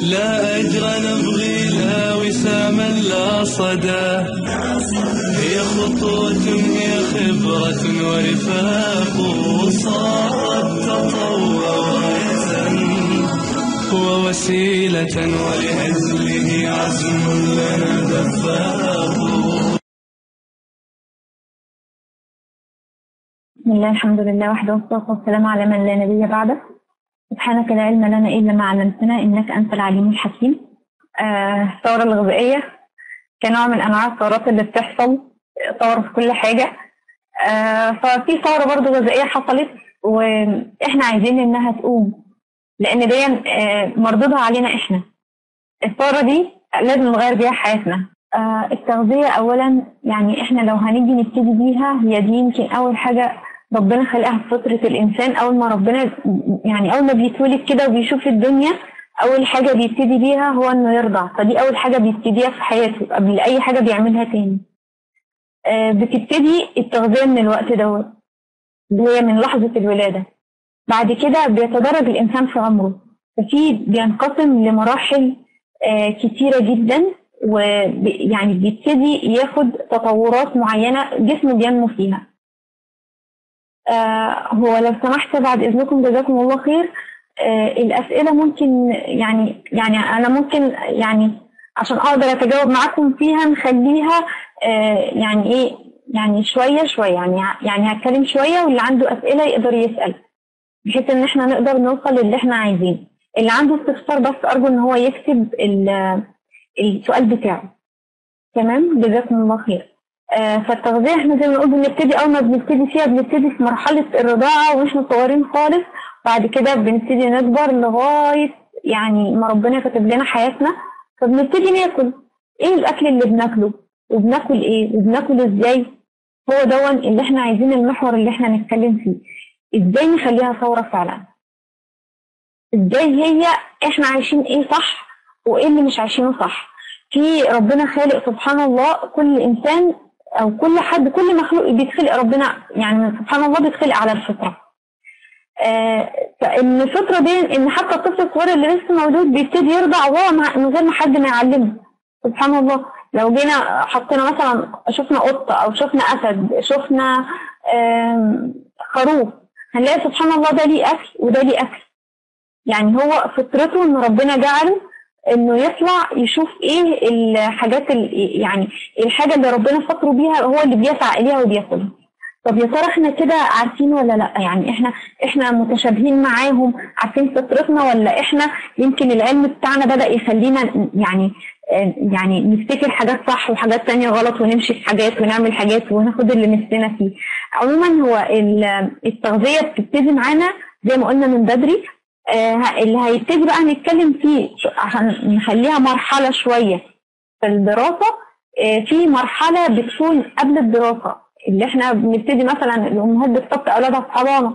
لا أجر نبغي لا وساما لا صدى هي خطوة هي خبرة ورفاق صارت تطوع راية ووسيلة ولأجله عزم لنا دفاق بسم الله الحمد لله وحده والصلاة والسلام على من لا نبي بعده سبحانك لا علم لنا إلا ما علمتنا إنك أنت العليم الحكيم آه، الثورة الغذائية كنوع من أنواع الثورات اللي بتحصل ثورة في كل حاجة آه، ففي ثورة برضو غذائية حصلت وإحنا عايزين إنها تقوم لأن دي آه، مردودها علينا إحنا الثورة دي لازم نغير بيها حياتنا آه، التغذية أولا يعني إحنا لو هنيجي نبتدي بيها هي دي يمكن أول حاجة ربنا خلقها في فطرة الإنسان أول ما ربنا يعني أول ما بيتولد كده وبيشوف الدنيا أول حاجة بيبتدي بيها هو إنه يرضع فدي أول حاجة بيبتديها في حياته قبل أي حاجة بيعملها تاني آه، بتبتدي التغذية من الوقت دوت اللي هي من لحظة الولادة بعد كده بيتدرج الإنسان في عمره ففي بينقسم لمراحل آه، كتيرة جدا ويعني بيبتدي ياخد تطورات معينة جسمه بينمو فيها آه، هو لو سمحت بعد إذنكم جزاكم الله خير آه، الأسئلة ممكن يعني يعني أنا ممكن يعني عشان أقدر أتجاوب معاكم فيها نخليها آه، يعني إيه يعني شوية شوية يعني يعني هتكلم شوية واللي عنده أسئلة يقدر يسأل بحيث إن إحنا نقدر نوصل للي إحنا عايزينه اللي عنده استفسار بس أرجو إن هو يكتب ال- السؤال بتاعه تمام جزاكم الله خير آه، فالتغذية احنا زي ما نقول بنبتدي أول ما بنبتدي فيها بنبتدي في مرحلة الرضاعة واحنا صغيرين خالص بعد كده بنبتدي نكبر لغاية يعني ما ربنا كاتب لنا حياتنا فبنبتدي ناكل ايه الأكل اللي بناكله وبناكل ايه وبناكل ازاي هو دون اللي احنا عايزين المحور اللي احنا نتكلم فيه ازاي نخليها ثورة فعلا ازاي هي احنا عايشين ايه صح وايه اللي مش عايشينه صح في ربنا خالق سبحان الله كل انسان او كل حد كل مخلوق بيتخلق ربنا يعني سبحان الله بيتخلق على الفطره آه فان الفطره دي ان حتى الطفل الصغير اللي لسه مولود بيبتدي يرضع وهو مع- من غير ما حد ما يعلمه سبحان الله لو جينا حطينا مثلا شفنا قطه او شفنا اسد شفنا آم، خروف هنلاقي سبحان الله ده ليه اكل وده ليه اكل يعني هو فطرته ان ربنا جعله انه يطلع يشوف ايه الحاجات ال- يعني الحاجه اللي ربنا فطره بيها هو اللي بيسعى اليها وبياكلها طب يا ترى احنا كده عارفين ولا لا يعني احنا احنا متشابهين معاهم عارفين فطرتنا ولا احنا يمكن العلم بتاعنا بدا يخلينا ن- يعني آه، يعني نفتكر حاجات صح وحاجات تانية غلط ونمشي في حاجات ونعمل حاجات وناخد اللي نفسنا فيه عموما هو ال- التغذيه بتبتدي معانا زي ما قلنا من بدري آه، اللي هيبتدي بقى نتكلم فيه عشان نخليها مرحلة شوية في الدراسة آه، في مرحلة بتكون قبل الدراسة اللي احنا بنبتدي مثلا الأمهات بتحط أولادها في حضانة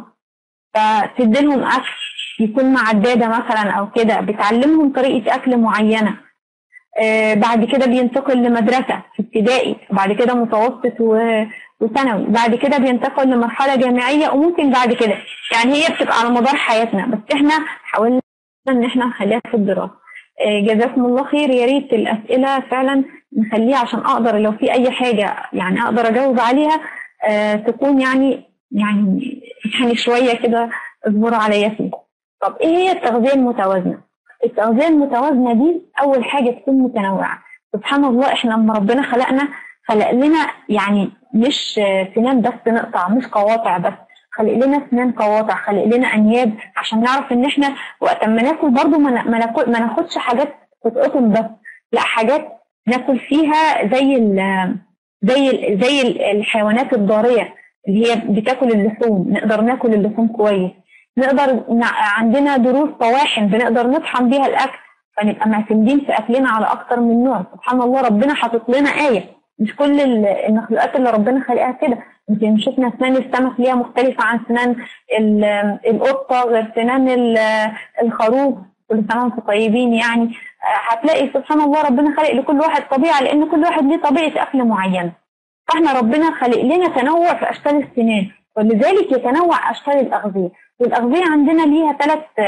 فتدي لهم أكل يكون مع الدادة مثلا أو كده بتعلمهم طريقة أكل معينة آه، بعد كده بينتقل لمدرسة في ابتدائي وبعد كده متوسط و- وثانوي بعد كده بينتقل لمرحلة جامعية وممكن بعد كده يعني هي بتبقى على مدار حياتنا بس احنا حاولنا ان احنا نخليها في الدراسة آه، جزاكم الله خير يا ريت الأسئلة فعلا نخليها عشان أقدر لو في أي حاجة يعني أقدر أجاوب عليها آه، تكون يعني يعني يعني شوية كده اصبروا عليا فيه طب إيه هي التغذية المتوازنة؟ التغذية المتوازنة دي أول حاجة تكون متنوعة سبحان الله إحنا لما ربنا خلقنا خلق لنا يعني مش آه، سنان بس نقطع مش قواطع بس خلق لنا سنان قواطع خلق لنا انياب عشان نعرف ان احنا وقت ما ناكل برضو ما نا- ما ناكل- ما ناخدش حاجات تتقطم بس لا حاجات ناكل فيها زي ال زي ال زي ال- الحيوانات الضاريه اللي هي بتاكل اللحوم نقدر ناكل اللحوم كويس نقدر نع- عندنا دروس طواحن بنقدر نطحن بيها الاكل فنبقى معتمدين في اكلنا على اكتر من نوع سبحان الله ربنا حاطط لنا ايه مش كل ال- المخلوقات اللي ربنا خلقها كده يمكن شفنا اسنان السمك ليها مختلفه عن سنان ال- القطه غير سنان ال- الخروف كل سنه وانتم طيبين يعني آه، هتلاقي سبحان الله ربنا خلق لكل واحد طبيعه لان كل واحد ليه طبيعه اكل معينه فاحنا ربنا خلق لنا تنوع في اشكال السنان ولذلك يتنوع اشكال الاغذيه والاغذيه عندنا ليها ثلاث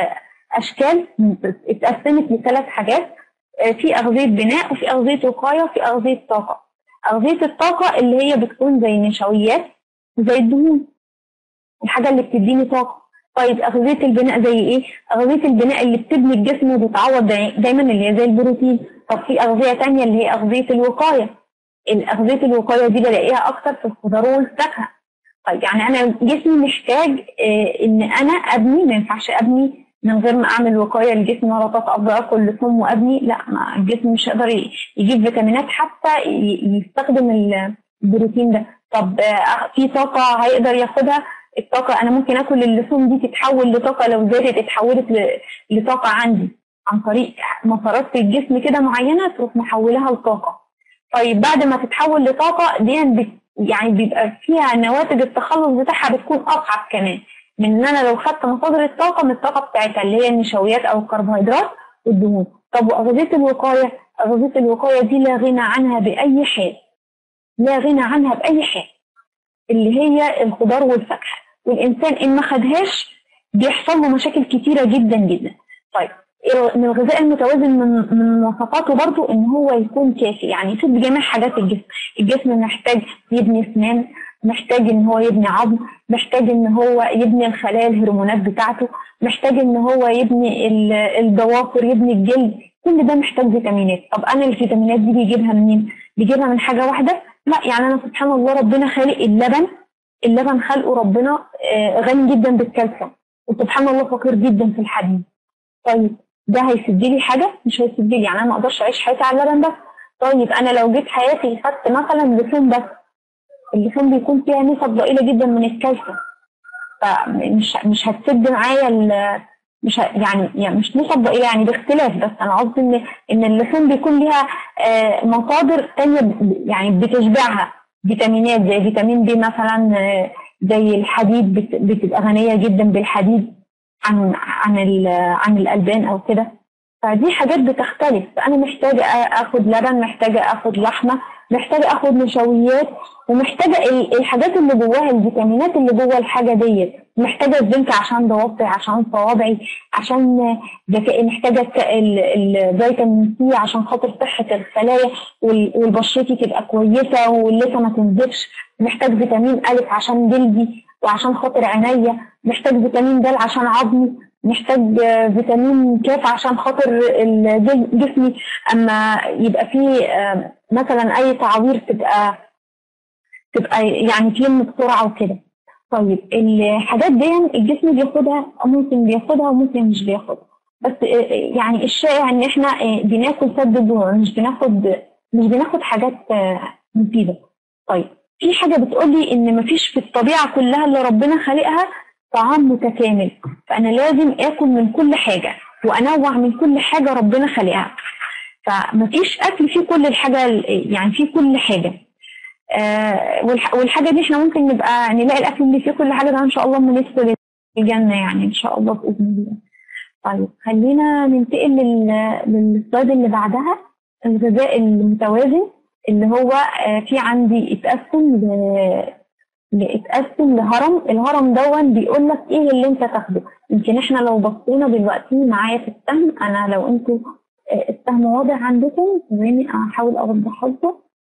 اشكال اتقسمت لثلاث حاجات آه، في اغذيه بناء وفي اغذيه وقايه وفي اغذيه طاقه اغذيه الطاقه اللي هي بتكون زي نشويات زي الدهون الحاجه اللي بتديني طاقه طيب اغذيه البناء زي ايه اغذيه البناء اللي بتبني الجسم وبتعوض داي- دايما اللي هي زي البروتين طب في اغذيه تانية اللي هي اغذيه الوقايه الاغذيه الوقايه دي بلاقيها اكتر في الخضار والفاكهه طيب يعني انا جسمي محتاج آه، ان انا ابني ما ينفعش ابني من غير ما اعمل وقايه لجسمي ولا طاقه افضل اكل لحوم وابني لا ما الجسم مش هيقدر ي- يجيب فيتامينات حتى ي- يستخدم ال- البروتين ده طب آه، في طاقه هيقدر ياخدها الطاقه انا ممكن اكل اللحوم دي تتحول لطاقه لو زادت اتحولت ل- لطاقه عندي عن طريق مسارات في الجسم كده معينه تروح محولها لطاقه طيب بعد ما تتحول لطاقه دي بت- يعني بيبقى فيها نواتج التخلص بتاعها بتكون اصعب كمان من ان انا لو خدت مصادر الطاقه من الطاقه بتاعتها اللي هي النشويات او الكربوهيدرات والدهون طب واغذيه الوقايه اغذيه الوقايه دي لا غنى عنها باي حال لا غنى عنها باي حال اللي هي الخضار والفاكهه والانسان ان ما خدهاش بيحصل له مشاكل كتيره جدا جدا طيب من الغذاء المتوازن من من مواصفاته برضو ان هو يكون كافي يعني يفيد جميع حاجات الجسم الجسم محتاج يبني اسنان محتاج ان هو يبني عظم محتاج ان هو يبني الخلايا الهرمونات بتاعته محتاج ان هو يبني ال- الضوافر يبني الجلد كل ده محتاج فيتامينات طب انا الفيتامينات دي بيجيبها منين بيجيبها من حاجه واحده لا يعني انا سبحان الله ربنا خالق اللبن اللبن خلقه ربنا آه، غني جدا بالكالسيوم وسبحان الله فقير جدا في الحديد طيب ده هيسد لي حاجه مش هيسد لي يعني انا ما اقدرش اعيش حياتي على اللبن بس طيب انا لو جيت حياتي خدت مثلا لحوم بس اللحوم بيكون فيها نسب ضئيله جدا من الكالسيوم فمش مش هتسد معايا ال- مش ه- يعني يعني مش نسب ضئيله يعني باختلاف بس انا قصدي ان ان اللحوم بيكون ليها آه، مصادر تانية ب- يعني بتشبعها فيتامينات زي فيتامين بي مثلا آه، زي الحديد بت- بتبقى غنيه جدا بالحديد عن عن ال- عن الالبان او كده فدي حاجات بتختلف فانا محتاجه آ- اخد لبن محتاجه اخد لحمه محتاجه اخد نشويات ومحتاجه ال- الحاجات اللي جواها الفيتامينات اللي جوه الحاجه ديت محتاجه الزنك عشان ضوافري عشان صوابعي عشان ذكائي محتاجه الك- ال- الفيتامين سي عشان خاطر صحه الخلايا وال- والبشرتي تبقى كويسه واللثه ما تنزفش محتاج فيتامين الف عشان جلدي وعشان خاطر عينيا محتاج فيتامين د عشان عظمي محتاج آه، فيتامين كاف عشان خاطر الجل- جسمي اما يبقى فيه آه، مثلا اي تعوير تبقى تبقى يعني تلم بسرعه وكده طيب الحاجات دي الجسم بياخدها أو ممكن بياخدها وممكن مش بياخدها بس آه، يعني الشائع ان احنا آه، بناكل سد جوع مش بناخد مش بناخد حاجات آه، مفيده طيب في حاجه بتقولي ان مفيش في الطبيعه كلها اللي ربنا خالقها طعام متكامل فانا لازم اكل من كل حاجه وانوع من كل حاجه ربنا خالقها فمفيش اكل فيه كل الحاجه يعني فيه كل حاجه آه والح- والحاجه دي احنا ممكن نبقى نلاقي الاكل اللي فيه كل حاجه ده ان شاء الله لما ندخل الجنه يعني ان شاء الله باذن الله طيب خلينا ننتقل لل- للسلايد اللي بعدها الغذاء المتوازن اللي هو آه، في عندي اتقسم ل- اتقسم لهرم الهرم دون بيقول لك ايه اللي انت تاخده يمكن احنا لو بصينا دلوقتي معايا في السهم انا لو انتوا آه، السهم واضح عندكم ثواني احاول اوضحها لكم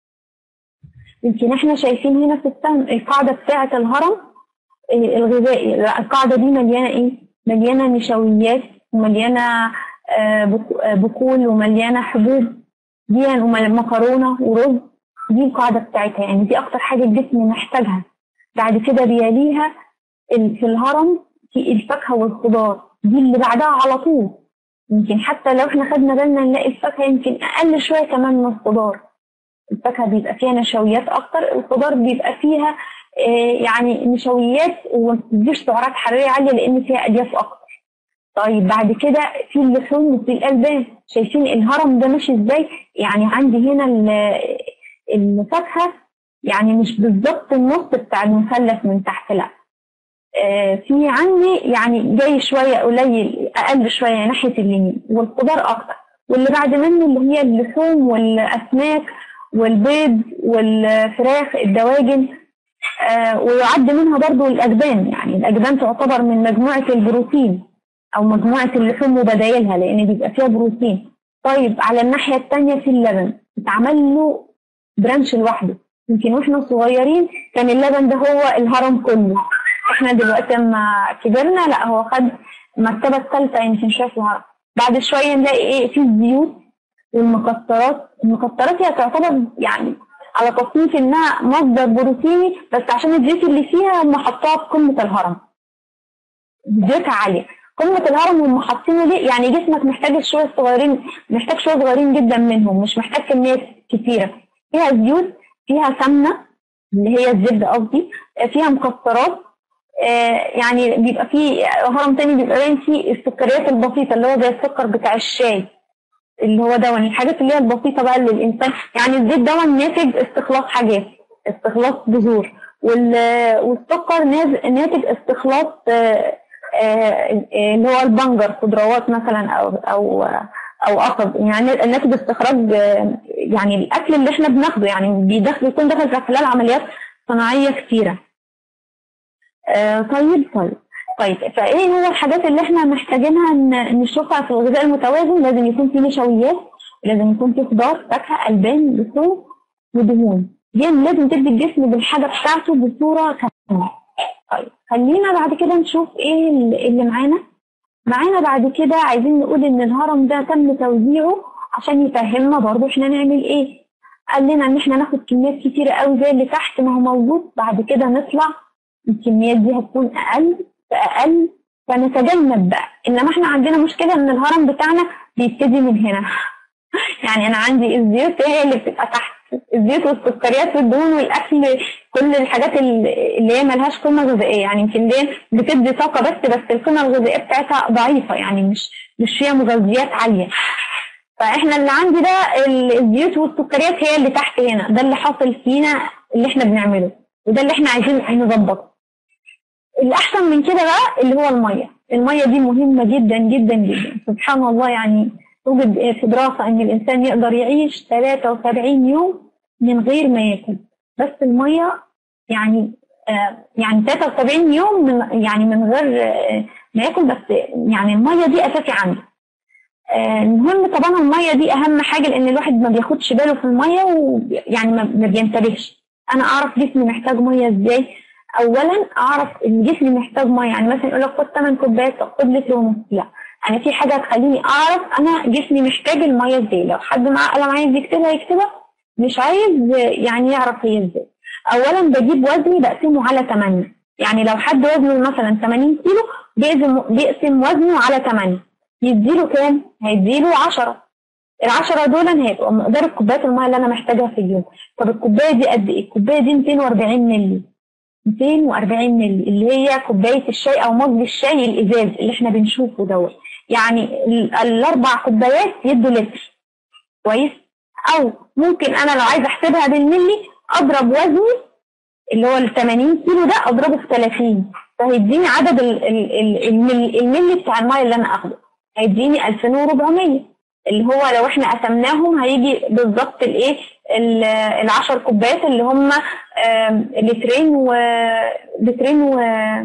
يمكن احنا شايفين هنا في السهم القاعده بتاعه الهرم آه، الغذائي لا، القاعده دي مليانه ايه مليانه نشويات ومليانه آه، بك- آه، بقول ومليانه حبوب دي ومكرونه ورز دي القاعده بتاعتها يعني دي اكتر حاجه الجسم محتاجها بعد كده بيليها ال- في الهرم في الفاكهه والخضار دي اللي بعدها على طول يمكن حتى لو احنا خدنا بالنا نلاقي الفاكهه يمكن اقل شويه كمان من الخضار الفاكهه بيبقى فيها نشويات اكتر الخضار بيبقى فيها آه، يعني نشويات وما بتديش سعرات حراريه عاليه لان فيها الياف اكتر طيب بعد كده في اللحوم وفي الالبان شايفين الهرم ده ماشي ازاي يعني عندي هنا ال- الفاكهه يعني مش بالظبط النص بتاع المثلث من تحت لا آه، في عندي يعني جاي شويه قليل اقل شويه ناحيه اليمين والخضار اكتر واللي بعد منه اللي هي اللحوم والاسماك والبيض والفراخ الدواجن آه، ويعد منها برضو الاجبان يعني الاجبان تعتبر من مجموعه البروتين او مجموعه اللحوم وبدايلها لان بيبقى فيها بروتين طيب على الناحيه الثانيه في اللبن اتعمل له برانش لوحده يمكن واحنا صغيرين كان اللبن ده هو الهرم كله احنا دلوقتي لما كبرنا لا هو خد المرتبه الثالثه يمكن شويه في الهرم بعد شويه نلاقي ايه في الزيوت والمكسرات المكسرات هي تعتبر يعني على تصنيف انها مصدر بروتيني بس عشان الزيوت اللي فيها هم حطوها في قمه الهرم زيوتها عاليه قمه الهرم هم حاطينه ليه يعني جسمك محتاج شويه صغيرين محتاج شويه صغيرين جدا منهم مش محتاج كميات كتيره فيها زيوت فيها سمنه اللي هي الزبده قصدي فيها مكسرات آه، يعني بيبقى في هرم تاني بيبقى باين فيه السكريات البسيطه اللي هو زي السكر بتاع الشاي اللي هو دون الحاجات اللي هي البسيطه بقى اللي الانسان يعني الزيت دون ناتج استخلاص حاجات استخلاص بذور وال- والسكر ناز- ناتج استخلاص آه، آه، اللي هو البنجر خضروات مثلا او او او قصب يعني ناتج استخراج آه، يعني الاكل اللي احنا بناخده يعني بيدخل بيكون داخل في خلال عمليات صناعيه كتيره آه، طيب طيب طيب فايه هو الحاجات اللي احنا محتاجينها ن- نشوفها في الغذاء المتوازن لازم يكون في نشويات لازم يكون في خضار فاكهه البان لحوم ودهون دي لازم تدي الجسم بالحاجه بتاعته بصوره كامله طيب خلينا بعد كده نشوف ايه اللي اللي معانا معانا بعد كده عايزين نقول ان الهرم ده تم توزيعه عشان يفهمنا برضه احنا نعمل ايه قال لنا ان احنا ناخد كميات كتيره قوي زي اللي تحت ما هو موجود بعد كده نطلع الكميات دي هتكون اقل فاقل فنتجنب بقى انما احنا عندنا مشكله ان الهرم بتاعنا بيبتدي من هنا يعني انا عندي الزيوت هي اللي بتبقى تحت الزيوت والسكريات والدهون والاكل كل الحاجات اللي اللي هي ملهاش قيمه غذائيه يعني يمكن دي بتدي طاقه بس بس القيمه الغذائيه بتاعتها ضعيفه يعني مش مش فيها مغذيات عاليه فاحنا اللي عندي ده ال- الزيوت والسكريات هي اللي تحت هنا ده اللي حاصل فينا اللي احنا بنعمله وده اللي احنا عايزين نظبطه الاحسن من كده بقى اللي هو الميه الميه دي مهمه جدا جدا جدا سبحان الله يعني توجد في دراسه ان الانسان يقدر يعيش 73 يوم من غير ما ياكل بس الميه يعني آه يعني 73 يوم من يعني من غير آه ما ياكل بس يعني الميه دي اساسي عندي آه، المهم طبعا الميه دي اهم حاجه لان الواحد ما بياخدش باله في الميه ويعني ما ما بينتبهش انا اعرف جسمي محتاج ميه ازاي اولا اعرف ان جسمي محتاج ميه يعني مثلا يقول لك خد 8 كوبايات طب خد لتر ونص لا انا في حاجه تخليني اعرف انا جسمي محتاج الميه ازاي لو حد معاه قلم عايز يكتبها يكتبها مش عايز آه، يعني يعرف هي ازاي اولا بجيب وزني بقسمه على 8 يعني لو حد وزنه مثلا 80 كيلو بيقسم بيقسم وزنه على 8 يديله كام؟ هيديله 10 ال 10 دول هيبقوا مقدار كوبايات الميه اللي انا محتاجها في اليوم طب الكوبايه دي قد ايه؟ الكوبايه دي 240 مللي 240 مللي اللي هي كوبايه الشاي او مج الشاي الازاز اللي احنا بنشوفه دوت يعني ال- الاربع كوبايات يدوا لتر كويس او ممكن انا لو عايزه احسبها بالملي اضرب وزني اللي هو ال 80 كيلو ده اضربه في 30 فهيديني عدد ال- ال- ال- المل- الملي بتاع الميه اللي انا اخده هيديني 2400 اللي هو لو احنا قسمناهم هيجي بالظبط الايه ال- العشر كوبايات اللي هم آم، لترين و لترين و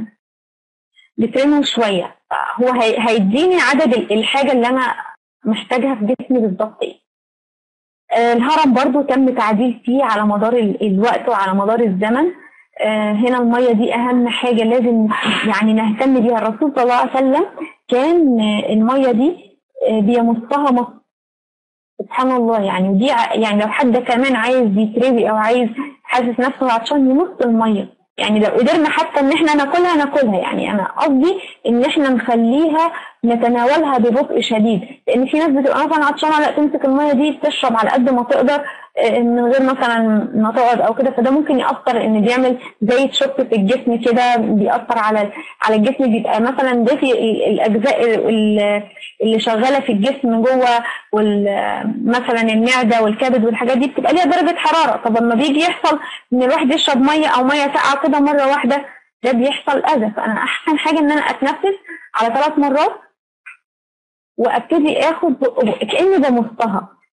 لترين وشويه هو هي- هيديني عدد ال- الحاجه اللي انا محتاجها في جسمي بالظبط ايه آه، الهرم برضو تم تعديل فيه على مدار ال- الوقت وعلى مدار الزمن آه، هنا المية دي أهم حاجة لازم يعني نهتم بيها الرسول صلى الله عليه وسلم كان آه، المية دي آه، بيمصها مص سبحان الله يعني ودي ع- يعني لو حد كمان عايز يتروي أو عايز حاسس نفسه عطشان يمص المية يعني لو قدرنا حتى ان احنا ناكلها ناكلها يعني انا قصدي ان احنا نخليها نتناولها ببطء شديد لان في ناس بتبقى مثلا عطشانه لا تمسك الميه دي تشرب على قد ما تقدر آه، من غير مثلا ما تقعد او كده فده ممكن ياثر ان بيعمل زي تشوك في الجسم كده بيأثر على على الجسم بيبقى مثلا دافي ال- الاجزاء ال- اللي شغاله في الجسم جوه مثلا المعده والكبد والحاجات دي بتبقى ليها درجه حراره طب لما بيجي يحصل ان الواحد يشرب ميه او ميه ساقعه كده مره واحده ده بيحصل اذى فانا احسن حاجه ان انا اتنفس على ثلاث مرات وابتدي اخد بق بق كاني بمصها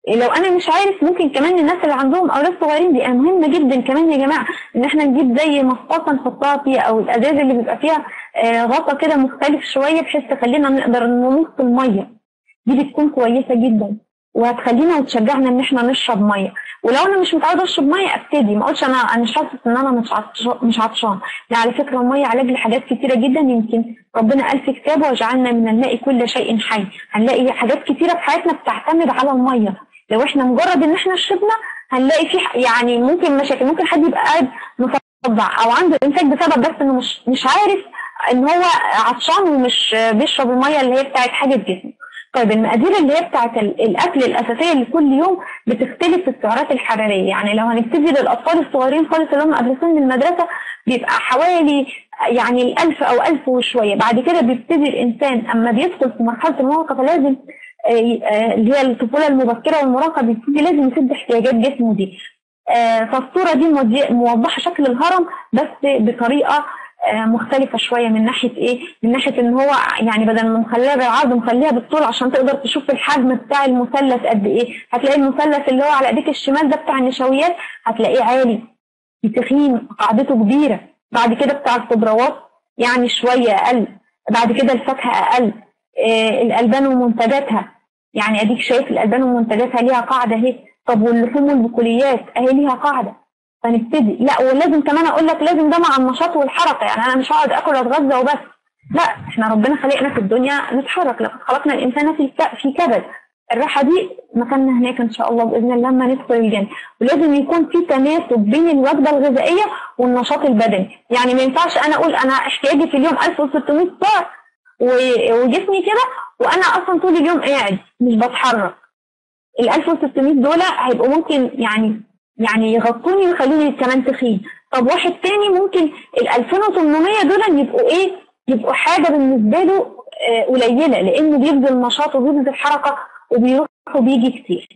لو انا مش عارف ممكن كمان الناس اللي عندهم اولاد صغيرين دي مهمه جدا كمان يا جماعه ان احنا نجيب زي مصاصه نحطها فيها او الازاز اللي بيبقى فيها آه، غطا كده مختلف شويه بحيث تخلينا نقدر نمص الميه دي بتكون كويسه جدا وهتخلينا وتشجعنا ان احنا نشرب ميه ولو انا مش متعوده اشرب ميه ابتدي ما اقولش انا انا مش حاسس ان انا مش عطشان مش عطشان لا على فكره الميه علاج لحاجات كتيره جدا يمكن ربنا قال في كتابه وجعلنا من الماء كل شيء حي هنلاقي حاجات كتيره في حياتنا بتعتمد على الميه لو احنا مجرد ان احنا شربنا هنلاقي في ح- يعني ممكن مشاكل ممكن حد يبقى قاعد مصدع او عنده انساك بسبب بس انه مش مش عارف ان هو عطشان ومش بيشرب الميه اللي هي بتاعت حاجه جسمه طيب المقادير اللي هي بتاعت ال- الاكل الاساسيه اللي كل يوم بتختلف في السعرات الحراريه يعني لو هنبتدي للاطفال الصغيرين خالص اللي هم قبل سن المدرسه بيبقى حوالي يعني الألف أو ألف وشوية بعد كده بيبتدي الإنسان أما بيدخل في مرحلة المراهقة فلازم آه، آه، اللي هي الطفولة المبكرة والمراهقة بيبتدي لازم يسد احتياجات جسمه دي آه، فالصورة دي مودي- موضحة شكل الهرم بس بطريقة آه، مختلفة شوية من ناحية ايه؟ من ناحية ان هو يعني بدل ما مخليها بالعرض مخليها بالطول عشان تقدر تشوف الحجم بتاع المثلث قد ايه، هتلاقي المثلث اللي هو على ايديك الشمال ده بتاع النشويات هتلاقيه عالي تخين قاعدته كبيرة بعد كده بتاع الخضروات يعني شوية أقل بعد كده الفاكهة أقل آه، الألبان ومنتجاتها يعني أديك شايف الألبان ومنتجاتها ليها قاعدة أهي طب واللحوم والبقوليات أهي ليها قاعدة فنبتدي لا ولازم كمان أقول لك لازم ده مع النشاط والحركة يعني أنا مش هقعد آكل وأتغذى وبس لا احنا ربنا خلقنا في الدنيا نتحرك لقد خلقنا الإنسان في الك- في كبد الراحة دي مكاننا هناك إن شاء الله بإذن الله لما ندخل الجنة ولازم يكون في تناسب بين الوجبة الغذائية والنشاط البدني يعني ما ينفعش أنا أقول أنا احتياجي في اليوم 1600 سعر و- وجسمي كده وأنا أصلا طول اليوم قاعد مش بتحرك ال 1600 دول هيبقوا ممكن يعني يعني يغطوني ويخلوني كمان تخين طب واحد تاني ممكن ال 2800 دول يبقوا ايه يبقوا حاجه بالنسبه له آه، قليله لانه بيبذل نشاط وبيبذل حركه وبيروح وبيجي كتير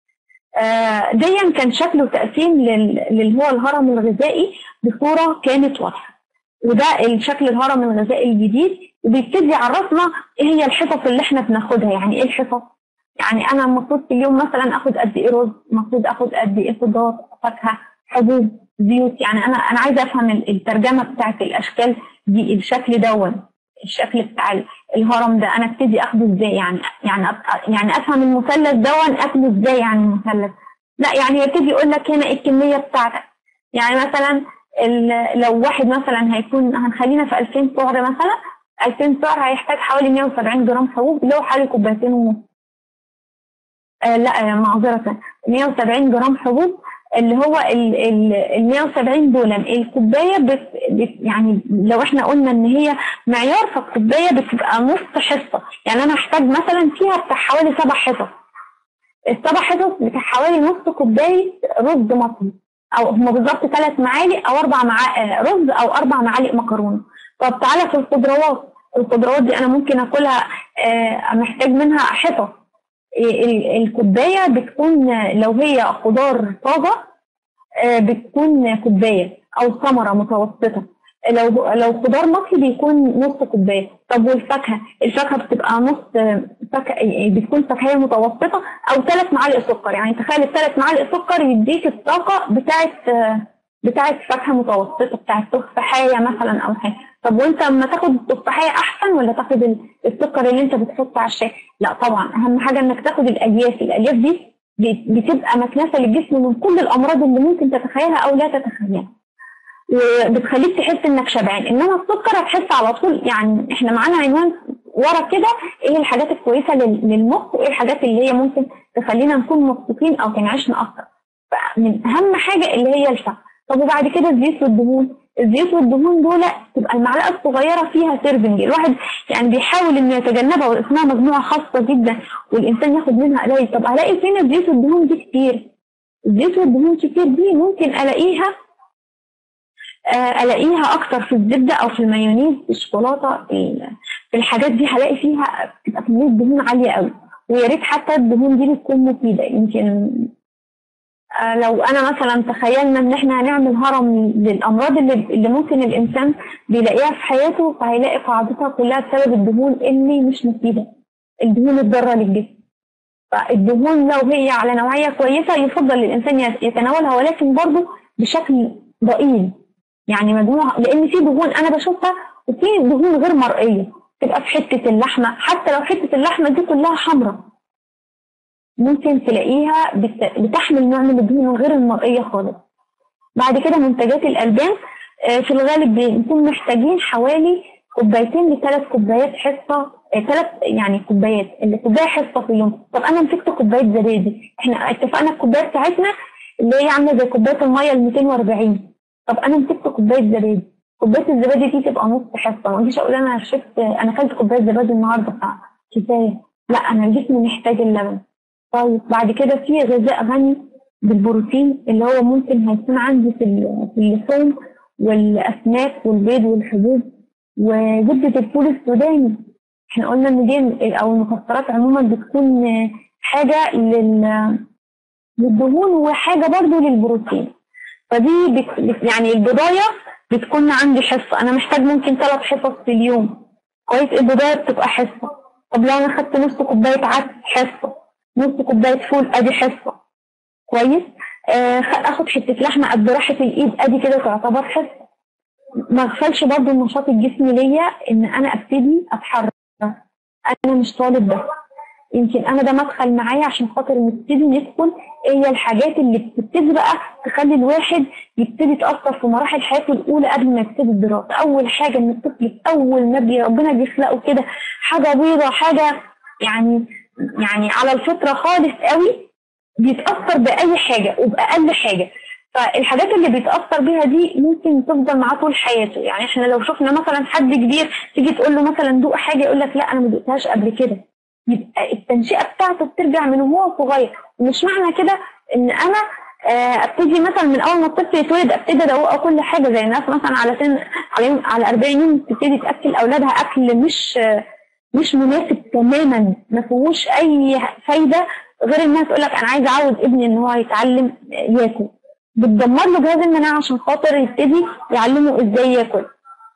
آه، ديا كان شكل وتقسيم لل- للي هو الهرم الغذائي بصوره كانت واضحه وده الشكل الهرم الغذائي الجديد وبيبتدي يعرفنا ايه هي الحصص اللي احنا بناخدها يعني ايه الحصص يعني انا المفروض في اليوم مثلا اخد قد ايه رز المفروض اخد قد ايه خضار فاكهه حبوب زيوت يعني انا انا عايزه افهم ال- الترجمه بتاعت الاشكال دي الشكل دون الشكل بتاع ال- الهرم ده انا ابتدي اخده ازاي يعني يعني أب- يعني افهم المثلث دون اكله ازاي يعني المثلث لا يعني يبتدي يقول لك هنا ايه الكميه بتاعتك يعني مثلا ال- لو واحد مثلا هيكون هنخلينا في 2000 سعر مثلا 2000 سعر هيحتاج حوالي 170 جرام حبوب اللي هو حوالي كوبايتين ونص آه لا آه معذرة 170 جرام حبوب اللي هو ال ال ال 170 دول الكوباية بت بت يعني لو احنا قلنا ان هي معيار فالكوباية بتبقى نص حصة يعني انا هحتاج مثلا فيها بتاع حوالي سبع حصص السبع حصص بتاع حوالي نص كوباية رز مصري او هم بالظبط ثلاث معالق او اربع معالق رز او اربع معالق مكرونة طب تعالى في الخضروات الخضروات دي انا ممكن اكلها آه، محتاج منها حصص ال- الكوباية بتكون لو هي خضار طازة آه، بتكون كوباية أو ثمرة متوسطة لو لو خضار مصري بيكون نص كوباية طب والفاكهة الفاكهة بتبقى نص آه، فاكهة بتكون فاكهية متوسطة أو ثلاث معالق سكر يعني تخيل الثلاث معالق سكر يديك الطاقة بتاعت آه، بتاعت فاكهة متوسطة بتاعت تفاحية مثلا أو حاجة طب وانت اما تاخد التفاحية أحسن ولا تاخد ال- السكر اللي انت بتحطه على الشاي؟ لا طبعا أهم حاجة إنك تاخد الألياف، الألياف دي بت- بتبقى مكنسة للجسم من كل الأمراض اللي ممكن تتخيلها أو لا تتخيلها. وبتخليك تحس إنك شبعان، إنما السكر هتحس على طول يعني إحنا معانا عنوان ورا كده إيه الحاجات الكويسة لل- للمخ وإيه الحاجات اللي هي ممكن تخلينا نكون مبسوطين أو تنعشنا أكتر. فمن أهم حاجة اللي هي الفخ. طب وبعد كده الزيت والدهون الزيوت والدهون دول تبقى المعلقه الصغيره فيها سيرفنج الواحد يعني بيحاول انه يتجنبها واسمها مجموعه خاصه جدا والانسان ياخد منها قليل طب الاقي فين الزيوت والدهون دي كتير الزيوت والدهون كتير دي ممكن الاقيها آه، الاقيها اكتر في الزبده او في المايونيز في الشوكولاته ال- في الحاجات دي هلاقي فيها بتبقى كميه دهون عاليه قوي ويا ريت حتى الدهون دي بتكون مفيده يمكن آه، لو انا مثلا تخيلنا ان احنا هنعمل هرم للامراض اللي, اللي ممكن الانسان بيلاقيها في حياته فهيلاقي قاعدتها كلها بسبب الدهون اللي مش مفيده الدهون الضاره للجسم فالدهون لو هي على نوعيه كويسه يفضل للانسان يتناولها ولكن برضه بشكل ضئيل يعني مجموعه لان في دهون انا بشوفها وفي دهون غير مرئيه تبقى في حته اللحمه حتى لو حته اللحمه دي كلها حمراء ممكن تلاقيها بتحمل نوع من الدهون غير المرئيه خالص بعد كده منتجات الالبان آه، في الغالب بنكون محتاجين حوالي كوبايتين لثلاث كوبايات حصه ثلاث آه، يعني كوبايات اللي كوبايه حصه في اليوم طب انا مسكت كوبايه زبادي احنا اتفقنا الكوبايه بتاعتنا اللي هي عامله زي كوبايه الميه ال 240 طب انا مسكت كوبايه زبادي كوبايه الزبادي دي تبقى نص حصه ما اجيش اقول انا شفت انا اكلت كوبايه زبادي النهارده كفايه لا انا الجسم محتاج اللبن طيب بعد كده في غذاء غني بالبروتين اللي هو ممكن هيكون عندي في اللحوم والاسماك والبيض والحبوب وزبده الفول السوداني احنا قلنا ان دي او المكسرات عموما بتكون حاجه لل للدهون وحاجه برضو للبروتين فدي بت... يعني البضايه بتكون عندي حصه انا محتاج ممكن ثلاث حصص في اليوم كويس البضايه بتبقى حصه طب لو انا خدت نص كوبايه عدس حصه نص كوبايه فول ادي حصه كويس آه اخد حته لحمه قد راحه الايد ادي كده تعتبر حصه ما اغفلش برضه النشاط الجسمي ليا ان انا ابتدي اتحرك انا مش طالب بس يمكن انا ده مدخل معايا عشان خاطر نبتدي ندخل ايه هي الحاجات اللي بتبتدي بقى تخلي الواحد يبتدي تاثر في مراحل حياته الاولى قبل ما يبتدي الدراسه اول حاجه ان الطفل اول ما ربنا بيخلقه كده حاجه بيضه حاجه يعني يعني على الفطره خالص قوي بيتاثر باي حاجه وباقل حاجه فالحاجات اللي بيتاثر بيها دي ممكن تفضل معاه طول حياته يعني احنا لو شفنا مثلا حد كبير تيجي تقول له مثلا دوق حاجه يقول لك لا انا ما دقتهاش قبل كده يبقى التنشئه بتاعته بترجع من وهو صغير مش معنى كده ان انا آه، ابتدي مثلا من اول ما الطفل يتولد ابتدي ادوقه كل حاجه زي الناس مثلا على سن على على 40 يوم تبتدي تاكل اولادها اكل مش مش مناسب تماما ما فيهوش اي فايده غير انها تقول لك انا عايزه اعود ابني ان هو يتعلم ياكل بتدمر له جهاز المناعه عشان خاطر يبتدي يعلمه ازاي ياكل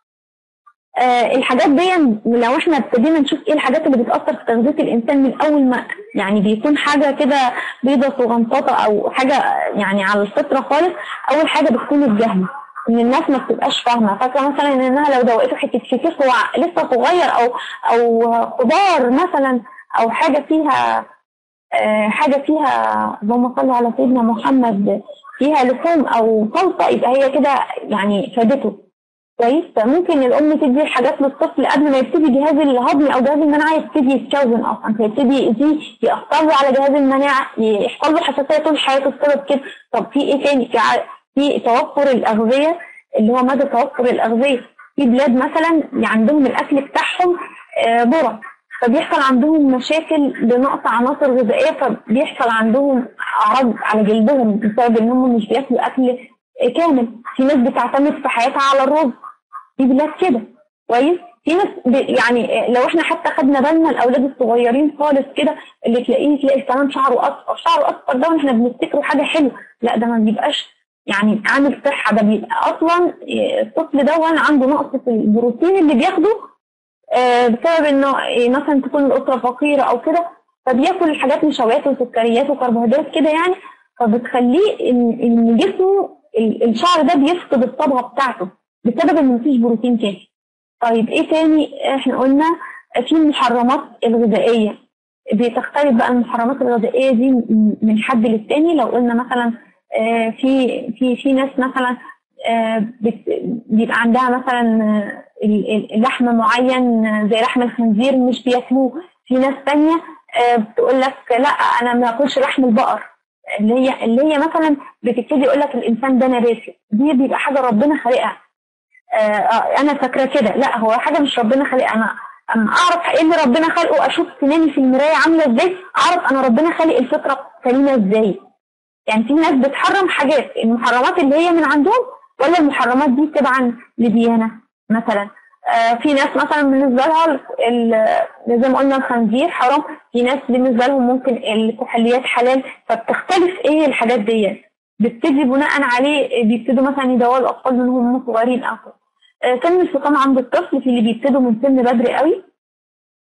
آه الحاجات دي لو احنا ابتدينا نشوف ايه الحاجات اللي بتاثر في تغذيه الانسان من اول ما يعني بيكون حاجه كده بيضه صغنططه او حاجه يعني على الفطره خالص اول حاجه بتكون الجهل ان الناس ما بتبقاش فاهمه فاكره مثلا انها لو دوقته حته فسيخ هو لسه صغير او او خضار مثلا او حاجه فيها آه حاجه فيها اللهم صل على سيدنا محمد فيها لحوم او صلصه يبقى هي كده يعني فادته كويس فممكن الام تدي الحاجات للطفل قبل ما يبتدي جهاز الهضم او جهاز المناعه يبتدي يتكون اصلا فيبتدي يأذيه يأثر له على جهاز المناعه يحصل له حساسيه طول حياته بسبب كده طب في ايه تاني في في توفر الاغذيه اللي هو مدى توفر الاغذيه في بلاد مثلا عندهم الاكل بتاعهم ذره آه، فبيحصل عندهم مشاكل بنقص عناصر غذائيه فبيحصل عندهم اعراض على جلدهم بسبب ان هم مش بياكلوا اكل كامل في ناس بتعتمد في حياتها على الرز في بلاد كده كويس في ناس يعني لو احنا حتى خدنا بالنا الاولاد الصغيرين خالص كده اللي تلاقيه تلاقي كمان شعره اصفر شعره اصفر ده احنا بنفتكره حاجه حلوه لا ده ما بيبقاش يعني عامل صحه ده بيبقى اصلا الطفل ده عنده نقص في البروتين اللي بياخده آه، بسبب انه مثلا تكون الاسره فقيره او كده فبياكل حاجات نشويات وسكريات وكربوهيدرات كده يعني فبتخليه ان جسمه الشعر ده بيفقد الصبغه بتاعته بسبب ان مفيش بروتين كافي طيب ايه تاني احنا قلنا في المحرمات الغذائيه بتختلف بقى المحرمات الغذائيه دي من حد للتاني لو قلنا مثلا آه، في في في ناس مثلا آه، بيبقى عندها مثلا لحم معين زي لحم الخنزير مش بياكلوه في ناس تانية آه، بتقول لك لا انا ما باكلش لحم البقر اللي هي اللي هي مثلا بتبتدي يقول لك الانسان ده نباتي دي بيبقى حاجه ربنا خالقها آه،, آه انا فاكره كده لا هو حاجه مش ربنا خالقها انا اما اعرف ايه اللي ربنا خلقه اشوف سناني في المرايه عامله ازاي اعرف انا ربنا خالق الفطره سليمه ازاي يعني في ناس بتحرم حاجات المحرمات اللي هي من عندهم ولا المحرمات دي تبعا لديانه مثلا آه في ناس مثلا بالنسبه لها زي ما قلنا الخنزير حرام في ناس بالنسبه لهم ممكن الكحوليات حلال فبتختلف ايه الحاجات دي بتبتدي بناء عليه بيبتدوا مثلا يدوروا الاطفال من هم صغيرين او سن الفطام عند الطفل في اللي بيبتدوا من سن بدري قوي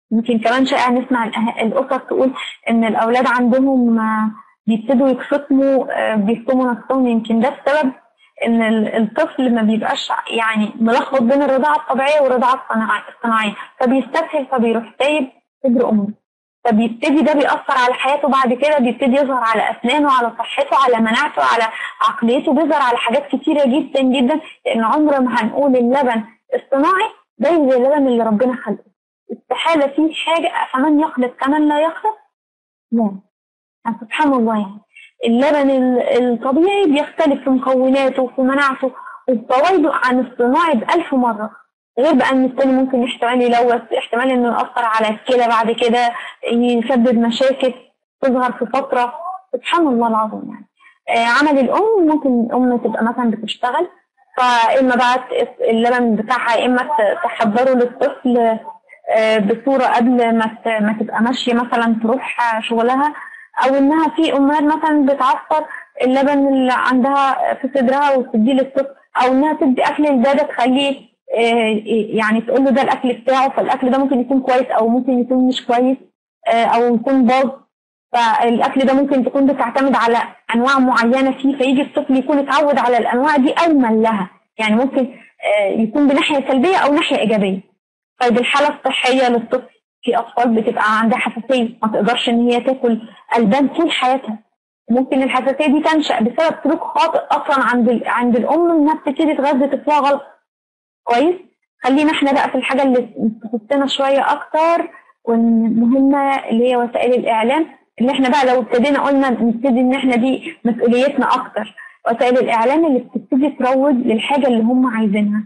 يمكن كمان شائع نسمع الأه- الاسر تقول ان الاولاد عندهم آه، بيبتدوا يخصموا آه، بيخصموا نفسهم يمكن ده السبب ان ال- الطفل ما بيبقاش يعني ملخبط بين الرضاعه الطبيعيه والرضاعه الصناعي- الصناعيه فبيستسهل فبيروح سايب صدر امه فبيبتدي ده بيأثر على حياته بعد كده بيبتدي يظهر على أسنانه على صحته على مناعته على عقليته بيظهر على حاجات كتيرة جدا جدا لأن عمر ما هنقول اللبن الصناعي زي زي اللبن اللي ربنا خلقه استحالة فيه حاجة فمن يخلق كمن لا يخلق لا يعني سبحان الله يعني اللبن ال- الطبيعي بيختلف في مكوناته وفي مناعته وفوائده عن الصناعي بألف مرة غير بقى ان التاني ممكن احتمال يلوث احتمال انه يأثر على الكلى بعد كده يسبب مشاكل تظهر في فترة سبحان الله العظيم يعني آه، عمل الأم ممكن الأم تبقى مثلا بتشتغل فإما بقى ت- اللبن بتاعها يا إما ت- تحضره للطفل آه، بصورة قبل ما ت- ما تبقى ماشية مثلا تروح آه، شغلها أو إنها في أمهات مثلا بتعصر اللبن اللي عندها في صدرها وتديه للطفل أو إنها تدي أكل للدادة تخليه آه، يعني تقول له ده الأكل بتاعه فالأكل ده ممكن يكون كويس أو ممكن يكون مش كويس آه، أو يكون باظ فالاكل ده ممكن تكون بتعتمد على انواع معينه فيه فيجي الطفل يكون اتعود على الانواع دي او ملها يعني ممكن آه، يكون بناحيه سلبيه او ناحيه ايجابيه طيب الحاله الصحيه للطفل في اطفال بتبقى عندها حساسيه ما تقدرش ان هي تاكل البان طول حياتها ممكن الحساسيه دي تنشا بسبب سلوك خاطئ اصلا عند ال- عند الام انها بتبتدي تغذي طفلها غلط كويس خلينا احنا بقى في الحاجه اللي تخصنا شويه اكتر والمهمه اللي هي وسائل الاعلام اللي احنا بقى لو ابتدينا قلنا نبتدي ان احنا دي مسؤوليتنا اكتر وسائل الاعلام اللي بتبتدي تروج للحاجه اللي هم عايزينها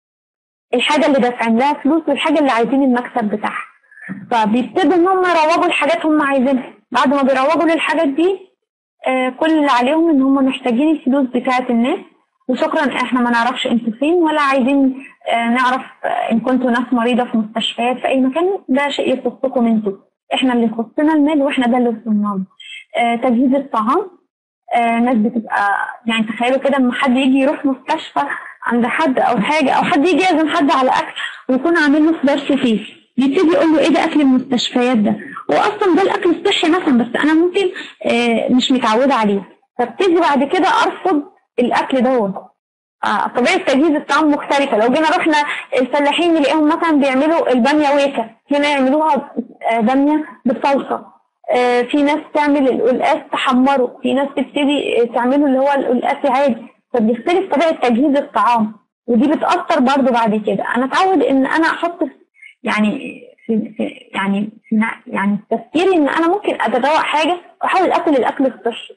الحاجه اللي دافعين لها فلوس والحاجه اللي عايزين المكسب بتاعها فبيبتدوا ان هم يروجوا الحاجات هم عايزينها بعد ما بيروجوا للحاجات دي آه كل اللي عليهم ان هم محتاجين الفلوس بتاعه الناس وشكرا احنا ما نعرفش انتوا فين ولا عايزين آه نعرف آه ان كنتوا ناس مريضه في مستشفيات في اي مكان ده شيء يخصكم انتوا احنا اللي يخصنا المال واحنا ده اللي وصلنا له آه تجهيز الطعام آه ناس بتبقى يعني تخيلوا كده لما حد يجي يروح مستشفى عند حد او حاجه او حد يجي يعزم حد على اكل ويكون عامل له درس فيه يبتدي يقول له ايه ده اكل المستشفيات ده واصلا ده الاكل الصحي مثلا بس انا ممكن آه مش متعوده عليه فابتدي بعد كده ارفض الاكل دوت آه طبيعه تجهيز الطعام مختلفه لو جينا رحنا الفلاحين نلاقيهم مثلا بيعملوا الباميه ويكا هنا يعملوها آه، باميه بالصلصه آه، في ناس تعمل القلقاس تحمره في ناس تبتدي آه، تعمله اللي هو القلقاس عادي فبيختلف طبيعه تجهيز الطعام ودي بتاثر برضه بعد كده انا اتعود ان انا احط في- يعني في في يعني في نا- يعني في تفكيري ان انا ممكن اتذوق حاجه واحاول اكل الاكل الصحي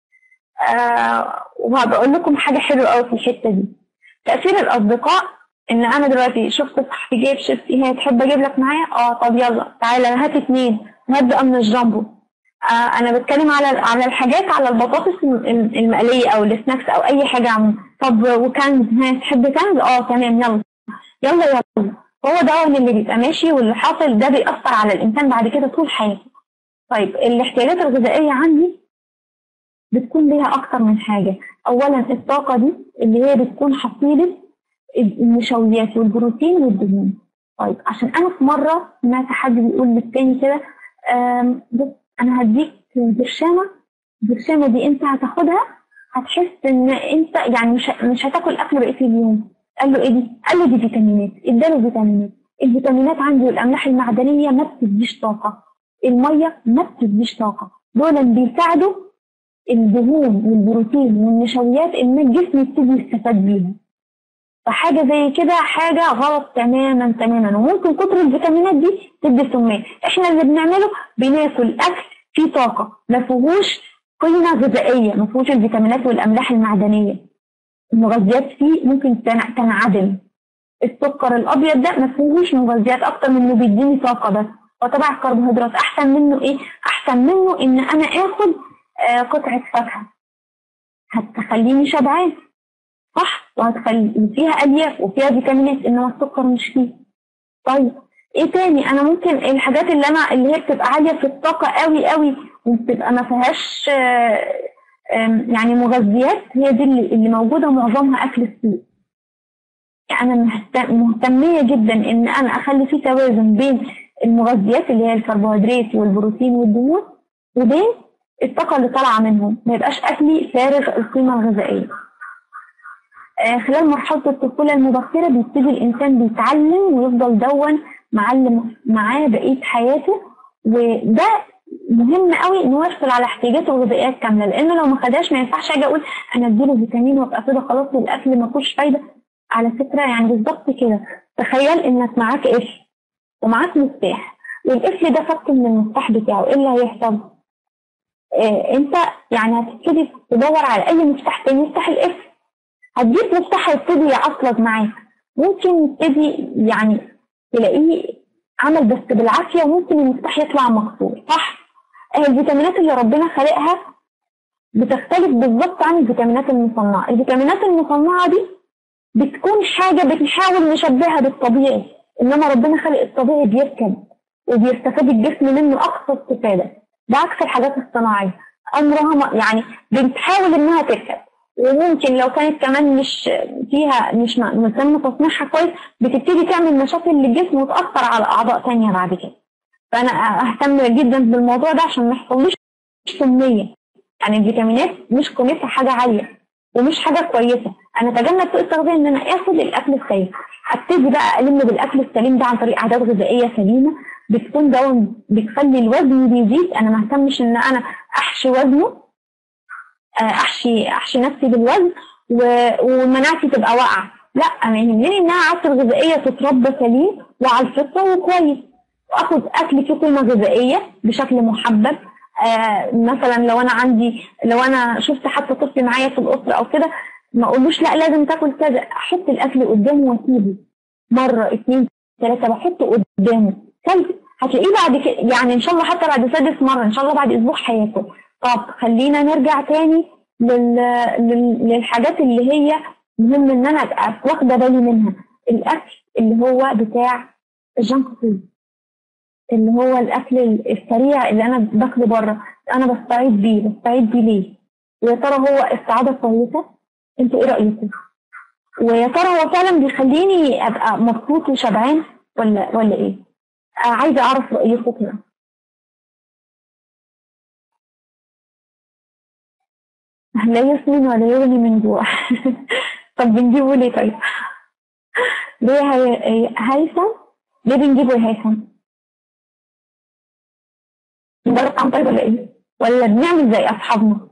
آه وهبقول لكم حاجه حلوه قوي في الحته دي تاثير الاصدقاء ان انا دلوقتي شفت صاحبي جايب شيبسي هي تحب اجيب لك معايا اه طب يلا تعالى هات اتنين وهات بقى من الجامبو آه انا بتكلم على على الحاجات على البطاطس الم- الم- المقليه او السناكس او اي حاجه عموما طب وكنز ها تحب كنز اه تمام يلا يلا يلا هو ده اللي بيبقى ماشي واللي حاصل ده بيأثر على الإنسان بعد كده طول حياته طيب الاحتياجات الغذائية عندي بتكون ليها أكتر من حاجة أولا الطاقة دي اللي هي بتكون حصيلة النشويات والبروتين والدهون طيب عشان أنا في مرة سمعت حد بيقول للتاني كده آم، بص أنا هديك برشامة البرشامة دي أنت هتاخدها هتحس إن أنت يعني مش مش هتاكل أكل بقية اليوم قال له ايه دي؟ قال له دي فيتامينات، اداله فيتامينات، الفيتامينات عندي والاملاح المعدنيه ما بتديش طاقه، الميه ما بتديش طاقه، دول بيساعدوا الدهون والبروتين والنشويات ان الجسم يبتدي يستفاد بيها. فحاجه زي كده حاجه غلط تماما تماما وممكن كتر الفيتامينات دي تدي سمات، احنا اللي بنعمله بناكل اكل فيه طاقه ما فيهوش قيمه غذائيه، ما فيهوش الفيتامينات والاملاح المعدنيه. المغذيات فيه ممكن تن- تنعدم السكر الابيض ده ما فيهوش مغذيات اكتر من انه بيديني طاقه بس وطبعا الكربوهيدرات احسن منه ايه احسن منه ان انا اخد آه قطعه فاكهه هتخليني شبعان صح وهتخلي فيها الياف وفيها فيتامينات انما السكر مش فيه طيب ايه تاني انا ممكن الحاجات اللي انا اللي هي بتبقى عاليه في الطاقه قوي قوي وبتبقى ما فيهاش آه آم، يعني مغذيات هي دي اللي, اللي موجوده معظمها اكل السوق يعني انا مهت- مهتميه جدا ان انا اخلي في توازن بين المغذيات اللي هي الكربوهيدرات والبروتين والدهون وبين الطاقة اللي طالعة منهم ما يبقاش أكلي فارغ القيمة الغذائية آه، خلال مرحلة الطفولة المبكرة بيبتدي الإنسان بيتعلم ويفضل دون معلم معاه بقية حياته وده مهم قوي ان هو يحصل على احتياجاته الغذائيه الكامله لانه لو ما خدهاش ما ينفعش اجي اقول انا اديله فيتامين وابقى كده خلاص الاكل ما فيهوش فايده على فكره يعني بالظبط كده تخيل انك معاك قفل ومعاك مفتاح والقفل ده فك من المفتاح بتاعه ايه اللي هيحصل؟ آه انت يعني هتبتدي تدور على اي مفتاح تاني يفتح القفل هتجيب مفتاح هيبتدي يعصلك معاك ممكن يبتدي يعني تلاقيه عمل بس بالعافيه وممكن المفتاح يطلع مكسور صح؟ آه الفيتامينات اللي ربنا خلقها بتختلف بالظبط عن الفيتامينات المصنعه، الفيتامينات المصنعه دي بتكون حاجه بنحاول نشبهها بالطبيعي انما ربنا خلق الطبيعي بيركب وبيستفاد الجسم منه اقصى استفاده بعكس الحاجات الصناعيه امرها ما يعني بتحاول انها تركب وممكن لو كانت كمان مش فيها مش م- تم تصنيعها كويس بتبتدي تعمل مشاكل للجسم وتاثر على اعضاء تانية بعد كده فانا اهتم جدا بالموضوع ده عشان ما يحصليش سميه يعني الفيتامينات مش قيمتها حاجه عاليه ومش حاجه كويسه انا اتجنب سوء التغذيه ان انا اخد الاكل السليم ابتدي بقى الم بالاكل السليم ده عن طريق عادات غذائيه سليمه بتكون دون بتخلي الوزن بيزيد انا ما اهتمش ان انا احشي وزنه آه، احشي احشي نفسي بالوزن و- ومناعتي تبقى واقعه لا انا يهمني انها عادة غذائيه تتربى سليم وعلى الفطره وكويس واخد اكل فيه قيمه غذائيه بشكل محبب آه مثلا لو انا عندي لو انا شفت حتى طفل معايا في الاسره او كده ما اقولوش لا لازم تاكل كذا احط الاكل قدامه واسيبه مره اتنين ثلاثه بحطه قدامه كلت هتلاقيه بعد كده يعني ان شاء الله حتى بعد سادس مره ان شاء الله بعد اسبوع هياكل طب خلينا نرجع تاني لل... لل... للحاجات اللي هي مهم ان انا ابقى واخده بالي منها الاكل اللي هو بتاع الجنك فود اللي هو الاكل السريع اللي انا باكله بره انا بستعيد بيه بستعيد بيه ليه ويا ترى هو السعاده كويسه انتوا ايه رايكم ويا ترى هو فعلا بيخليني ابقى مبسوط وشبعان ولا ولا ايه آه عايزه اعرف رايكم كده لا يسمن ولا يغني من جوع طب بنجيبه ليه طيب ليه هي... هيثم ليه بنجيبه يا هيثم نجرب طعم طيب ولا ايه ولا بنعمل زي اصحابنا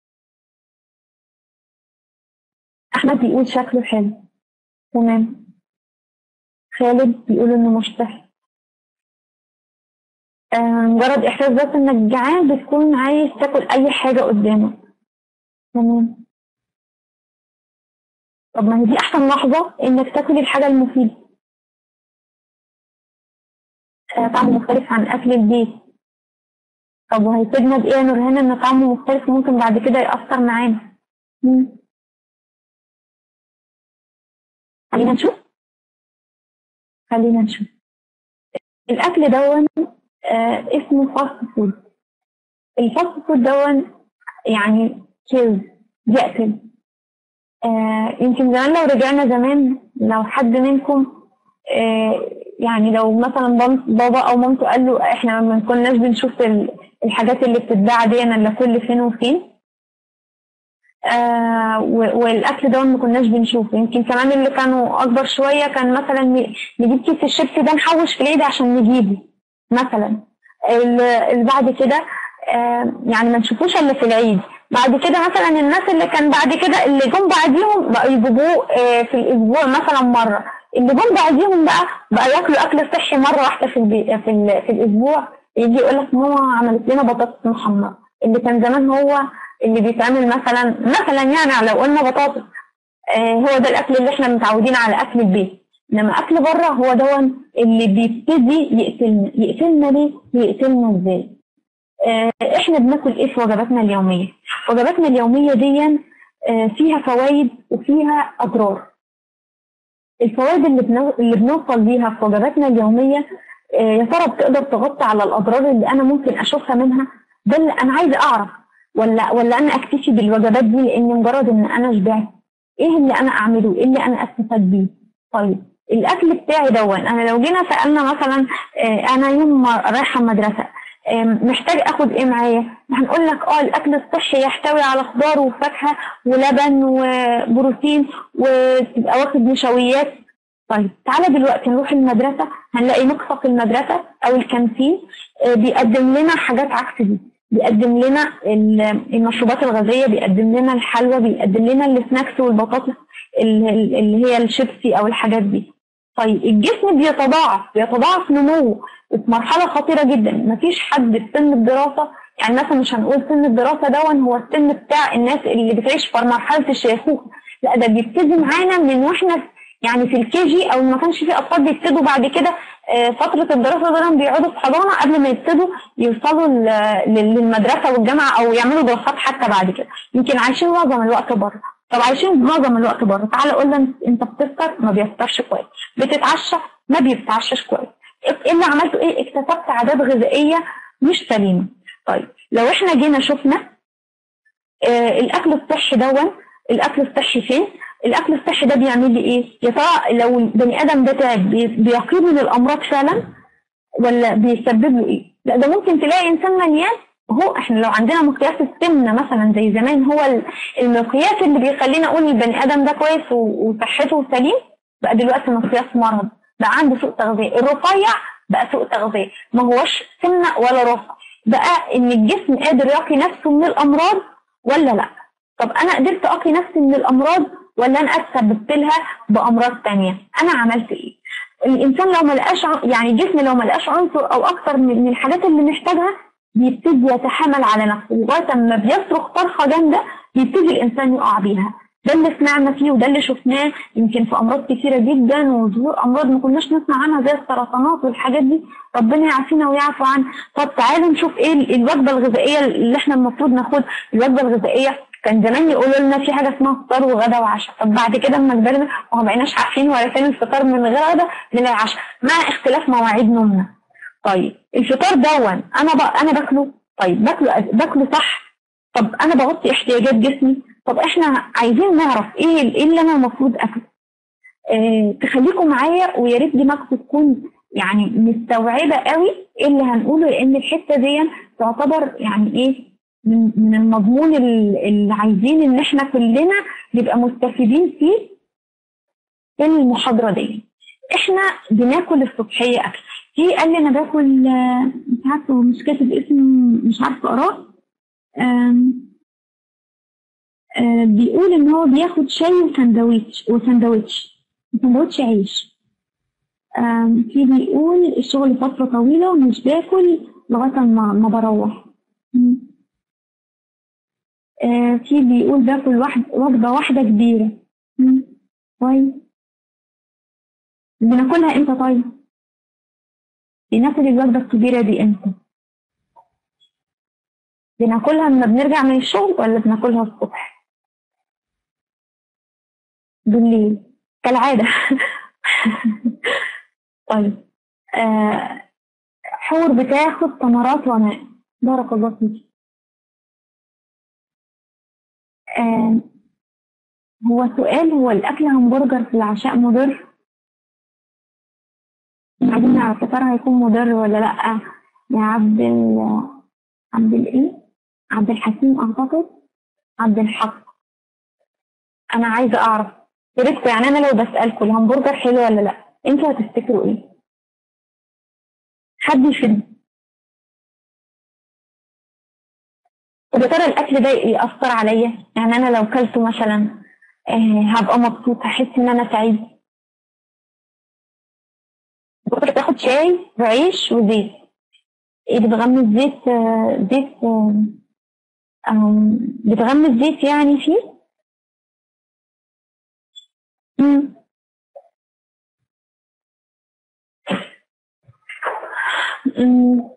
احمد بيقول شكله حلو تمام خالد بيقول انه مشتهي آه، مجرد احساس بس انك جعان بتكون عايز تاكل اي حاجه قدامك تمام طب ما هي دي احسن لحظه انك تاكل الحاجه المفيده آه، طعم مختلف عن اكل البيت طب وهيفيدنا بايه يا نورهان ان طعمه مختلف ممكن بعد كده ياثر معانا مم. خلينا نشوف خلينا نشوف الاكل دون آه اسمه فاست فود الفاست فود دون يعني كيل يقتل آه يمكن زمان لو رجعنا زمان لو حد منكم آه يعني لو مثلا بام- بابا او مامته قال له احنا ما كناش بنشوف ال- الحاجات اللي بتتباع دي الا كل فين وفين آه و- والاكل ده ما كناش بنشوفه يمكن كمان اللي كانوا اكبر شويه كان مثلا ن- نجيب كيس الشيبسي ده نحوش في العيد عشان نجيبه مثلا ال- اللي بعد كده آه يعني ما نشوفوش الا في العيد بعد كده مثلا الناس اللي كان بعد كده اللي جم بعديهم بقوا يجيبوه آه في الاسبوع مثلا مره اللي جم بعديهم بقى بقى ياكلوا اكل صحي مره واحده في البي... في, ال... في الاسبوع يجي يقول لك ماما عملت لنا بطاطس محمره اللي كان زمان هو اللي بيتعمل مثلا مثلا يعني لو قلنا بطاطس آه هو ده الاكل اللي احنا متعودين على اكل البيت انما اكل بره هو دون اللي بيبتدي يقتلنا يقتلنا ليه يقتلنا ازاي آه احنا بناكل ايه في وجباتنا اليوميه وجباتنا اليوميه دي آه فيها فوائد وفيها اضرار الفوائد اللي بنو... اللي بنوصل ليها في وجباتنا اليوميه آه يا ترى بتقدر تغطي على الاضرار اللي انا ممكن اشوفها منها ده اللي انا عايزه اعرف ولا ولا انا اكتفي بالوجبات دي لان مجرد ان انا شبعت ايه اللي انا اعمله ايه اللي انا استفاد بيه طيب الاكل بتاعي دون انا لو جينا سالنا مثلا آه، انا يوم ما رايحه المدرسه آم، محتاج اخد ايه معايا هنقول لك اه الاكل الصحي يحتوي على خضار وفاكهه ولبن وبروتين وتبقى واخد نشويات طيب تعالى دلوقتي نروح المدرسه هنلاقي نقصه في المدرسه او الكانتين آه، بيقدم لنا حاجات عكس دي بيقدم لنا ال- المشروبات الغازيه بيقدم لنا الحلوى بيقدم لنا السناكس والبطاطس ال- ال- اللي هي الشيبسي او الحاجات دي طيب الجسم بيتضاعف بيتضاعف نموه وفي مرحله خطيره جدا مفيش حد في سن الدراسه يعني مثلا مش هنقول سن الدراسه دون هو السن بتاع الناس اللي بتعيش في مرحله الشيخوخه لا ده بيبتدي معانا من واحنا في- يعني في الكي جي او ما كانش في اطفال بيبتدوا بعد كده آه، فتره الدراسه دول بيقعدوا في حضانه قبل ما يبتدوا يوصلوا ل- لل- للمدرسه والجامعه او يعملوا دراسات حتى بعد كده يمكن عايشين معظم الوقت بره طب عايشين معظم الوقت بره تعالى قول لنا انت بتفطر ما بيفطرش كويس بتتعشى ما بيتعشاش كويس ايه اللي عملته ايه اكتسبت عادات غذائيه مش سليمه طيب لو احنا جينا شفنا آه الاكل الصحي دون الاكل الصحي فين الاكل الصحي ده بيعمل لي ايه يا ترى لو البني ادم ده تعب بي- بيقيه من الامراض فعلا ولا بيسبب له ايه لا ده ممكن تلاقي انسان مليان هو احنا لو عندنا مقياس السمنه مثلا زي زمان هو ال- المقياس اللي بيخلينا اقول البني ادم ده كويس و- وصحته سليم بقى دلوقتي مقياس مرض بقى عنده سوء تغذيه الرفيع بقى سوء تغذيه ما هوش سمنه ولا رفع بقى ان الجسم قادر يقي نفسه من الامراض ولا لا طب انا قدرت اقي نفسي من الامراض ولا انا اتسببت لها بامراض تانية انا عملت ايه الانسان لو ما لقاش ع- يعني الجسم لو ما لقاش عنصر او اكتر من من الحاجات اللي محتاجها بيبتدي يتحامل على نفسه لغايه اما بيصرخ صرخه جامده بيبتدي الانسان يقع بيها ده اللي سمعنا فيه وده اللي شفناه يمكن في امراض كتيره جدا وظهور امراض ما كناش نسمع عنها زي السرطانات والحاجات دي ربنا يعافينا ويعفو عنها طب تعالوا نشوف ايه ال- الوجبه الغذائيه اللي احنا المفروض ناخد الوجبه الغذائيه كان زمان يقولوا لنا في حاجه اسمها فطار وغدا وعشاء طب بعد كده اما كبرنا وما بقيناش عارفين ولا فين الفطار من غير غدا من العشاء مع اختلاف مواعيد نومنا طيب الفطار دون انا ب... انا باكله طيب باكله باكله صح طب انا بغطي احتياجات جسمي طب احنا عايزين نعرف ايه ال- ايه اللي انا المفروض اكله آه تخليكم معايا ويا ريت دماغكم تكون يعني مستوعبه قوي ايه اللي هنقوله لان الحته دي تعتبر يعني ايه من من المضمون ال- اللي عايزين ان احنا كلنا نبقى مستفيدين فيه في المحاضره دي احنا بناكل الصبحيه اكل في قال لي انا باكل آه، مش عارفه هو مش كاتب اسمه مش عارفه اقراه آم، آه، بيقول ان هو بياخد شاي وسندوتش وسندوتش وسندوتش عيش آم، في بيقول الشغل فترة طويلة ومش باكل لغاية ما ما بروح مم. آه، في بيقول باكل واحد وجبة واحدة كبيرة مم. كويس بناكلها امتى طيب؟ بناكل الوجبة الكبيرة دي امتى؟ بناكلها لما بنرجع من الشغل ولا بناكلها الصبح؟ بالليل كالعادة طيب آه حور بتاخد ثمرات وماء بارك الله فيك آه هو سؤال هو الأكل همبرجر في العشاء مضر؟ عايزين نعرف يا ترى هيكون مضر ولا لأ يا عبد ال عبد الإيه؟ عبد الحكيم أعتقد عبد الحق أنا عايزة أعرف يا ريتكم يعني أنا لو بسألكم الهمبرجر حلو ولا لأ أنتوا هتفتكروا إيه؟ حد يفيد طب يا ترى الأكل ده يأثر عليا؟ يعني أنا لو كلته مثلا آه هبقى مبسوط هحس إن أنا سعيد كنت تاخد شاي وعيش وزيت ايه بتغمس زيت آه، زيت آه، آم، بتغمس زيت يعني فيه مم. مم.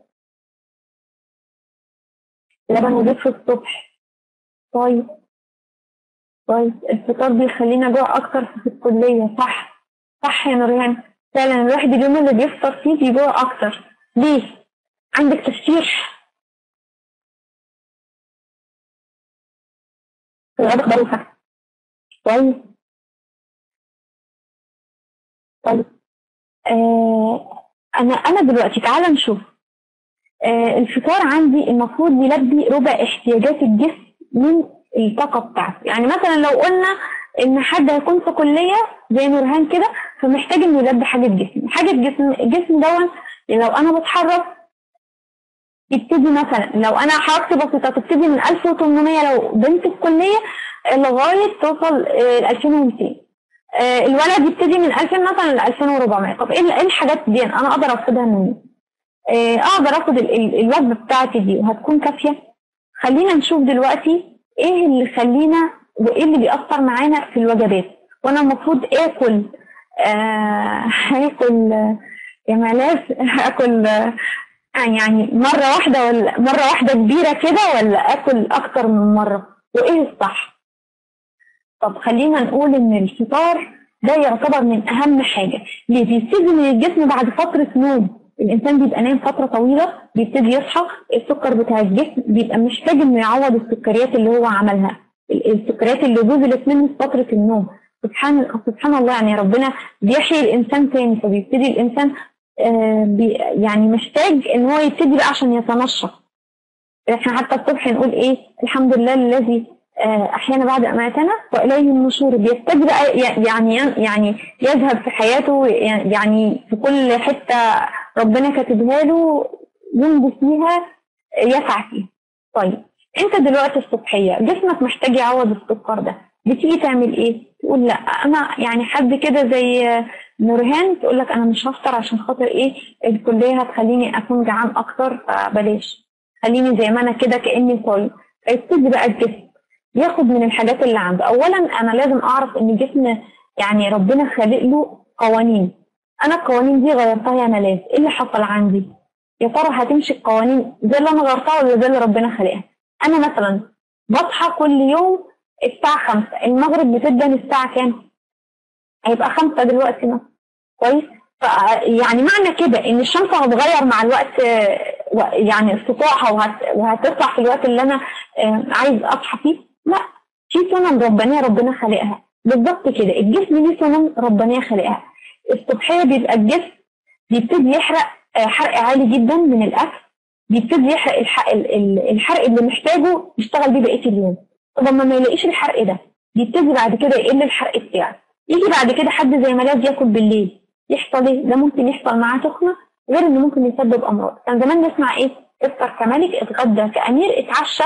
لبن وزيت في الصبح طيب طيب الفطار بيخلينا جوع اكتر في الكلية صح صح يا نورهان فعلا الواحد اليوم اللي بيفطر فيه بيجوع اكتر ليه عندك تفسير الغدا خروفة كويس طيب آه انا انا دلوقتي تعالى نشوف آه الفطار عندي المفروض يلبي ربع احتياجات الجسم من الطاقه بتاعته يعني مثلا لو قلنا ان حد هيكون في كليه زي نورهان كده فمحتاج انه يلبي حاجه جسم حاجه جسم الجسم دون لو انا بتحرك يبتدي مثلا لو انا حركتي بسيطه تبتدي من 1800 لو بنت في كليه لغايه توصل ل 2200 آه، الولد يبتدي من 2000 مثلا ل 2400 طب ايه إيه الحاجات دي انا اقدر اخدها منين؟ آه، اقدر اخد ال- ال- الوجبه بتاعتي دي وهتكون كافيه خلينا نشوف دلوقتي ايه اللي يخلينا وايه اللي بيأثر معانا في الوجبات وانا المفروض اكل آه اكل آه، يا ملاذ اكل آه يعني مرة واحدة ولا مرة واحدة كبيرة كده ولا اكل اكتر من مرة وايه الصح طب خلينا نقول ان الفطار ده يعتبر من اهم حاجة ليه بيبتدي من الجسم بعد فترة نوم الانسان بيبقى نايم فترة طويلة بيبتدي يصحى السكر بتاع الجسم بيبقى محتاج انه يعوض السكريات اللي هو عملها ال- السكريات اللي جزلت منه في فترة النوم سبحان سبحان الله يعني ربنا بيحيي الانسان تاني فبيبتدي الانسان آه بي يعني محتاج ان هو يبتدي بقى عشان يتنشط احنا حتى الصبح نقول ايه الحمد لله الذي آه، احيانا بعد اماتنا واليه النشور بيبتدي بقى ي- يعني يعني يذهب في حياته يعني في كل حته ربنا كاتبها له يمضي فيها يسعى فيها طيب انت دلوقتي الصبحيه جسمك محتاج يعوض السكر ده بتيجي تعمل ايه تقول لا انا يعني حد كده زي نورهان تقول لك انا مش هفطر عشان خاطر ايه الكليه هتخليني اكون جعان اكتر فبلاش خليني زي ما انا كده كاني صايم فيبتدي بقى الجسم ياخد من الحاجات اللي عنده اولا انا لازم اعرف ان الجسم يعني ربنا خالق له قوانين انا القوانين دي غيرتها يا ملاذ ايه اللي حصل عندي يا ترى هتمشي القوانين زي اللي انا غيرتها ولا زي اللي ربنا خلقها انا مثلا بصحى كل يوم الساعة خمسة المغرب بتبدأ الساعة كام؟ هيبقى خمسة دلوقتي مثلا كويس؟ ف- يعني معنى كده ان الشمس هتغير مع الوقت آه، و- يعني استطاعها وهت- وهتطلع في الوقت اللي انا آه، عايز اصحى فيه لا في سنن ربانيه ربنا خالقها بالظبط كده الجسم ليه سنن ربانيه خالقها الصبحيه بيبقى الجسم بيبتدي يحرق آه، حرق عالي جدا من الاكل بيبتدي يحرق الحرق, الحرق اللي محتاجه يشتغل بيه بقيه اليوم طب لما ما يلاقيش الحرق ده بيبتدي بعد كده يقل الحرق بتاعه يجي بعد كده حد زي ملاذ ياكل بالليل يحصل ايه ده ممكن يحصل معاه تخنه غير انه ممكن يسبب امراض كان زمان نسمع ايه افطر كملك اتغدى كامير اتعشى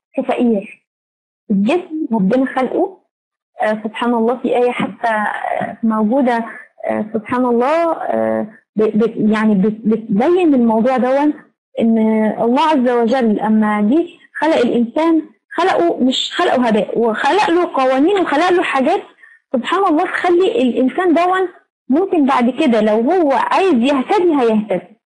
كفقير الجسم ربنا خلقه آه سبحان الله في آية حتى آه موجودة آه سبحان الله آه ب- ب- يعني بت- بتبين الموضوع دون ان الله عز وجل اما جه خلق الانسان خلقه مش خلقه هباء وخلق له قوانين وخلق له حاجات سبحان الله تخلي الانسان دون ممكن بعد كده لو هو عايز يهتدي هيهتدي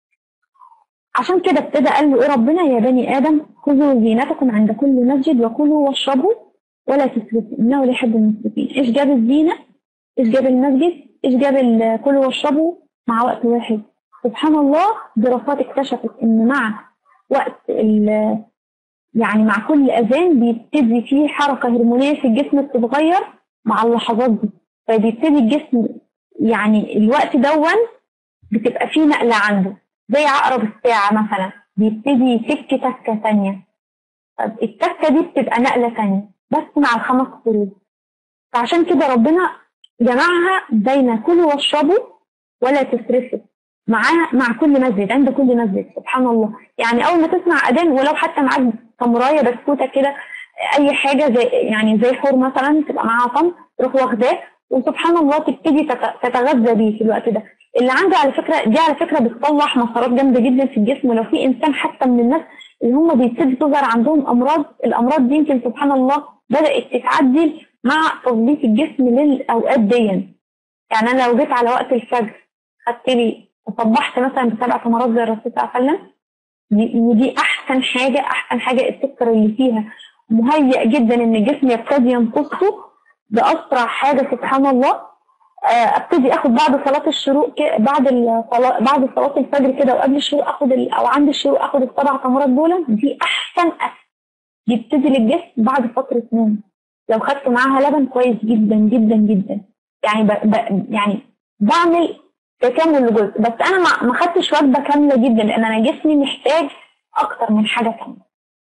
عشان كده ابتدى قال له ايه ربنا يا بني ادم خذوا زينتكم عند كل مسجد وكلوا واشربوا ولا تسرفوا انه لا يحب المسرفين ايش جاب الزينه ايش جاب المسجد ايش جاب ال- كلوا واشربوا مع وقت واحد سبحان الله دراسات اكتشفت ان مع وقت ال- يعني مع كل اذان بيبتدي فيه حركه هرمونيه في الجسم بتتغير مع اللحظات دي فبيبتدي الجسم يعني الوقت دون بتبقى فيه نقله عنده زي عقرب الساعه مثلا بيبتدي يتك تكه ثانيه طب التكه دي بتبقى نقله ثانيه بس مع الخمس فروض فعشان كده ربنا جمعها بين كلوا واشربوا ولا تسرفوا معاها مع كل مسجد عند كل مسجد سبحان الله يعني اول ما تسمع اذان ولو حتى معاك تمرايه بسكوته كده اي حاجه زي يعني زي حور مثلا تبقى معاها طم تروح واخداه وسبحان الله تبتدي تت- تتغذى بيه في الوقت ده اللي عنده على فكره دي على فكره بتصلح مسارات جامده جدا في الجسم ولو في انسان حتى من الناس اللي هم بيبتدي تظهر عندهم امراض الامراض دي يمكن سبحان الله بدات تتعدل مع تظبيط الجسم للاوقات دي يعني انا لو جيت على وقت الفجر خدت لي وصبحت مثلا بسبع تمرات زي الرسول صلى الله عليه وسلم دي ودي احسن حاجه احسن حاجه السكر اللي فيها مهيئ جدا ان الجسم يبتدي يمتصه باسرع حاجه سبحان الله آه، ابتدي اخد بعد صلاه الشروق ك- بعد الصلاه بعد صلاه الفجر كده وقبل الشروق اخد ال- او عند الشروق اخد السبع تمرات دول دي احسن اكل بيبتدي للجسم بعد فتره نوم لو خدت معاها لبن كويس جدا جدا جدا يعني ب... ب... يعني بعمل تكامل لجزء بس انا ما ما خدتش وجبه كامله جدا لان انا جسمي محتاج اكتر من حاجه كامله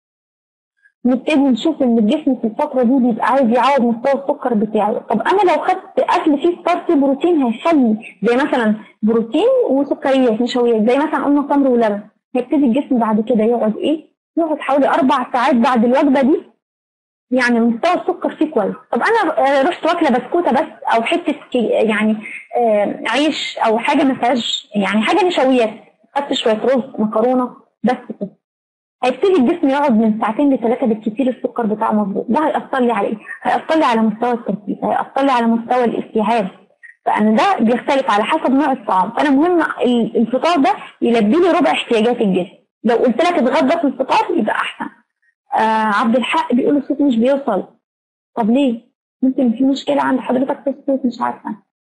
نبتدي نشوف ان الجسم في الفتره دي بيبقى عايز يعوض مستوى السكر بتاعه طب انا لو خدت اكل فيه ستارت بروتين هيخلي زي مثلا بروتين وسكريات نشويات زي مثلا قلنا تمر ولبن هيبتدي الجسم بعد كده يقعد ايه يقعد حوالي اربع ساعات بعد الوجبه دي يعني مستوى السكر فيه كويس طب انا آه، رحت واكله بسكوته بس او حته كي- يعني آه، عيش او حاجه ما فيهاش يعني حاجه نشويات خدت شويه رز مكرونه بس كده هيبتدي الجسم يقعد من ساعتين لثلاثه بالكثير السكر بتاعه مظبوط ده هيأثر لي على ايه؟ هيأثر لي على مستوى التركيز هيأثر لي على مستوى الاستيعاب فانا ده بيختلف على حسب نوع الطعام فانا مهم ال- الفطار ده يلبي لي ربع احتياجات الجسم لو قلت لك اتغدى في الفطار يبقى احسن آه عبد الحق بيقول الصوت مش بيوصل طب ليه؟ ممكن في مشكلة عند حضرتك في الصوت مش عارفة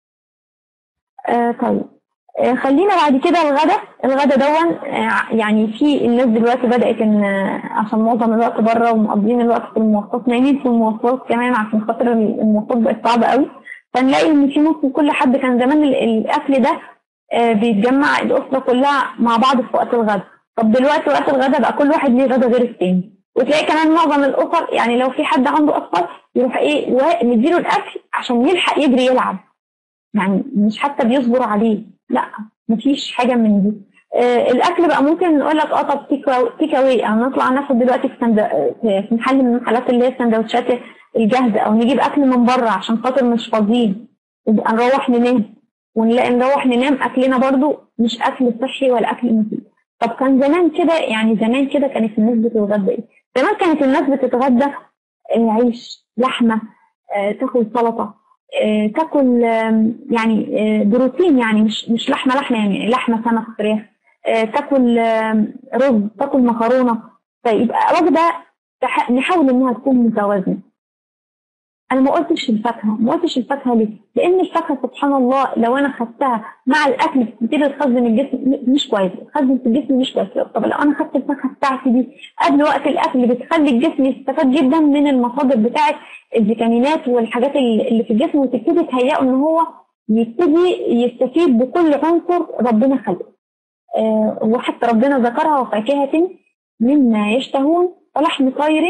آه طيب آه خلينا بعد كده الغدا الغدا دون آه يعني في الناس دلوقتي بدأت ان آه، عشان معظم الوقت بره ومقضيين الوقت في المواصلات نايمين في المواصلات كمان عشان خاطر المواصلات بقت صعبة قوي فنلاقي ان في ممكن كل حد كان زمان ال- الاكل ده آه بيتجمع الاسره كلها مع بعض في وقت الغدا طب دلوقتي وقت الغدا بقى كل واحد ليه غدا غير التاني وتلاقي كمان معظم الاسر يعني لو في حد عنده اطفال يروح ايه و- مديله الاكل عشان يلحق يجري يلعب يعني مش حتى بيصبر عليه لا مفيش حاجه من دي آه الاكل بقى ممكن نقول لك اه طب تيك اواي او نطلع ناخد دلوقتي في سند... في في محل من المحلات اللي هي السندوتشات الجاهزه او نجيب اكل من بره عشان خاطر مش فاضيين يبقى نروح ننام ونلاقي نروح ننام اكلنا برضو مش اكل صحي ولا اكل مفيد طب كان زمان كده يعني زمان كده كانت الناس بتتغدى ايه؟ زمان كانت الناس بتتغدى آه، عيش لحمه آه، تاكل سلطه آه، تاكل آم، يعني آه، بروتين يعني مش مش لحمه لحمه يعني لحمه سمك فراخ آه، تاكل آم، رز تاكل مكرونه فيبقى وجبه تح- نحاول انها تكون متوازنه انا ما قلتش الفاكهه ما قلتش الفاكهه ليه لان الفاكهه سبحان الله لو انا خدتها مع الاكل بتبتدي تخزن الجسم م- مش كويس تخزن في الجسم مش كويس طب لو انا خدت الفاكهه بتاعتي دي قبل وقت الاكل بتخلي الجسم يستفاد جدا من المصادر بتاعه الفيتامينات والحاجات اللي اللي في الجسم وتبتدي تهيئه ان هو يبتدي يستفيد بكل عنصر ربنا خلقه آه وحتى ربنا ذكرها وفاكهه مما يشتهون ولحم طير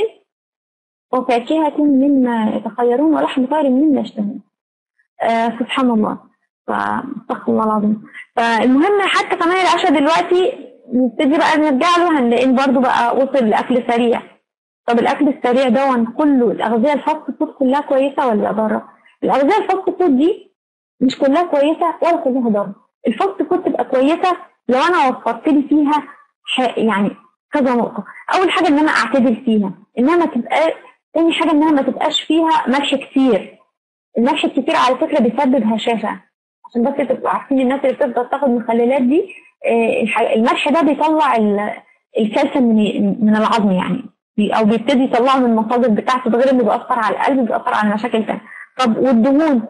وفاكهة مما يتخيرون ولحم طير مما يشتهون آه سبحان الله فاستغفر الله العظيم فالمهم حتى كمان العشاء دلوقتي نبتدي بقى نرجع له هنلاقيه برضه بقى وصل لأكل سريع طب الأكل السريع ده كله الأغذية الفاست فود كلها كويسة ولا ضارة؟ الأغذية الفاست فود دي مش كلها كويسة ولا كلها ضارة الفاست فود تبقى كويسة لو أنا وفرت لي فيها ح- يعني كذا نقطة أول حاجة إن أنا أعتدل فيها إنها ما تبقى تاني حاجة إنها ما تبقاش فيها ملح كتير الملح الكتير على فكرة بيسبب هشاشة عشان بس تبقوا عارفين الناس اللي بتفضل تاخد مخللات دي آه، الح- الملح ده بيطلع ال- الكالسيوم من من العظم يعني بي- او بيبتدي يطلعه من المصادر بتاعته ده غير انه بيأثر على القلب بيأثر على مشاكل تانية طب والدهون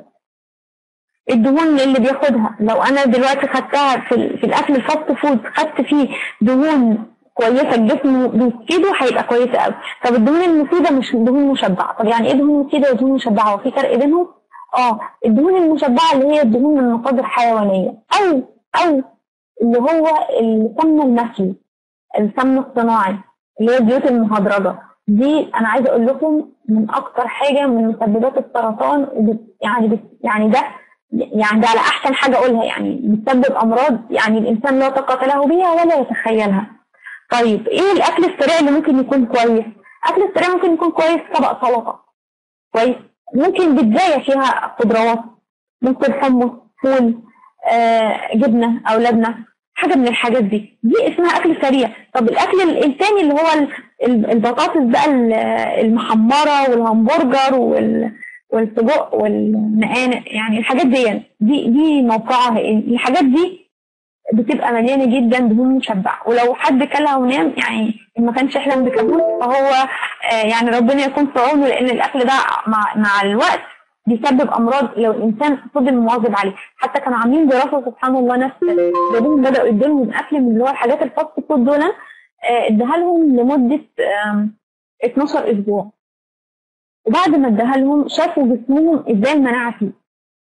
الدهون اللي بياخدها لو انا دلوقتي خدتها في, ال- في الاكل الفاست فود خدت فيه دهون كويسه الجسم بيفيده هيبقى كويسه قوي طب الدهون المفيده مش دهون مشبعه طب يعني ايه دهون مفيده ودهون مشبعه وفي فرق بينهم اه الدهون المشبعه اللي هي الدهون من مصادر حيوانيه او او اللي هو السمن المشوي السمن الصناعي اللي هي الزيوت المهدرجه دي انا عايزه اقول لكم من اكتر حاجه من مسببات السرطان وبت- يعني بت يعني ده يعني ده على احسن حاجه اقولها يعني بتسبب امراض يعني الانسان لا طاقه له بها ولا يتخيلها طيب ايه الاكل السريع اللي ممكن يكون كويس الاكل السريع ممكن يكون كويس طبق سلطه كويس ممكن بيتزايا فيها خضروات ممكن حمص فول آه جبنه او لبنه حاجه من الحاجات دي دي اسمها اكل سريع طب الاكل ال- التاني اللي هو ال- ال- البطاطس بقى ال- المحمره والهمبرجر وال والسجق والنقانق يعني الحاجات دي دي دي موقعها ايه الحاجات دي بتبقى مليانه جدا دهون مشبعه ولو حد كلها ونام يعني إن ما كانش يحلم بكابوس فهو آه، يعني ربنا يكون في عونه لان الاكل ده مع مع الوقت بيسبب امراض لو الانسان فضل مواظب عليه حتى كانوا عاملين دراسه سبحان الله ناس جابوهم بداوا يدوا لهم اكل من اللي هو الحاجات الفاست فود دول آه، اداها لهم لمده آم، 12 اسبوع وبعد ما اداها لهم شافوا جسمهم ازاي المناعه فيه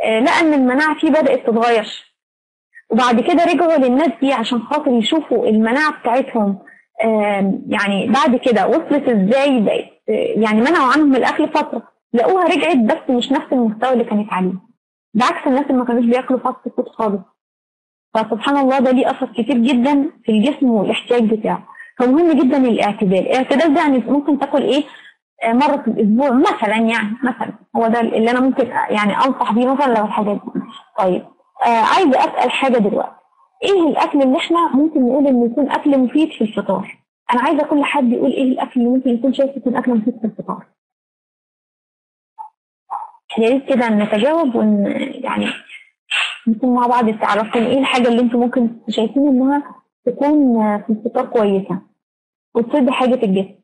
آه، لقى ان المناعه فيه بدات تتغير وبعد كده رجعوا للناس دي عشان خاطر يشوفوا المناعه بتاعتهم آم، يعني بعد كده وصلت ازاي بقت آه، يعني منعوا عنهم الاكل فتره لقوها رجعت بس مش نفس المستوى اللي كانت عليه بعكس الناس اللي ما كانوش بياكلوا فاست فود خالص فسبحان الله ده ليه اثر كتير جدا في الجسم والاحتياج بتاعه فمهم جدا الاعتدال الاعتدال ده يعني ممكن تاكل ايه آه، مره في الاسبوع مثلا يعني مثلا هو ده اللي انا ممكن يعني انصح بيه مثلا لو الحاجات دي طيب آه عايزه اسال حاجه دلوقتي ايه الاكل اللي احنا ممكن نقول انه يكون اكل مفيد في الفطار انا عايزه كل حد يقول ايه الاكل اللي ممكن يكون شايف يكون اكل مفيد في الفطار يا ريت كده نتجاوب ون يعني نكون مع بعض تعرفون ايه الحاجه اللي انتم ممكن شايفين انها تكون في الفطار كويسه وتسد حاجه الجسم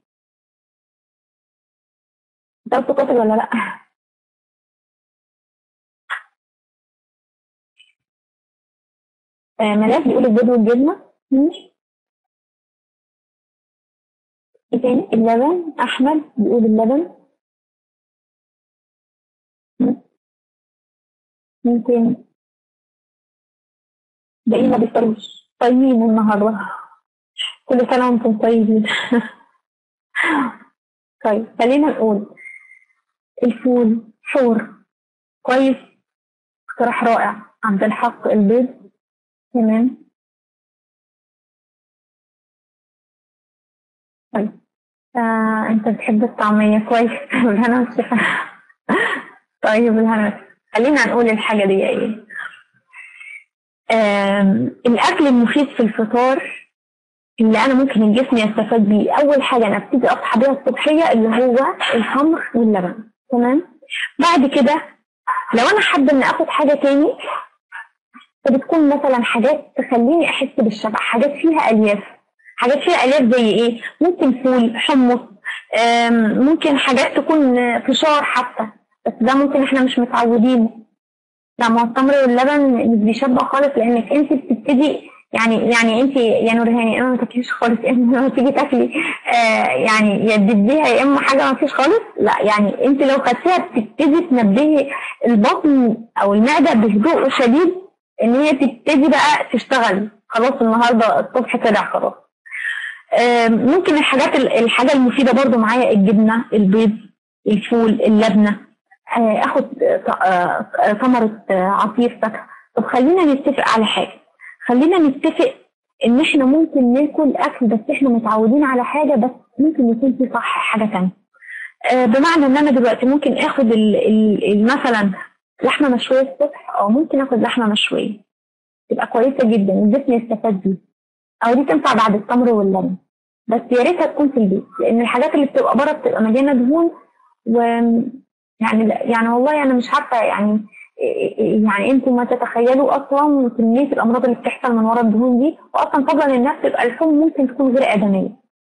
ده بتقاتل ولا لا آه، ملاك بيقول البيض والجبنه ماشي ايه تاني اللبن احمد بيقول اللبن م- مين تاني باقيين ما بيفطروش طيبين النهارده كل سنه وانتم طيبين طيب خلينا نقول الفول حور كويس اقتراح رائع عبد الحق البيض تمام طيب آه، انت بتحب الطعمية كويس بالهنا والشفا طيب بالهنا خلينا نقول الحاجة دي ايه آم، الأكل المفيد في الفطار اللي أنا ممكن الجسم يستفاد بيه أول حاجة أنا ابتدي أصحى بيها الصبحية اللي هو التمر واللبن تمام بعد كده لو أنا حابة إن آخد حاجة تاني فبتكون مثلا حاجات تخليني أحس بالشبع حاجات فيها ألياف حاجات فيها ألياف زي إيه ممكن فول حمص آم، ممكن حاجات تكون فشار حتى بس ده ممكن احنا مش متعودين لا ما هو التمر واللبن مش بيشبع خالص لانك انت بتبتدي يعني يعني انت يا نورهاني انا ما تاكليش خالص انت لما تيجي تاكلي آه يعني يا تديها يا اما حاجه ما فيش خالص لا يعني انت لو خدتيها بتبتدي تنبهي البطن او المعده بهدوء شديد ان هي تبتدي بقى تشتغل خلاص النهارده الصبح طلع خلاص آه ممكن الحاجات الحاجه المفيده برضو معايا الجبنه البيض الفول اللبنه آه، اخد آه، آه، ثمرة آه، عصير فاكهة طب خلينا نتفق على حاجة خلينا نتفق ان احنا ممكن ناكل اكل بس احنا متعودين على حاجة بس ممكن يكون في صح حاجة تانية آه، بمعنى ان انا دلوقتي ممكن اخد ال ال ال مثلا لحمة مشوية الصبح او ممكن اخد لحمة مشوية تبقى كويسة جدا الجسم يستفاد بيها او دي تنفع بعد التمر واللبن بس يا ريتها تكون في البيت لان الحاجات اللي بتبقى بره بتبقى مليانة دهون و يعني لا- يعني والله انا مش عارفه يعني يعني انتم ما تتخيلوا اصلا كميه الامراض اللي بتحصل من وراء الدهون دي واصلا فضلا الناس تبقى اللحوم ممكن تكون غير ادميه.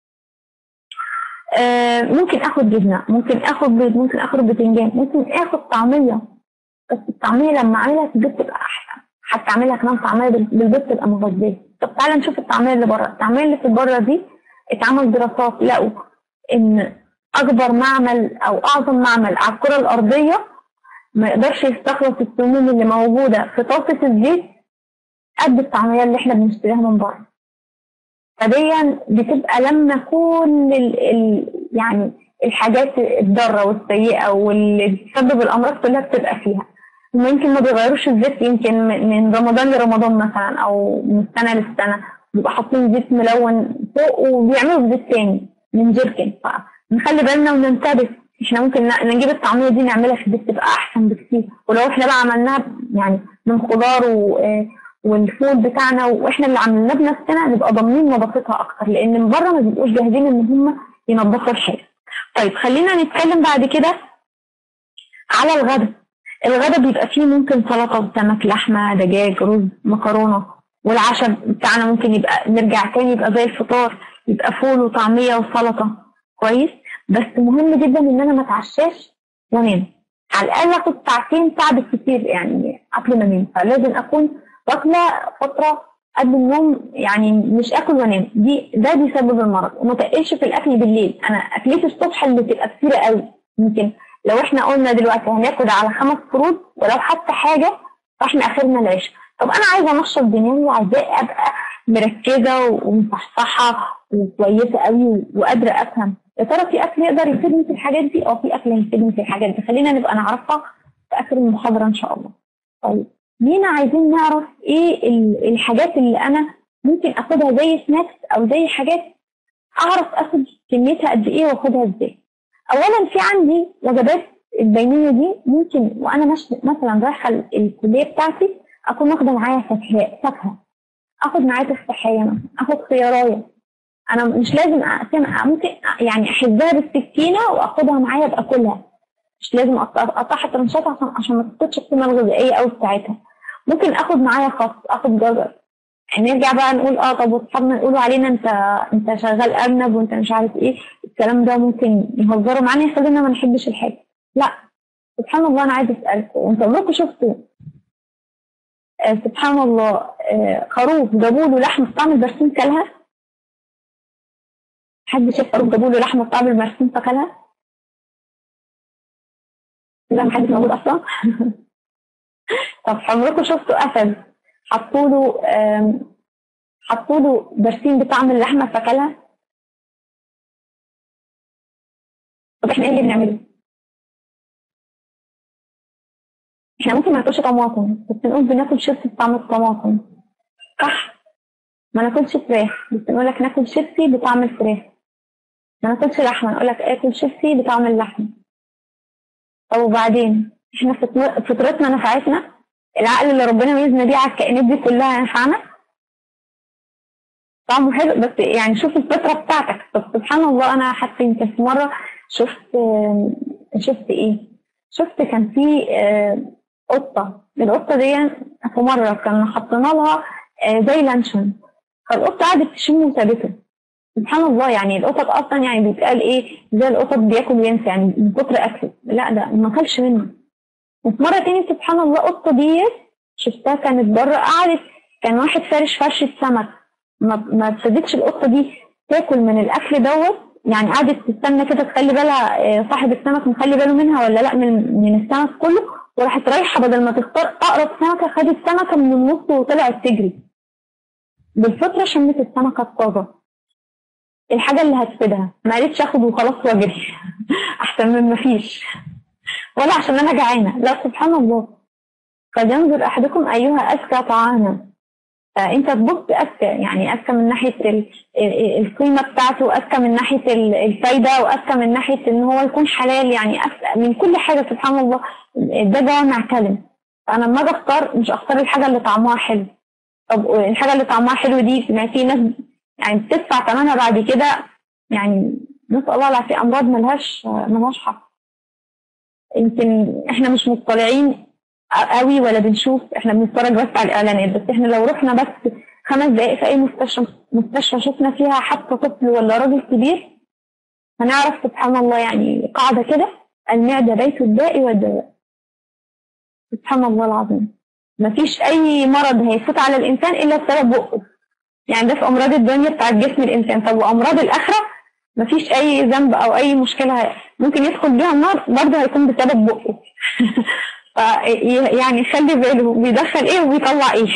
آه ممكن اخد جبنه، ممكن اخد بيض، ممكن اخد بتنجان، ممكن اخد طعميه بس الطعميه لما اعملها في البيت تبقى احسن، حتى اعملها كمان طعميه بال- بالبيض تبقى مغذيه. طب تعالى نشوف الطعميه اللي بره، الطعميه اللي في بره دي اتعمل دراسات لقوا ان اكبر معمل او اعظم معمل على الكره الارضيه ما يقدرش يستخلص السموم اللي موجوده في طاسه الزيت قد الطعميه اللي احنا بنشتريها من بره فديا بتبقى لما كل ال ال يعني الحاجات الضاره والسيئه واللي بتسبب الامراض كلها بتبقى فيها ويمكن ما بيغيروش الزيت يمكن من من رمضان لرمضان مثلا او من سنه للسنه بيبقى حاطين زيت ملون فوق وبيعملوا بزيت تاني من جيركن فنخلي بالنا وننتبه احنا ممكن ن- نجيب الطعميه دي نعملها في البيت تبقى احسن بكتير ولو احنا بقى عملناها ب- يعني من خضار و آه، والفول بتاعنا واحنا اللي عملناه بنفسنا نبقى ضامنين نظافتها اكتر لان من بره ما بيبقوش جاهزين ان هم ينظفوا الحاجه. طيب خلينا نتكلم بعد كده على الغداء. الغداء بيبقى فيه ممكن سلطه سمك لحمه دجاج رز مكرونه والعشاء بتاعنا ممكن يبقى نرجع تاني يبقى زي الفطار يبقى فول وطعميه وسلطه كويس بس مهم جدا ان انا ما اتعشاش وانام على الاقل اخد ساعتين ساعه بالكتير يعني قبل ما انام فلازم اكون واكله فتره قبل النوم يعني مش اكل وانام دي ده بيسبب المرض وما تقلش في الاكل بالليل انا اكلتي الصبح اللي بتبقى كتيره قوي يمكن لو احنا قلنا دلوقتي هناخد على خمس فروض ولو حتى حاجه فاحنا اخرنا العشاء طب انا عايزه انشط دماغي وعايزاه ابقى مركزه ومصحصحه وكويسه قوي وقادره افهم يا ترى في اكل يقدر يفيدني في الحاجات دي اه في اكل هيفيدني في الحاجات دي خلينا نبقى نعرفها في اخر المحاضره ان شاء الله طيب لينا عايزين نعرف ايه ال- الحاجات اللي انا ممكن اخدها زي سناكس او زي حاجات اعرف اخد كميتها قد ايه واخدها ازاي اولا في عندي وجبات البينيه دي ممكن وانا مش مثلا رايحه ال- الكليه بتاعتي اكون واخده معايا فاكهه فاكهه اخد معايا تفاحيه مثلا اخد خيارايه انا مش لازم اقسمها ممكن يعني احزها بالسكينه واخدها معايا ابقى اكلها مش لازم أقط- اقطعها ترنشات عشان عشان ما تفقدش القيمه الغذائيه قوي بتاعتها ممكن اخد معايا خس اخد جزر نرجع بقى نقول اه طب واصحابنا يقولوا علينا انت انت شغال ارنب وانت مش عارف ايه الكلام ده ممكن يهزروا معانا يخلينا ما نحبش الحاجه لا سبحان الله انا عايزه اسالكم وانت عمركم شفتوا آه سبحان الله آه خروف جابوا له لحم بطعم البرسيم كلها حد شاف خروف جابوا له لحم بطعم البرسيم فكلها لا محدش موجود اصلا طب عمركم شفتوا اسد حطوا له آم، حطوا له برسيم بطعم اللحمه فاكلها طب احنا ايه اللي بنعمله؟ احنا ممكن ما ناكلش طماطم بس نقول بناكل شيبسي بطعم الطماطم صح؟ ما ناكلش فراخ بس نقول لك ناكل شيبسي بطعم الفراخ ما ناكلش لحمه نقول لك اكل شيبسي بطعم اللحمه طب وبعدين احنا فطر- فطرتنا نفعتنا العقل اللي ربنا ميزنا بيه على الكائنات دي كلها ينفعنا طعمه حلو بس يعني شوف الفطرة بتاعتك طب سبحان الله أنا حتى يمكن في مرة شفت آم، شفت إيه؟ شفت كان في آم، قطة القطة دي في مرة كان حطينا لها آه، زي لانشون فالقطة قعدت تشم وسابته سبحان الله يعني القطط أصلا يعني بيتقال إيه زي القطط بياكل وينسى يعني من كتر أكله لا ده ما كلش منه وفي مرة تاني سبحان الله قطة دي شفتها كانت بره قعدت كان واحد فارش فرشة سمك ما ما ابتدتش القطة دي تاكل من الأكل دوت يعني قعدت تستنى كده تخلي بالها آه، صاحب السمك مخلي باله منها ولا لا من من السمك كله وراحت رايحة بدل ما تختار أقرب سمكة خدت سمكة من النص وطلعت تجري بالفطرة شمت السمكة الطازة الحاجة اللي هتفيدها ما قالتش اخد وخلاص واجري احسن من ما فيش ولا عشان انا جعانه لا سبحان الله قد ينظر احدكم ايها اذكى طعاما فانت تبص اذكى يعني اذكى من ناحيه ال- ال- القيمه بتاعته اذكى من ناحيه ال- الفايده واذكى من ناحيه ان هو يكون حلال يعني اذكى من كل حاجه سبحان الله ده جوامع كلم فانا لما اجي اختار مش اختار الحاجه اللي طعمها حلو طب الحاجه اللي طعمها حلو دي ما في ناس يعني بتدفع ثمنها بعد كده يعني نسال الله العافيه امراض ملهاش ملهاش حق يمكن احنا مش مطلعين قوي ولا بنشوف احنا بنتفرج بس على الاعلانات بس احنا لو رحنا بس خمس دقائق في اي مستشفى مستشفى شفنا فيها حتى طفل ولا راجل كبير هنعرف سبحان الله يعني قاعده كده المعده بيت الداء والدواء سبحان الله العظيم مفيش اي مرض هيفوت على الانسان الا بسبب بقه يعني ده في امراض الدنيا بتاعت جسم الانسان طب وامراض الاخره مفيش اي ذنب او اي مشكله ممكن يدخل بيها النار برضه هيكون بسبب بقه ف يعني خلي باله بيدخل ايه وبيطلع ايه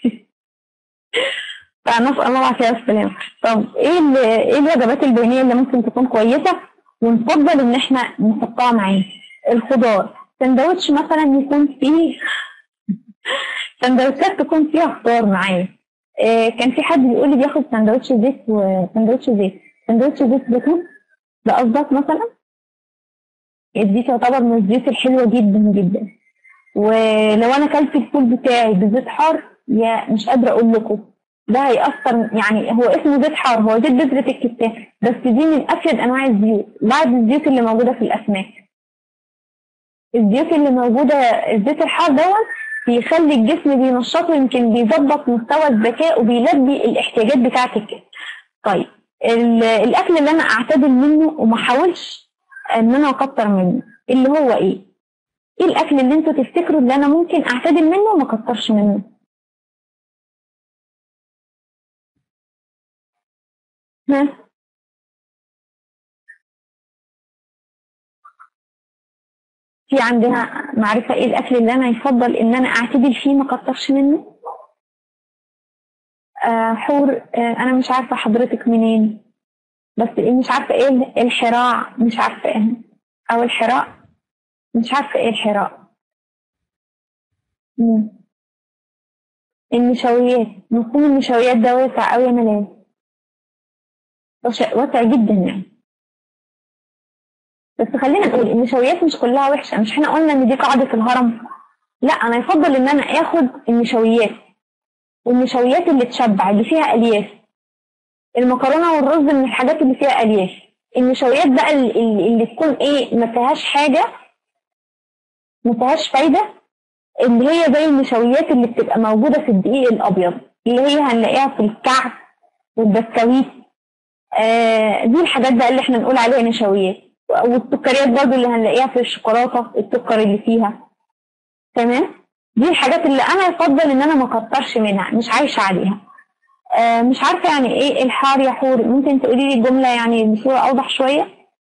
فنسال الله العافيه والسلامه طب ايه ال- ايه الوجبات البينيه اللي ممكن تكون كويسه ونفضل ان احنا نحطها معاه الخضار سندوتش مثلا يكون فيه سندوتشات تكون فيها خضار معاه إيه كان في حد بيقول لي بياخد سندوتش زيت وسندوتش زيت سندوتش زيت زيتون ده قصدك مثلا الزيت يعتبر من الزيوت الحلوه جدا جدا ولو انا اكلت الفول بتاعي بزيت حار يا مش قادره اقول لكم ده هيأثر يعني هو اسمه زيت حار هو زيت بذرة الكتان بس دي من افيد انواع الزيوت بعد الزيوت اللي موجوده في الاسماك الزيوت اللي موجوده الزيت الحار دوت بيخلي الجسم بينشطه يمكن بيظبط مستوى الذكاء وبيلبي الاحتياجات بتاعت الجسم طيب ال- الاكل اللي انا اعتدل منه وما احاولش ان انا اكتر منه اللي هو ايه ايه الاكل اللي انتوا تفتكروا اللي انا ممكن اعتدل منه وما اكترش منه ها في عندنا معرفة ايه الأكل اللي أنا يفضل إن أنا أعتدل فيه ما كترش منه آه حور آه أنا مش عارفة حضرتك منين بس مش عارفة ايه الحراع مش عارفة ايه أو الحراء مش عارفة ايه الحراء مم. النشويات مفهوم النشويات ده واسع أوي يا ملاك واسع واسع جدا يعني بس خلينا نقول النشويات مش كلها وحشة مش احنا قلنا ان دي قاعدة الهرم لا انا يفضل ان انا اخد النشويات والنشويات اللي تشبع اللي فيها الياف المكرونة والرز من الحاجات اللي فيها الياف النشويات بقى اللي, اللي تكون ايه ما فيهاش حاجة ما فيهاش فايدة اللي هي زي النشويات اللي بتبقى موجودة في الدقيق الأبيض اللي هي هنلاقيها في الكعب والبسكويت آه دي الحاجات بقى اللي احنا نقول عليها نشويات والسكريات برضو اللي هنلاقيها في الشوكولاتة السكر اللي فيها تمام دي الحاجات اللي انا يفضل ان انا ما اكترش منها مش عايشة عليها آه مش عارفة يعني ايه الحار يا حور ممكن تقولي لي الجملة يعني بصورة اوضح شوية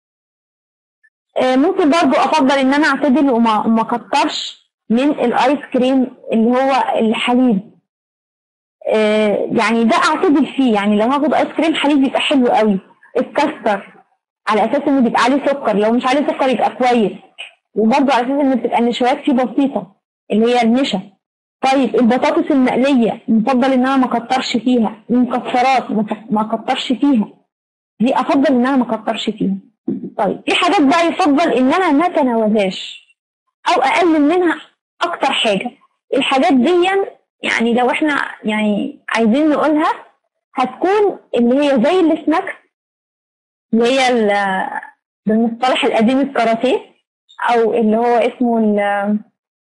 آه ممكن برضو افضل ان انا اعتدل وما ما اكترش من الايس كريم اللي هو الحليب آه يعني ده اعتدل فيه يعني لو هاخد ايس كريم حليب يبقى حلو قوي اتكسر على اساس انه بيبقى عليه سكر لو مش عليه سكر يبقى كويس وبرضه على اساس ان بتبقى النشويات فيه بسيطه اللي هي النشا طيب البطاطس المقليه مفضل ان انا ما اكترش فيها المكسرات ما اكترش فيها دي افضل ان انا ما اكترش فيها طيب في حاجات بقى يفضل ان انا ما اتناولهاش او اقلل منها اكتر حاجه الحاجات دي يعني لو احنا يعني عايزين نقولها هتكون اللي هي زي السناكس اللي هي بالمصطلح القديم الكاراتيه او اللي هو اسمه ال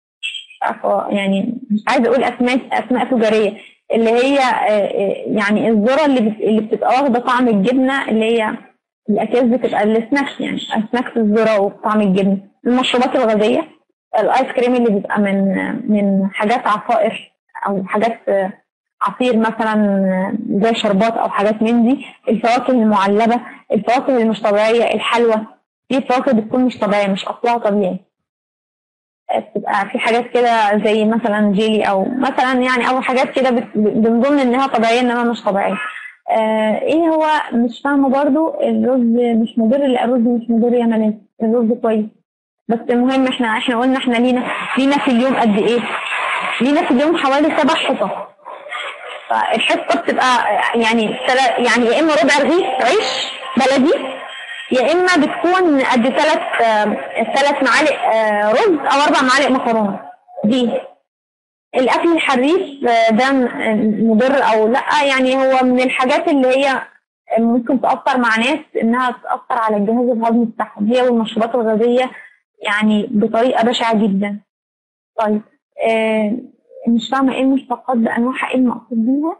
يعني مش عايزه اقول اسماء اسماء تجاريه اللي هي يعني الذره اللي اللي بتبقى واخده طعم الجبنه اللي هي الاكياس بتبقى السناكس يعني سناكس الذره وطعم الجبنه المشروبات الغازيه الايس كريم اللي بيبقى من من حاجات عصائر او حاجات عصير مثلا زي شربات او حاجات من دي الفواكه المعلبه الفواكه اللي مش طبيعيه الحلوى دي فواكه بتكون مش طبيعيه مش اصلها طبيعي بتبقى في حاجات كده زي مثلا جيلي او مثلا يعني او حاجات كده بنظن انها طبيعيه انما مش طبيعيه آه ايه هو مش فاهمه برضو الرز مش مضر لا الرز مش مضر يا ملاك الرز كويس بس المهم احنا احنا قلنا احنا لينا لينا في اليوم قد ايه لينا في اليوم حوالي سبع حصص فالحصه بتبقى يعني يعني يا اما ربع رغيف عيش بلدي يا اما بتكون قد ثلاث ثلاث معالق رز او اربع معالق مكرونه دي الاكل الحريف ده مضر او لا يعني هو من الحاجات اللي هي ممكن تاثر مع ناس انها تاثر على الجهاز الهضمي بتاعهم هي والمشروبات الغازيه يعني بطريقه بشعه جدا طيب آه مش فاهمه ايه المشتقات بانواعها ايه المقصود بيها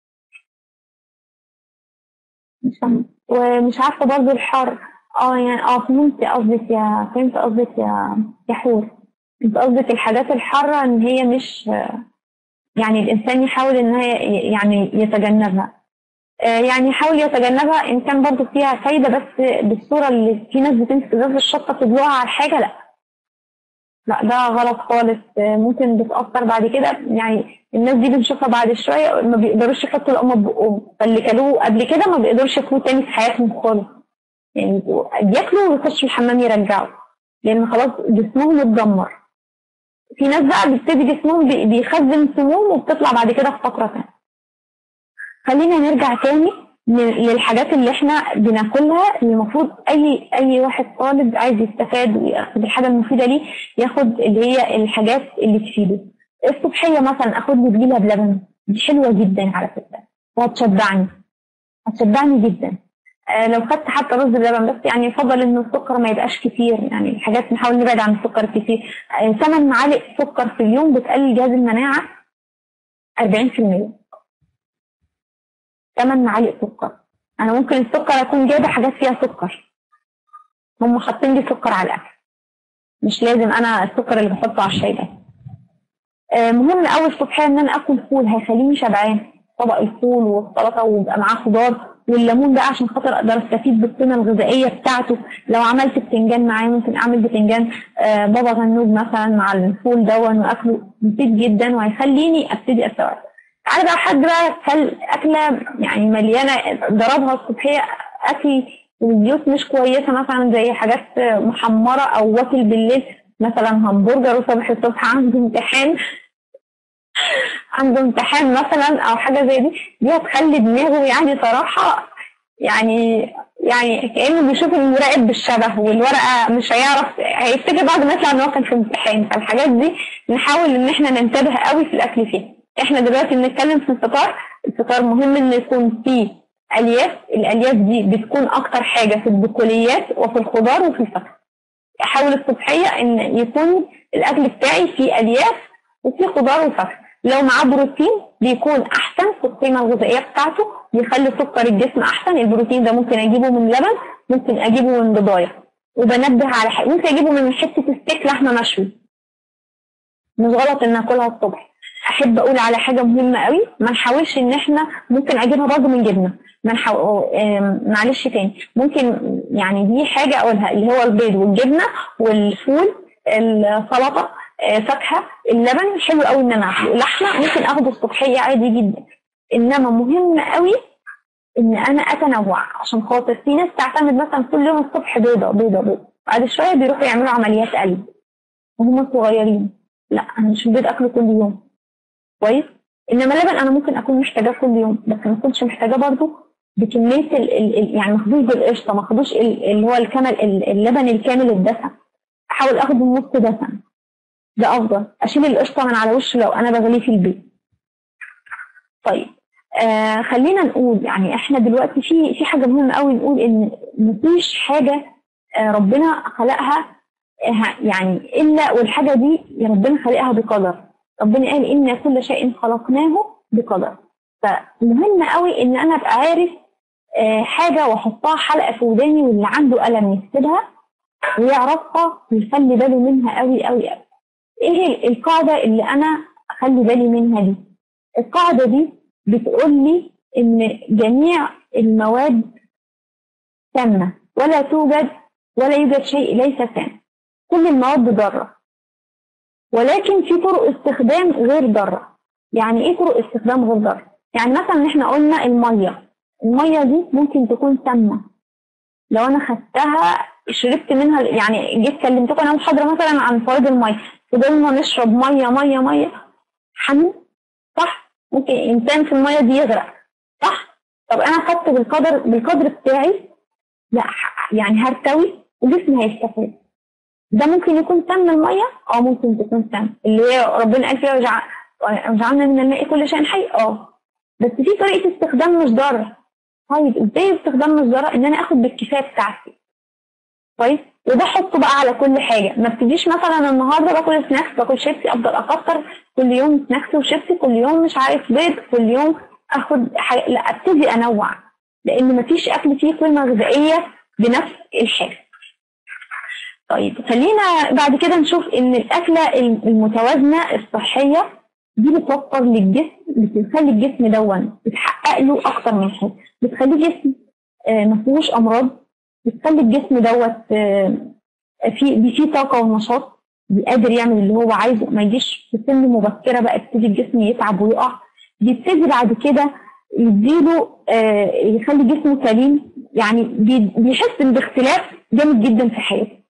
مش فاهمه ومش عارفه برضو الحر اه يعني اه فهمت قصدك يا فهمت قصدك يا يا حور انت قصدك الحاجات الحاره ان هي مش يعني الانسان يحاول ان هي يعني يتجنبها آه يعني يحاول يتجنبها ان كان برضو فيها فايده بس بالصوره اللي في ناس بتمسك ازازه الشطه تدلوها على الحاجه لا لا ده غلط خالص ممكن بتأثر بعد كده يعني الناس دي بنشوفها بعد شوية ما بيقدروش يحطوا الأم ببقهم فاللي كلوه قبل كده ما بيقدروش ياكلوه تاني في حياتهم خالص يعني بياكلوا ويخشوا الحمام يرجعوا لأن خلاص جسمهم اتدمر في ناس بقى بيبتدي جسمهم بيخزن سموم وبتطلع بعد كده في فترة تانية خلينا نرجع تاني للحاجات اللي احنا بناكلها اللي المفروض اي اي واحد طالب عايز يستفاد وياخد الحاجه المفيده ليه ياخد اللي هي الحاجات اللي تفيده الصبحيه مثلا اخد لي بجيلها بلبن دي حلوه جدا على فكره وهتشبعني هتشبعني جدا آه لو خدت حتى رز بلبن بس يعني يفضل ان السكر ما يبقاش كتير يعني الحاجات نحاول نبعد عن السكر الكتير آه 8 معالق سكر في اليوم بتقلل جهاز المناعه 40% 8 معالق سكر انا ممكن السكر اكون جايبه حاجات فيها سكر هم حاطين لي سكر على الاكل مش لازم انا السكر اللي بحطه على الشاي ده آه مهم اول صبحيه ان انا اكل فول هيخليني شبعان طبق الفول والسلطه ويبقى معاه خضار والليمون ده عشان خاطر اقدر استفيد بالقيمه الغذائيه بتاعته لو عملت بتنجان معاه ممكن اعمل بتنجان آه بابا غنوج مثلا مع الفول دون واكله مفيد جدا وهيخليني ابتدي استوعب تعالى بقى حد بقى كل اكله يعني مليانه ضربها الصبحيه اكل الزيوت مش كويسه مثلا زي حاجات محمره او واكل بالليل مثلا همبرجر وصبح الصبح عنده امتحان عنده امتحان مثلا او حاجه زي دي دي هتخلي دماغه يعني صراحه يعني يعني كانه بيشوف المراقب بالشبه والورقه مش هيعرف هيفتكر بعد ما يطلع ان هو كان في امتحان فالحاجات دي نحاول ان احنا ننتبه قوي في الاكل فيها احنا دلوقتي بنتكلم في الفطار الفطار مهم ان يكون فيه الياف الالياف دي بتكون اكتر حاجه في البقوليات وفي الخضار وفي الفاكهه احاول الصبحيه ان يكون الاكل بتاعي فيه الياف وفيه خضار وفاكهه لو معاه بروتين بيكون احسن في القيمه الغذائيه بتاعته بيخلي سكر الجسم احسن البروتين ده ممكن اجيبه من لبن ممكن اجيبه من بضايه وبنبه على حاجه ممكن اجيبه من حته ستيك لحمه مشوي مش غلط ان اكلها الصبح احب اقول على حاجه مهمه قوي ما نحاولش ان احنا ممكن اجيبها برضه من جبنه ما نحاول معلش تاني ممكن يعني دي حاجه اقولها اللي هو البيض والجبنه والفول السلطه فاكهه اللبن حلو قوي ان انا اكله لحمه ممكن اخده الصبحيه عادي جدا انما مهم قوي ان انا اتنوع عشان خاطر في ناس تعتمد مثلا كل يوم الصبح بيضه بيضه بيضه بعد شويه بيروحوا يعملوا عمليات قلب وهم صغيرين لا انا مش البيض اكله كل يوم كويس انما اللبن انا ممكن اكون محتاجاه كل يوم بس ما كنتش محتاجاه برضه بكميه ال ال يعني ما اخدوش بالقشطه ما اخدوش اللي هو الكمل اللبن الكامل الدسم احاول اخده نص دسم ده افضل اشيل القشطه من على وشه لو انا بغليه في البيت طيب آه خلينا نقول يعني احنا دلوقتي في في حاجه مهمه قوي نقول ان مفيش حاجه آه ربنا خلقها آه يعني الا والحاجه دي ربنا خلقها بقدر ربنا قال ان كل شيء خلقناه بقدر فمهم قوي ان انا ابقى عارف آه حاجه واحطها حلقه في وداني واللي عنده قلم يكتبها ويعرفها ويخلي باله منها قوي قوي قوي ايه القاعده اللي انا اخلي بالي منها دي القاعده دي بتقول لي ان جميع المواد سامه ولا توجد ولا يوجد شيء ليس سام كل المواد ضاره ولكن في طرق استخدام غير ضاره يعني ايه طرق استخدام غير ضاره يعني مثلا احنا قلنا الميه الميه دي ممكن تكون سامه لو انا خدتها شربت منها يعني جيت كلمتكم انا محاضره مثلا عن فوائد الميه فضلنا نشرب ميه ميه ميه حمل صح ممكن انسان في الميه دي يغرق صح طب انا خدت بالقدر بالقدر بتاعي لا يعني هرتوي وجسمي هيستفاد ده ممكن يكون سم الميه اه ممكن تكون سم اللي هي ربنا قال فيها وجعلنا من الماء كل شيء حي اه بس في طريقه استخدام مش ضاره طيب ازاي استخدام مش ضاره ان انا اخد بالكفايه بتاعتي كويس وده احطه بقى على كل حاجه ما ابتديش مثلا النهارده باكل سناكس باكل شيبسي افضل اكتر كل يوم سناكس وشيبسي كل يوم مش عارف بيض كل يوم اخد حاجة. لا ابتدي انوع لان مفيش اكل فيه قيمه غذائيه بنفس الحاجه طيب خلينا بعد كده نشوف ان الاكله المتوازنه الصحيه دي بتوفر للجسم بتخلي الجسم دون بتحقق له اكتر من حاجه بتخليه جسم ما فيهوش امراض بتخلي الجسم دوت في في طاقه ونشاط قادر يعمل اللي هو عايزه ما يجيش في سن مبكره بقى يبتدي الجسم يتعب ويقع بيبتدي بعد كده يديله يخلي جسمه سليم يعني بيحس باختلاف جامد جدا في حياته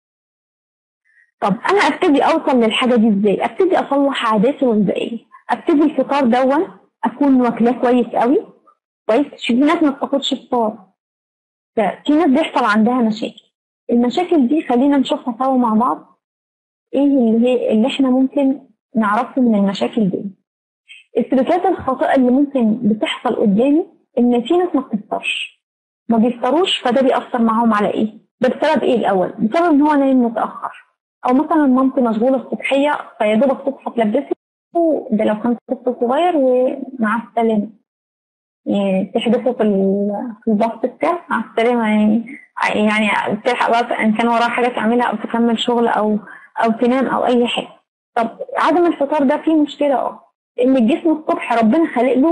طب انا ابتدي اوصل للحاجه دي ازاي ابتدي اصلح عاداتي الغذائيه ابتدي الفطار دون اكون واكلاه كويس قوي كويس في ناس ما بتاخدش فطار ففي ناس بيحصل عندها مشاكل المشاكل دي خلينا نشوفها سوا مع بعض ايه اللي هي اللي احنا ممكن نعرفه من المشاكل دي السلوكيات الخاطئه اللي ممكن بتحصل قدامي ان في ناس ما بتفطرش ما بيفطروش فده بيأثر معاهم على ايه ده بسبب ايه الاول بسبب ان هو نايم متاخر او مثلا مامتي مشغوله الصبحيه فيا دوبك تصحى تلبسه ده لو كان طفل صغير ومع السلامه يعني تحدثه في في الضغط بتاعه مع السلامه يعني يعني تلحق بقى ان كان وراها حاجه تعملها او تكمل شغل او او تنام او اي حاجه طب عدم الفطار ده فيه مشكله اه ان الجسم الصبح ربنا خالق له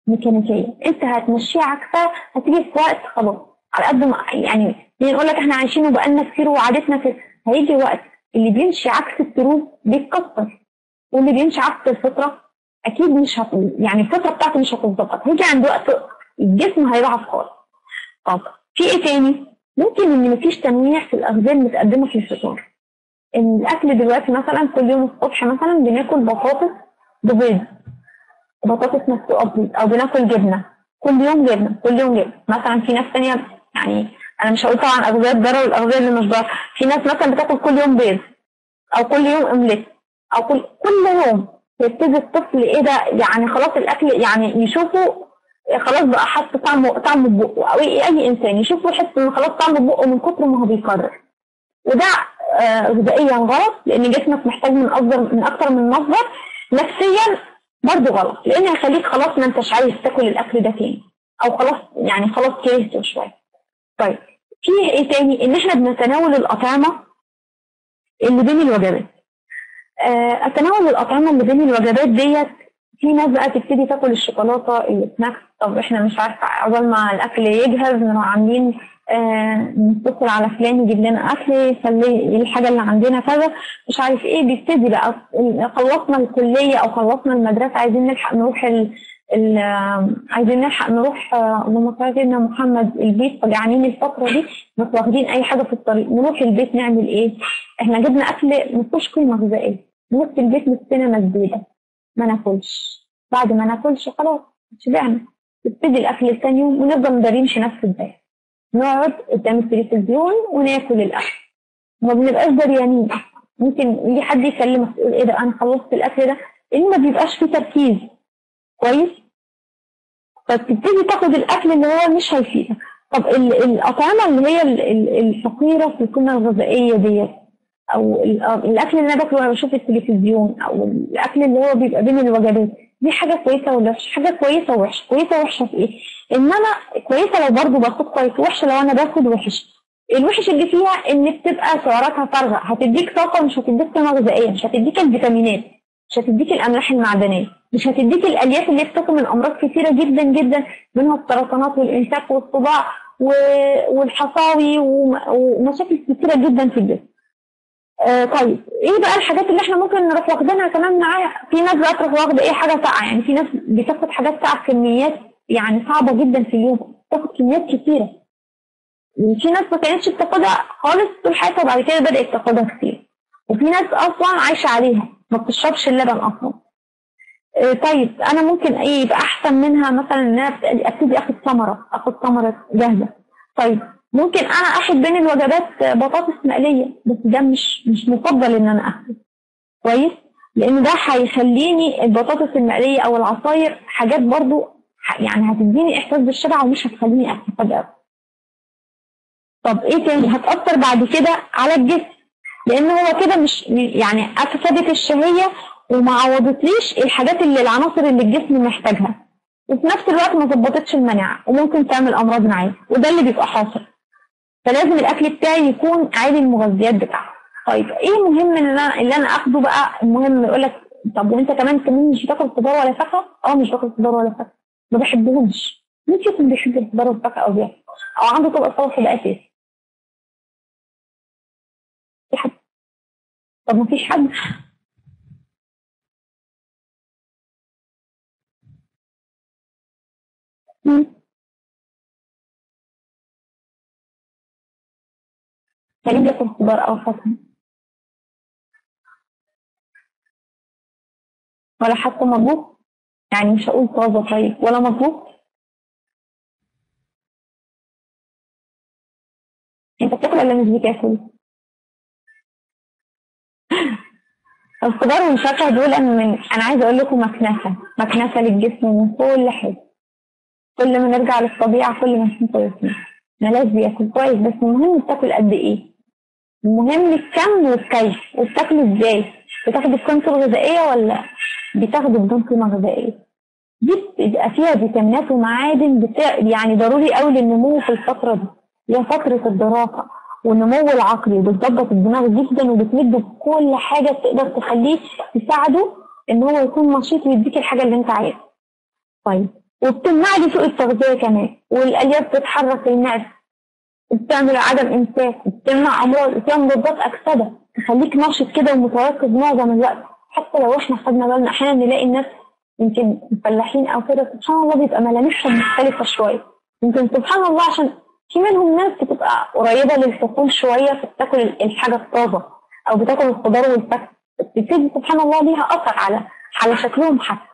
ميكانيكيه انت هتمشيها عكسها هتيجي في وقت خلاص على قد ما يعني نقول لك احنا عايشين وبقالنا كتير وعادتنا كده هيجي وقت اللي بيمشي عكس التروب بيتكسر واللي بيمشي عكس الفطره اكيد مش هت... يعني الفطره بتاعته مش هتتظبط هيجي عند وقت الجسم هيضعف خالص طب في ايه تاني؟ ممكن ان مفيش تنويع في الاغذيه المتقدمه في الفطار ان الاكل دلوقتي مثلا كل يوم الصبح مثلا بناكل بطاطس ببيض بطاطس مسلوقه ببيض او بناكل جبنه كل يوم جبنه كل يوم جبنه مثلا في ناس تانية يعني انا مش هقول طبعا اغذيه الضرر والاغذيه اللي مش ضار في ناس مثلا بتاكل كل يوم بيض او كل يوم اومليت او كل كل يوم يبتدي الطفل ايه ده يعني خلاص الاكل يعني يشوفه خلاص بقى حط طعمه طعمه بقه او اي اي انسان يشوفه يحس ان خلاص طعمه بقه من كتر ما هو بيكرر وده آه، غذائيا غلط لان جسمك محتاج من اكثر من اكثر من مصدر نفسيا برضه غلط لان هيخليك خلاص ما انتش عايز تاكل الاكل ده تاني او خلاص يعني خلاص كرهته شويه طيب في ايه تاني ان احنا بنتناول الاطعمه اللي بين الوجبات آه، تناول الاطعمه اللي بين الوجبات ديت في ناس بقى تبتدي تاكل الشوكولاته السناكس طب احنا مش عارفه عقبال ما الاكل يجهز نروح عاملين آه نتصل على فلان يجيب لنا اكل يخلي الحاجه اللي عندنا كذا مش عارف ايه بيبتدي بقى خلصنا الكليه او خلصنا المدرسه عايزين نلحق نروح ال ال عايزين نلحق نروح آه، اللهم صل على سيدنا محمد البيت فجعانين الفتره دي مش واخدين اي حاجه في الطريق نروح البيت نعمل ايه؟ احنا جبنا اكل مفيهوش قيمه غذائيه نروح البيت نفسنا مسدوده ما ناكلش بعد ما ناكلش خلاص شبعنا نبتدي الاكل الثاني يوم ونفضل مدارينش نفس البيت نقعد قدام التلفزيون وناكل الاكل ما بنبقاش دريانين ممكن يجي حد يكلمك تقول ايه ده انا خلصت الاكل ده لان ما بيبقاش فيه تركيز كويس فتبتدي تاخد الاكل اللي هو مش هيفيدك طب ال- الاطعمه اللي هي ال- ال- الفقيره في القيمه الغذائيه ديت او ال- الاكل اللي انا باكله وانا بشوف التلفزيون او الاكل اللي هو بيبقى بين الوجبات دي حاجه كويسه ولا وحشه حاجه كويسه ووحشه كويسه وحشه في ايه انما كويسه لو برضه باخد كويس وحشه لو انا باخد وحش الوحش اللي فيها ان بتبقى سعراتها فارغه هتديك طاقه مش هتديك قيمه غذائيه مش هتديك الفيتامينات مش هتديك الاملاح المعدنيه مش هتديك الالياف اللي بتقي من امراض كثيره جدا جدا منها السرطانات والامساك والصداع و- والحصاوي وم- ومشاكل كثيره جدا في الجسم آه طيب ايه بقى الحاجات اللي احنا ممكن نروح واخدينها كمان معايا في ناس بقى تروح واخده ايه حاجه ساقعه يعني في ناس بتاخد حاجات ساقعه كميات يعني صعبه جدا في اليوم تاخد كميات كتيره في ناس ما كانتش بتاخدها خالص طول حياتها وبعد كده بدات تاخدها كتير وفي ناس اصلا عايشه عليها ما بتشربش اللبن اصلا آه، طيب انا ممكن ايه يبقى احسن منها مثلا ان انا ابتدي اخد ثمره اخد ثمره جاهزه طيب ممكن انا اخد بين الوجبات بطاطس مقليه بس ده مش مش مفضل ان انا اخده كويس لان ده هيخليني البطاطس المقليه او العصاير حاجات برضو ح- يعني هتديني احساس بالشبع ومش هتخليني استفاد قوي طب ايه تاني هتاثر بعد كده على الجسم لان هو كده مش يعني افسدت الشهيه وما عوضتليش الحاجات اللي العناصر اللي الجسم محتاجها وفي نفس الوقت ما ظبطتش المناعه وممكن تعمل امراض معايا وده اللي بيبقى حاصل فلازم الاكل بتاعي يكون عالي المغذيات بتاعته طيب ايه مهم ان انا اللي انا اخده بقى المهم يقول لك طب وانت كمان كمان مش بتاكل خضار ولا فاكهه اه مش باكل خضار ولا فاكهه ما بحبهمش مين فيكم بيحب الخضار والفاكهه او بياكل او عنده طبق سلطه ده اساسي في حد طب ما فيش حد مم. يعني بياكل خضار او فاكهه ولا حتى مطبوخ يعني مش هقول طازه طيب ولا مطبوخ انت بتاكل ولا مش بتاكل الخضار والفاكهه دول من انا عايزه اقول لكم مكنسه مكنسه للجسم من كل حاجه كل ما نرجع للطبيعه كل ما نكون كويسين ملاش بياكل كويس بس المهم بتاكل قد ايه المهم الكم والكيف وبتاكله ازاي بتاخد قيمته الغذائيه ولا بتاخده بدون قيمه غذائيه دي بيبقى فيها فيتامينات ومعادن بتاع يعني ضروري قوي للنمو في الفتره دي هي فتره الدراسه والنمو العقلي وبتظبط الدماغ جدا وبتمده بكل حاجه تقدر تخليه تساعده ان هو يكون نشيط ويديك الحاجه اللي انت عايزها طيب وبتمنع لي سوء التغذية كمان والألياف بتحرك المعدة وبتعمل عدم إمساك وبتمنع أمراض وفيها مضادات أكسدة تخليك ناشط كده ومتيقظ معظم الوقت حتى لو احنا خدنا بالنا أحيانا نلاقي الناس يمكن مفلحين أو كده سبحان الله بيبقى ملامحهم مختلفة شوية يمكن سبحان الله عشان في منهم ناس بتبقى قريبة للحقول شوية فبتاكل الحاجة الطازة أو بتاكل الخضار والفاكهة بتبتدي سبحان الله ليها أثر على على شكلهم حتى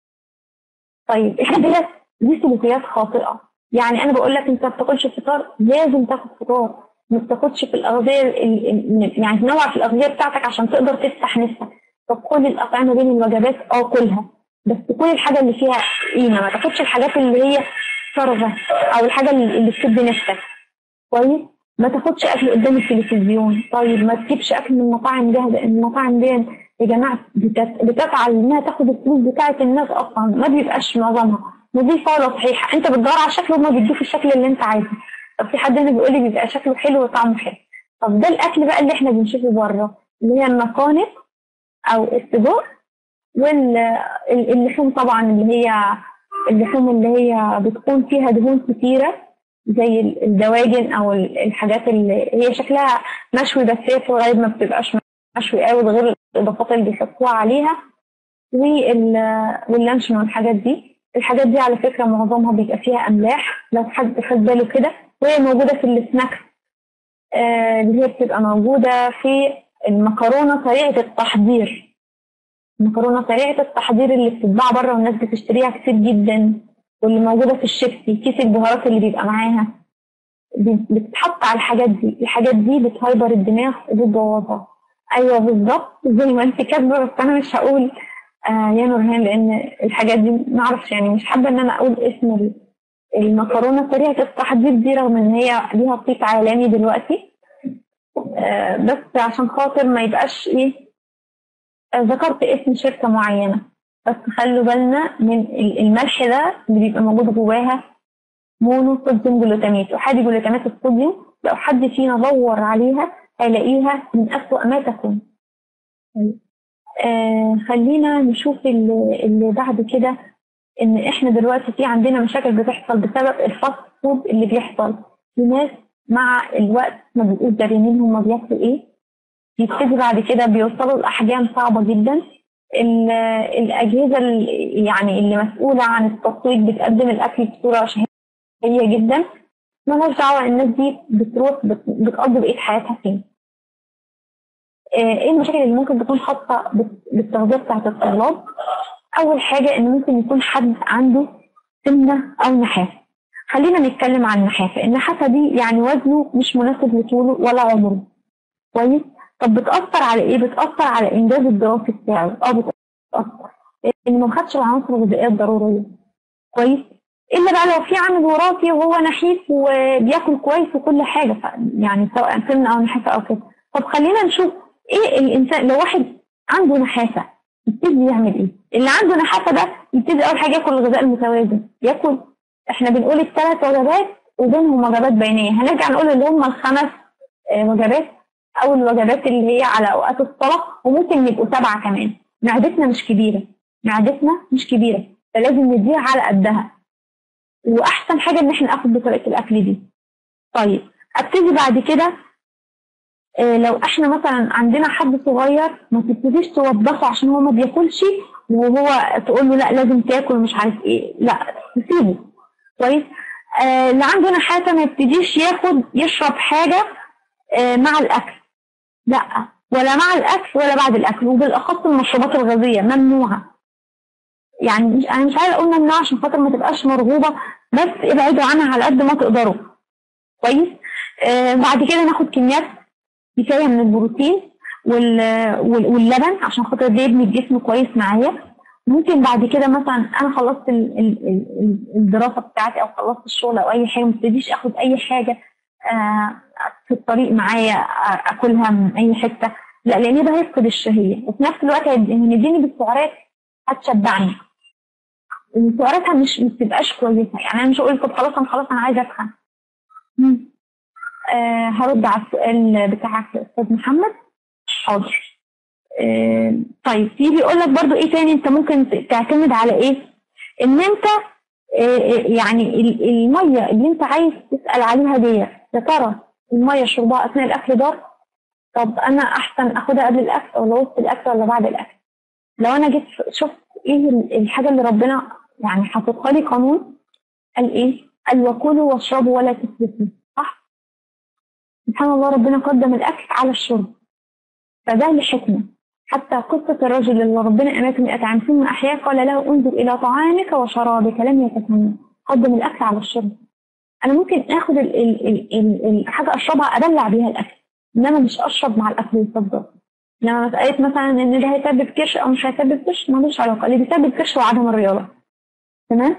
طيب الحاجات دي سلوكيات خاطئة يعني أنا بقول لك أنت ما بتاكلش فطار لازم تاخد فطار ما بتاخدش في الأغذية ال- ال- يعني تنوع في الأغذية بتاعتك عشان تقدر تفتح نفسك طب كل الأطعمة بين الوجبات اه كلها بس كل الحاجة اللي فيها قيمة ما تاخدش الحاجات اللي هي فارغة أو الحاجة اللي اللي تسد نفسك كويس ما تاخدش أكل قدام التلفزيون طيب ما تجيبش أكل من مطاعم جاهزة المطاعم دي يا جماعة بتت- بتسعى إنها تاخد الفلوس بتاعة الناس أصلا ما بيبقاش معظمها نظيفة ولا صحيحة أنت بتدور على الشكل وهما بيدوك الشكل اللي أنت عايزه طب في حد هنا بيقول لي بيبقى شكله حلو وطعمه حلو طب ده الأكل بقى اللي إحنا بنشوفه بره اللي هي المصانع أو السجق واللحوم طبعا اللي هي اللحوم اللي هي بتكون فيها دهون كتيرة زي الدواجن أو الحاجات اللي هي شكلها مشوي بس هي في الغالب ما بتبقاش مشوي قوي ده غير الإضافات اللي بيحطوها عليها وال- واللانشون والحاجات دي الحاجات دي على فكرة معظمها بيبقى فيها أملاح لو حد خد باله كده وهي موجودة في السناكس آه، اللي هي بتبقى موجودة في المكرونة سريعة التحضير المكرونة سريعة التحضير اللي بتتباع بره والناس بتشتريها كتير جدا واللي موجودة في الشيبسي كيس البهارات اللي بيبقى معاها بي- بتتحط على الحاجات دي الحاجات دي بتهيبر الدماغ وبتبوظها ايوه بالظبط زي ما انت كاتبه بس انا مش هقول آه يا نورهان لان الحاجات دي ما اعرفش يعني مش حابه ان انا اقول اسم ال- المكرونه سريعه التحضير دي رغم ان هي ليها صيت عالمي دلوقتي آه بس عشان خاطر ما يبقاش ايه آه ذكرت اسم شركه معينه بس خلوا بالنا من ال- الملح ده اللي بيبقى موجود جواها مونو صوديوم جلوتاميت وحادي جلوتامات الصوديوم لو حد فينا دور عليها هيلاقيها من أسوأ ما تكون آه خلينا نشوف اللي, اللي بعد كده ان احنا دلوقتي في عندنا مشاكل بتحصل بسبب الفاست فود اللي بيحصل في ناس مع الوقت ما بيبقوش داريين هما بياكلوا ايه يبتدي بعد كده بيوصلوا لأحجام صعبة جدا ال- الأجهزة اللي يعني اللي مسؤولة عن التسويق بتقدم الأكل بصورة شهية جدا مالهاش دعوة الناس دي بتروح بت- بتقضي بقية حياتها فين آه، ايه المشاكل اللي ممكن تكون خاصة بال- بالتغذية بتاعت الطلاب أول حاجة إن ممكن يكون حد عنده سمنة أو نحافة خلينا نتكلم عن النحافة النحافة دي يعني وزنه مش مناسب لطوله ولا عمره كويس طب بتأثر على إيه؟ بتأثر على الإنجاز الدراسي بتاعه أه بتأثر لأن ما خدش العناصر الغذائية الضرورية كويس إلا بقى لو في عامل وراثي وهو نحيف وبياكل كويس وكل حاجة ف- يعني سواء سمنة أو نحافة أو كده طب خلينا نشوف إيه الإنسان لو واحد عنده نحافة يبتدي يعمل إيه؟ اللي عنده نحافة ده يبتدي أول حاجة ياكل الغذاء المتوازن ياكل إحنا بنقول الثلاث وجبات وبينهم وجبات بينية هنرجع نقول اللي هم الخمس آه، وجبات أو الوجبات اللي هي على أوقات الصلاة وممكن يبقوا سبعة كمان معدتنا مش كبيرة معدتنا مش كبيرة فلازم نديها على قدها واحسن حاجه ان احنا ناخد بطريقه الاكل دي طيب ابتدي بعد كده آه، لو احنا مثلا عندنا حد صغير ما تبتديش توبخه عشان هو ما بياكلش وهو تقول له لا لازم تاكل مش عارف ايه لا تسيبه كويس آه، اللي عنده نحاسه ما يبتديش ياخد يشرب حاجه آه، مع الاكل لا ولا مع الاكل ولا بعد الاكل وبالاخص المشروبات الغازيه ممنوعه يعني مش انا مش عايزه اقول ممنوع عشان خاطر ما تبقاش مرغوبه بس ابعدوا عنها على قد ما تقدروا كويس آه بعد كده ناخد كميات كفايه من البروتين وال وال- واللبن عشان خاطر ده يبني الجسم كويس معايا ممكن بعد كده مثلا انا خلصت ال ال ال الدراسه بتاعتي او خلصت الشغل او اي حاجه ما ابتديش اخد اي حاجه آه في الطريق معايا آه، اكلها من اي حته لا لان ده هيفقد الشهيه وفي نفس الوقت هيديني بالسعرات هتشبعني سعراتها مش ما بتبقاش كويسه يعني انا مش هقول طب خلاص انا خلاص انا عايزه اتخن مم. آه هرد على السؤال بتاعك يا استاذ محمد حاضر آه طيب في بيقول لك برضو ايه تاني انت ممكن ت- تعتمد على ايه ان انت يعني الميه اللي انت عايز تسال عليها دي يا ترى الميه شربها اثناء الاكل ضار طب انا احسن اخدها قبل الاكل ولا وسط الاكل ولا بعد الاكل لو انا جيت شفت ايه الحاجه اللي ربنا يعني حاططها لي قانون قال ايه قال وكلوا واشربوا ولا تسرفوا صح سبحان الله ربنا قدم الاكل على الشرب فده لحكمه حتى قصة الرجل اللي ربنا أماته مئة عام ثم أحياه قال له انظر إلى طعامك وشرابك لم يتسنى قدم الأكل على الشرب أنا ممكن آخد ال ال ال ال الحاجة أشربها أدلع بيها الأكل إنما مش أشرب مع الأكل بالظبط لما مسألة مثلا إن ده هيسبب كرش أو مش هيسبب كرش ملوش علاقة اللي بيسبب كرش هو عدم الرياضة تمام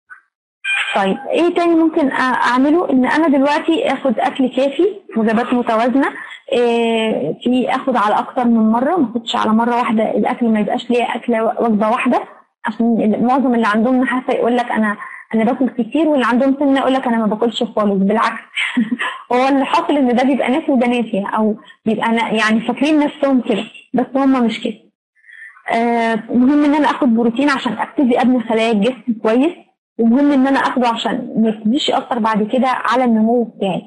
طيب ايه تاني ممكن اعمله ان انا دلوقتي اخد اكل كافي وجبات متوازنه إيه في اخد على اكتر من مره ما اخدش على مره واحده الاكل ما يبقاش ليا اكله وجبه واحده عشان معظم اللي عندهم نحاسه يقول لك انا انا باكل كتير واللي عندهم سمنه يقول لك انا ما باكلش خالص بالعكس هو اللي حاصل ان ده بيبقى ناسي وده ناسي او بيبقى يعني فاكرين نفسهم كده بس هم مش كده آه مهم ان انا اخد بروتين عشان ابتدي ابني خلايا الجسم كويس ومهم ان انا اخده عشان ما يبتديش ياثر بعد كده على النمو بتاعي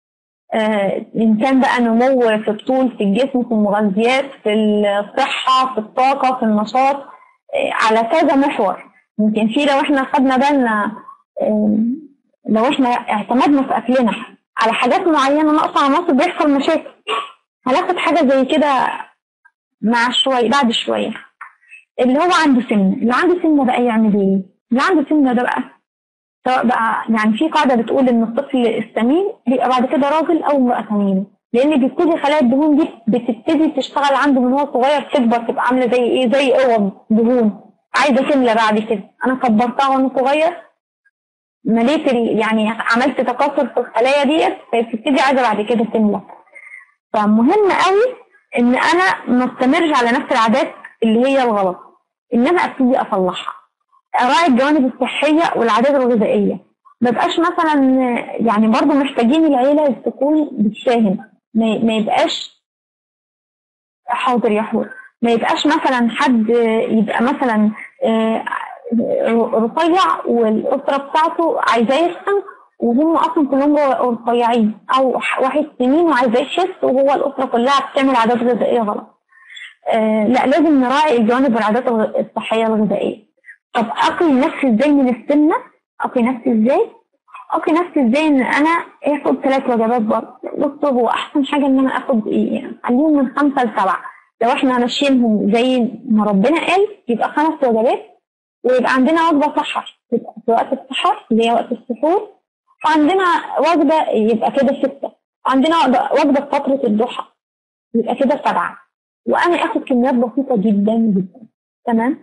آه ان كان بقى نمو في الطول في الجسم في المغذيات في الصحه في الطاقه في النشاط آه على كذا محور يمكن في لو احنا خدنا بالنا آه لو احنا اعتمدنا في اكلنا على حاجات معينه ناقصه عناصر بيحصل مشاكل هناخد حاجه زي كده مع شويه بعد شويه اللي هو عنده سمنه اللي عنده سمنه بقى يعمل ايه؟ اللي عنده سمنه ده بقى سواء بقى يعني في قاعده بتقول ان الطفل السمين بيبقى بعد كده راجل او امراه سمينه لان بيبتدي خلايا الدهون دي بتبتدي تشتغل عنده من هو صغير تكبر تبقى عامله زي ايه زي اوض دهون عايزه تملى بعد كده انا كبرتها وانا صغير مليت يعني عملت تكاثر في الخلايا ديت فبتبتدي عايزه بعد كده تملى فمهم قوي ان انا ما استمرش على نفس العادات اللي هي الغلط انما ابتدي اصلحها اراعي الجوانب الصحيه والعادات الغذائيه ما بقاش مثلا يعني برضو محتاجين العيله تكون بتساهم ما يبقاش حاضر يا حور ما يبقاش مثلا حد يبقى مثلا رفيع والاسره بتاعته عايزاه يسخن وهم اصلا كلهم رفيعين او واحد سنين وعايزاه يخس وهو الاسره كلها بتعمل عادات غذائيه غلط آه لا لازم نراعي الجوانب والعادات الصحيه الغذائيه طب اقي نفسي ازاي من السمنه اقي نفسي ازاي اقي نفسي ازاي ان انا اخد ثلاث وجبات برضه بصوا هو احسن حاجه ان انا اخد ايه خليهم من خمسه لسبعه لو احنا ماشيينهم زي ما ربنا قال يبقى خمس وجبات ويبقى عندنا وجبه سحر تبقى في وقت السحر اللي هي وقت السحور وعندنا وجبه يبقى كده سته وعندنا وجبه في فتره الضحى يبقى كده سبعه وانا اخد كميات بسيطه جدا جدا تمام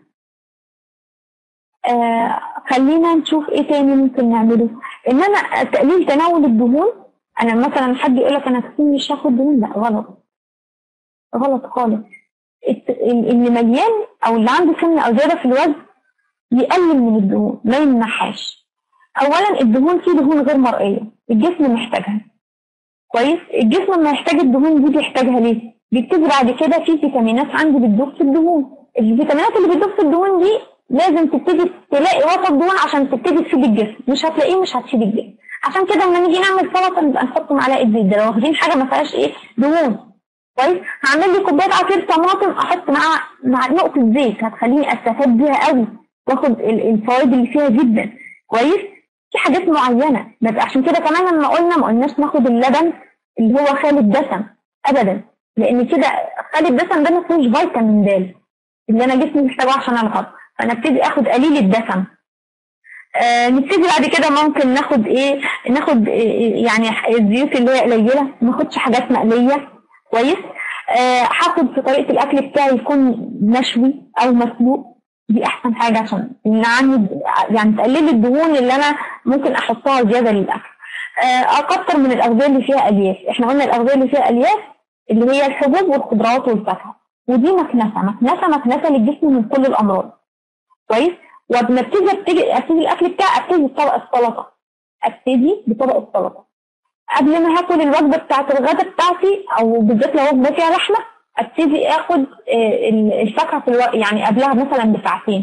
آه خلينا نشوف ايه تاني ممكن نعمله ان انا تقليل تناول الدهون انا مثلا حد يقول لك انا كتير مش هاخد دهون لا غلط غلط خالص اللي مليان او اللي عنده سمنه او زياده في الوزن يقلل من الدهون ما يمنحهاش اولا الدهون فيه دهون غير مرئيه الجسم محتاجها كويس الجسم لما يحتاج الدهون دي بيحتاجها ليه بيبتدي بعد كده في فيتامينات عندي بتدوب في الدهون الفيتامينات اللي بتدوب في الدهون دي لازم تبتدي تلاقي وسط دهون عشان تبتدي تفيد الجسم مش هتلاقيه مش هتفيد الجسم عشان كده لما نيجي نعمل سلطه نبقى نحط معلقه زيت ده لو واخدين حاجه ما فيهاش ايه دهون كويس هعمل لي كوبايه عصير طماطم احط معاها مع نقطه زيت هتخليني استفاد بيها قوي واخد الفوائد اللي فيها جدا كويس في حاجات معينه بس عشان كده كمان لما قلنا ما قلناش ناخد اللبن اللي هو خالي الدسم ابدا لان كده خالي الدسم ده ما فيهوش فيتامين د اللي انا جسمي محتاجه عشان الهضم فانا ابتدي اخد قليل الدسم آه نبتدي بعد كده ممكن ناخد ايه ناخد إيه يعني الزيوت اللي هي قليله ما ناخدش حاجات مقليه كويس آه هاخد في طريقه الاكل بتاعي يكون مشوي او مسلوق دي احسن حاجه عشان نعني يعني تقلل الدهون اللي انا ممكن احطها زياده للاكل آه اكتر من الاغذيه اللي فيها الياف احنا قلنا الاغذيه اللي فيها الياف اللي هي الحبوب والخضروات والفاكهه ودي مكنسه مكنسه مكنسه للجسم من كل الامراض كويس وبنبتدي ابتدي ابتدي الاكل بتاعي ابتدي بطبق السلطه ابتدي بطبق السلطه قبل ما هاكل الوجبه بتاعت الغداء بتاعتي او بالذات لو وجبه فيها لحمه ابتدي اخد الفاكهه في الوقت يعني قبلها مثلا بساعتين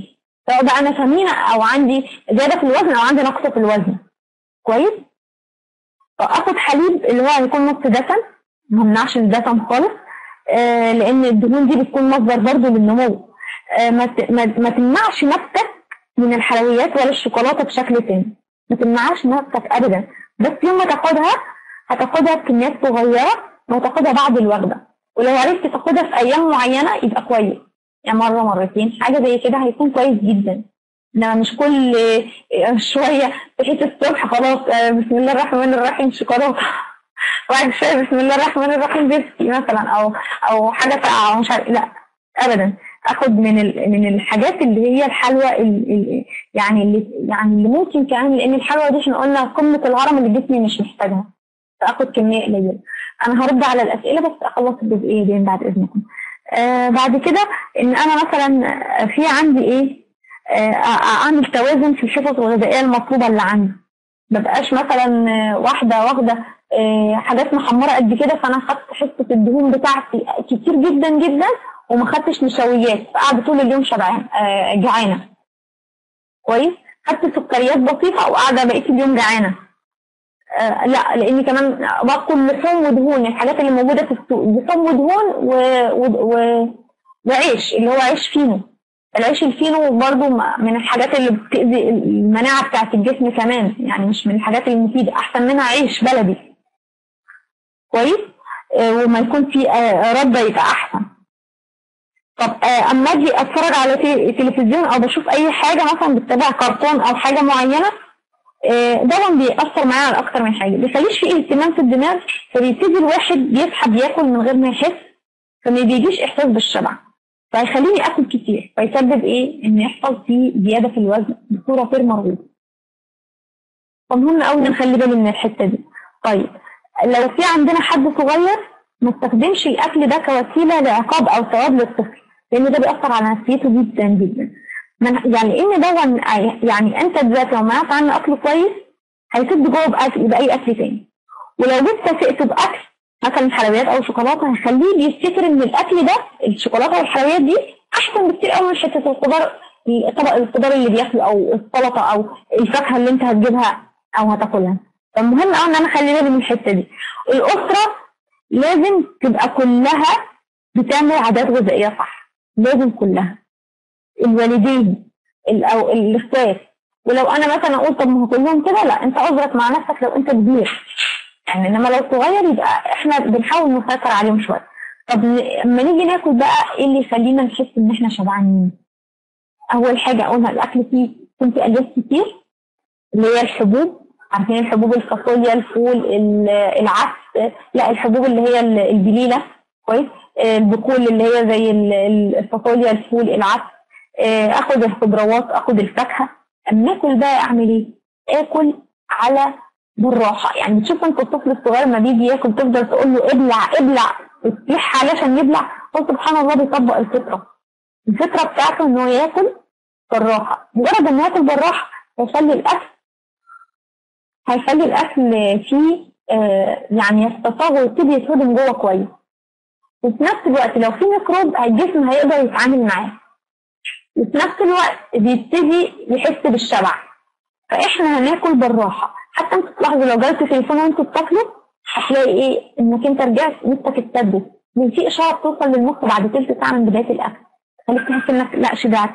سواء بقى انا سمينه او عندي زياده في الوزن او عندي نقص في الوزن كويس فاخد حليب اللي هو هيكون نص دسم ما همنعش الدسم خالص آه لان الدهون دي بتكون مصدر برضو للنمو آه ما ت- ما ما تمنعش نفسك من الحلويات ولا الشوكولاته بشكل تاني ما تمنعش نفسك ابدا بس يوم ما تاخدها هتاخدها بكميات صغيره وهتاخدها بعد الوجبه ولو عرفت تاخدها في ايام معينه يبقى كويس يعني مره مرتين حاجه زي كده هيكون كويس جدا انما مش كل آه، شويه بحيث الصبح خلاص آه، بسم الله الرحمن الرحيم شوكولاته وبعد شويه بسم الله الرحمن الرحيم بيبسي مثلا او او حاجه ساقعه او مش عارف لا ابدا اخد من ال- من الحاجات اللي هي الحلوى ال- ال- يعني اللي يعني اللي ممكن كمان لان الحلوى دي احنا قلنا قمه الهرم اللي جسمي مش محتاجها فاخد كميه قليله انا هرد على الاسئله بس اخلص الجزئيه دي بعد اذنكم آه بعد كده ان انا مثلا في عندي ايه آه أ- اعمل توازن في الحصص الغذائيه المطلوبه اللي عندي ما بقاش مثلا آه، واحده واخده آه، حاجات محمره قد كده فانا خدت حصه الدهون بتاعتي كتير جدا جدا وما خدتش نشويات فقاعده طول اليوم شبعان آه، جعانه كويس خدت سكريات بسيطه وقاعده بقيت اليوم جعانه آه لا لاني كمان باكل لحوم ودهون الحاجات اللي موجوده في السوق لحوم ودهون و... و... و... وعيش اللي هو عيش فينو العيش الفينو برضو م- من الحاجات اللي بتأذي المناعة بتاعت الجسم كمان يعني مش من الحاجات المفيدة أحسن منها عيش بلدي كويس آه، وما يكون في آه، ردة يبقى أحسن طب آه، أما أجي أتفرج على تي- تلفزيون أو بشوف أي حاجة مثلا بتتابع كرتون أو حاجة معينة آه، ده بيأثر معايا على أكتر من حاجة بيخليش فيه اهتمام في الدماغ فبيبتدي الواحد بيسحب ياكل من غير ما يحس فما بيجيش إحساس بالشبع فيخليني اكل كتير فيسبب ايه ان يحصل فيه زياده في الوزن بصوره غير مرغوبه فمهم قوي نخلي بالي من الحته دي طيب لو في عندنا حد صغير ما نستخدمش الاكل ده كوسيله لعقاب او ثواب للطفل لان ده بيأثر على نفسيته جدا جدا من يعني ان ده يعني انت دلوقتي لو منعت عنه اكل كويس هيسد جوه باكل باي اكل تاني ولو جيت كافئته باكل مثلا حلويات او شوكولاته هيخليه بيفتكر ان الاكل ده الشوكولاته والحلويات دي احسن بكتير قوي من حته الخضار طبق الخضار اللي بياكله او السلطه او الفاكهه اللي انت هتجيبها او هتاكلها فالمهم قوي ان انا اخلي بالي من الحته دي الاسره لازم تبقى كلها بتعمل عادات غذائيه صح لازم كلها الوالدين ال- او الاخوات ولو انا مثلا اقول طب ما هو كلهم كده لا انت عذرك مع نفسك لو انت كبير يعني انما لو صغير يبقى احنا بنحاول نسيطر عليهم شويه طب لما نيجي ناكل بقى ايه اللي يخلينا نحس ان احنا شبعانين اول حاجه قلنا الاكل فيه يكون فيه الياف كتير اللي هي الحبوب عارفين الحبوب الفاصوليا الفول ال- العدس لا الحبوب اللي هي ال- البليله كويس البقول اللي هي زي ال- ال- الفاصوليا الفول العدس آه، اخد الخضروات اخد الفاكهه اما اكل بقى اعمل ايه؟ اكل على بالراحه يعني بتشوف انت الطفل الصغير لما بيجي ياكل تفضل تقول له ابلع ابلع وتلح عليه عشان يبلع هو سبحان الله بيطبق الفطره الفطره بتاعته ان هو ياكل بالراحه مجرد انه ياكل بالراحه هيخلي الاكل هيخلي الاكل فيه آه يعني يستطاع ويبتدي يتهضم جوه كويس وفي نفس الوقت لو في ميكروب الجسم هيقدر يتعامل معاه وفي نفس الوقت بيبتدي يحس بالشبع فاحنا هناكل بالراحه حتى انتوا تلاحظوا لو جالكوا تليفون وانتوا بتاكلوا هتلاقي ايه انك انت رجعت نفسك اتسدت من في اشاره بتوصل للمخ بعد تلت ساعه من بدايه الاكل خليك تحس انك لا شبعت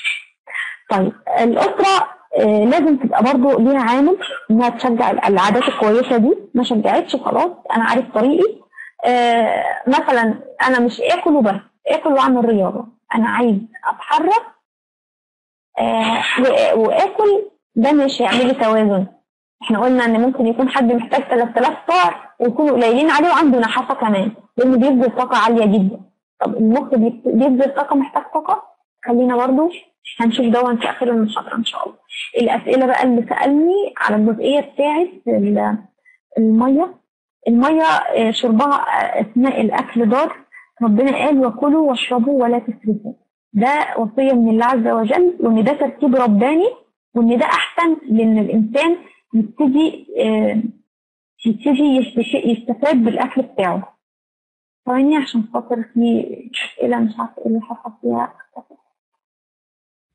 طيب الاسره آه لازم تبقى برضو ليها عامل انها تشجع العادات الكويسه دي ما شجعتش خلاص انا عارف طريقي آه مثلا انا مش اكل وبس اكل واعمل رياضه انا عايز اتحرك آه و- واكل ده مش هيعمل لي توازن احنا قلنا ان ممكن يكون حد محتاج 3000 سعر ويكونوا قليلين عليه وعنده نحافه كمان لانه بيبذل طاقه عاليه جدا طب المخ بيت- بيبذل طاقه محتاج طاقه خلينا برضو هنشوف دون في اخر المحاضره ان شاء الله الاسئله بقى اللي سالني على الجزئيه بتاعت ال- الميه الميه آه، شربها آه، اثناء الاكل ضار ربنا قال وكلوا واشربوا ولا تسرفوا ده وصيه من الله عز وجل وان ده ترتيب رباني وان ده احسن لان الانسان يبتدي آه، يبتدي يستف- يستفاد بالاكل بتاعه ثواني عشان خاطر في اسئله مش عارفه ايه اللي حصل فيها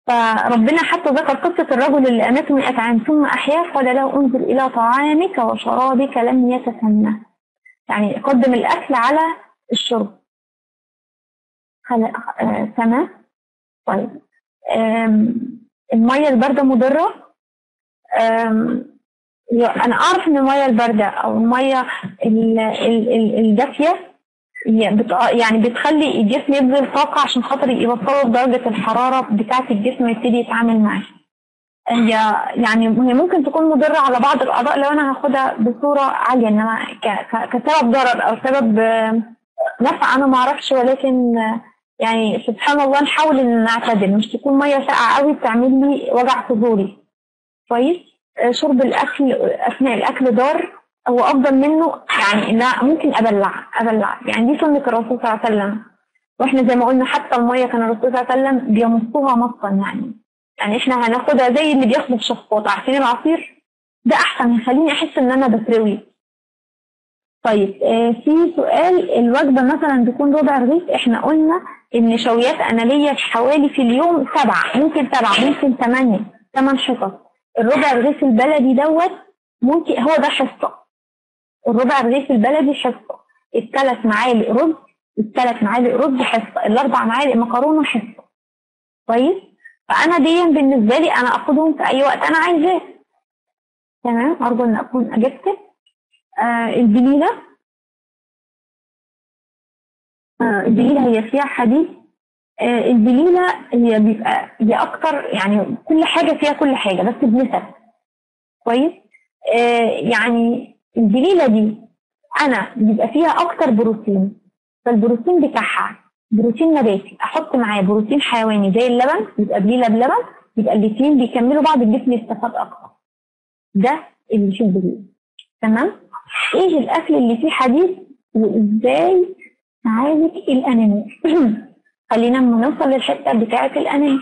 فربنا حتى ذكر قصة الرجل اللي أماته مئة عام ثم أحياه قال له انظر إلى طعامك وشرابك لم يتسنى يعني قدم الأكل على الشرب خل- آه، تمام طيب آم، المية الباردة مضرة آم، يا- أنا أعرف إن المية الباردة أو المية ال- ال- ال- الدافية هي بت- يعني بتخلي الجسم يبذل طاقة عشان خاطر يوصله لدرجة الحرارة بتاعة الجسم يبتدي يتعامل معاها. هي يعني هي ممكن تكون مضرة على بعض الأعضاء لو أنا هاخدها بصورة عالية إنما ك- ك- كسبب ضرر أو سبب آه، نفع أنا معرفش ولكن آه، يعني سبحان الله نحاول إن نعتدل مش تكون مية ساقعة قوي تعمل لي وجع صدوري. كويس؟ آه، شرب الأكل أثناء الأكل ضار هو افضل منه يعني ان أنا ممكن ابلع ابلع يعني دي سنه الرسول صلى الله عليه وسلم واحنا زي ما قلنا حتى الميه كان الرسول صلى الله عليه وسلم بيمصوها مصا يعني يعني احنا هناخدها زي اللي بياخدوا الشفاط عارفين العصير ده احسن يخليني احس ان انا بتروي طيب آه في سؤال الوجبه مثلا تكون ربع رغيف احنا قلنا النشويات انا ليا حوالي في اليوم سبعه ممكن سبعه ممكن ثمانيه ثمان حصص الربع رغيف البلدي دوت ممكن هو ده حصه الربع رغيف البلدي حصه الثلاث معالق رز الثلاث معالق رز حصه الاربع معالق مكرونه حصه كويس فانا دي بالنسبه لي انا اخدهم في اي وقت انا عايزاه تمام ارجو ان اكون اجبتك آه البليله آه البليله هي فيها حديد آه البليله هي بيبقى هي اكتر يعني كل حاجه فيها كل حاجه بس بنسب كويس آه يعني البليله دي انا بيبقى فيها اكتر بروتين فالبروتين بتاعها بروتين نباتي احط معاه بروتين حيواني زي اللبن يبقى بليله بلبن يبقى الاثنين بيكملوا بعض الجسم يستفاد اكتر ده اللي في البليله تمام ايه الاكل اللي فيه حديد وازاي نعالج الانيميا خلينا لما نوصل للحته بتاعه الانيميا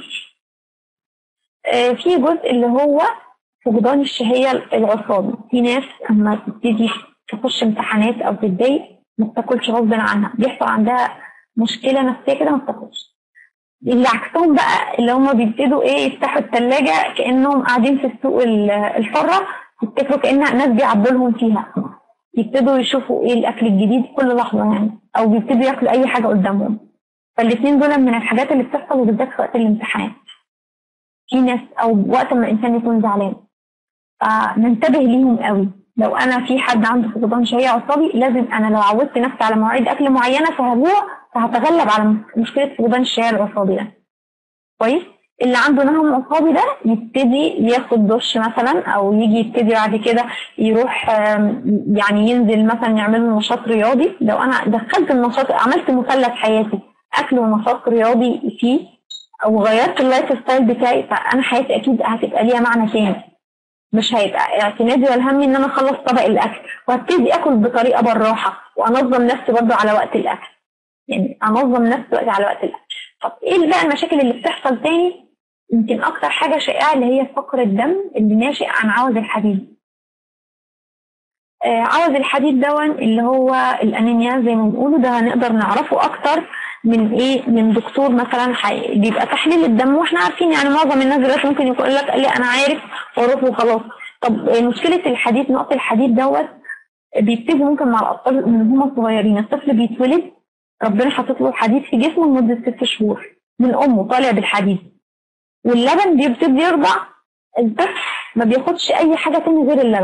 آه في جزء اللي هو فقدان الشهيه العصابي في ناس اما تبتدي تخش امتحانات او تتضايق ما بتاكلش غصب عنها بيحصل عندها مشكله نفسيه كده ما بتاكلش اللي عكسهم بقى اللي هم بيبتدوا ايه يفتحوا الثلاجه كانهم قاعدين في السوق الحره يفتكروا كانها ناس بيعبوا لهم فيها يبتدوا يشوفوا ايه الاكل الجديد كل لحظه يعني او بيبتدوا ياكلوا اي حاجه قدامهم فالاثنين دول من الحاجات اللي بتحصل وبالذات في وقت الامتحان في ناس او وقت ما الانسان يكون زعلان فننتبه ليهم قوي لو انا في حد عنده فقدان شهيه عصبي لازم انا لو عودت نفسي على مواعيد اكل معينه في اسبوع فهتغلب على مشكله فقدان الشهيه العصبي ده كويس اللي عنده نهم عصابي ده يبتدي ياخد دش مثلا او يجي يبتدي بعد كده يروح يعني ينزل مثلا يعمل نشاط رياضي لو انا دخلت النشاط عملت مثلث حياتي اكل ونشاط رياضي فيه او غيرت اللايف ستايل بتاعي فانا حياتي اكيد هتبقى ليها معنى تاني مش هيبقى اعتمادي ولا همي ان انا اخلص طبق الاكل وابتدي اكل بطريقه بالراحه وانظم نفسي برضه على وقت الاكل يعني انظم نفسي وقتي على وقت الاكل طب ايه بقى المشاكل اللي بتحصل تاني يمكن اكتر حاجه شائعه اللي هي فقر الدم اللي ناشئ عن عوز الحديد آه عوز الحديد دون اللي هو الانيميا زي ما بنقوله ده هنقدر نعرفه اكتر من ايه من دكتور مثلا حي... بيبقى تحليل الدم واحنا عارفين يعني معظم الناس دلوقتي ممكن يقول لك لي انا عارف واروح وخلاص طب مشكله الحديد نقص الحديد دوت بيبتدي ممكن مع الاطفال من هم صغيرين الطفل بيتولد ربنا حاطط له حديد في جسمه لمده ست شهور من امه طالع بالحديد واللبن بيبتدي يرضع الطفل ما بياخدش اي حاجه تاني غير اللبن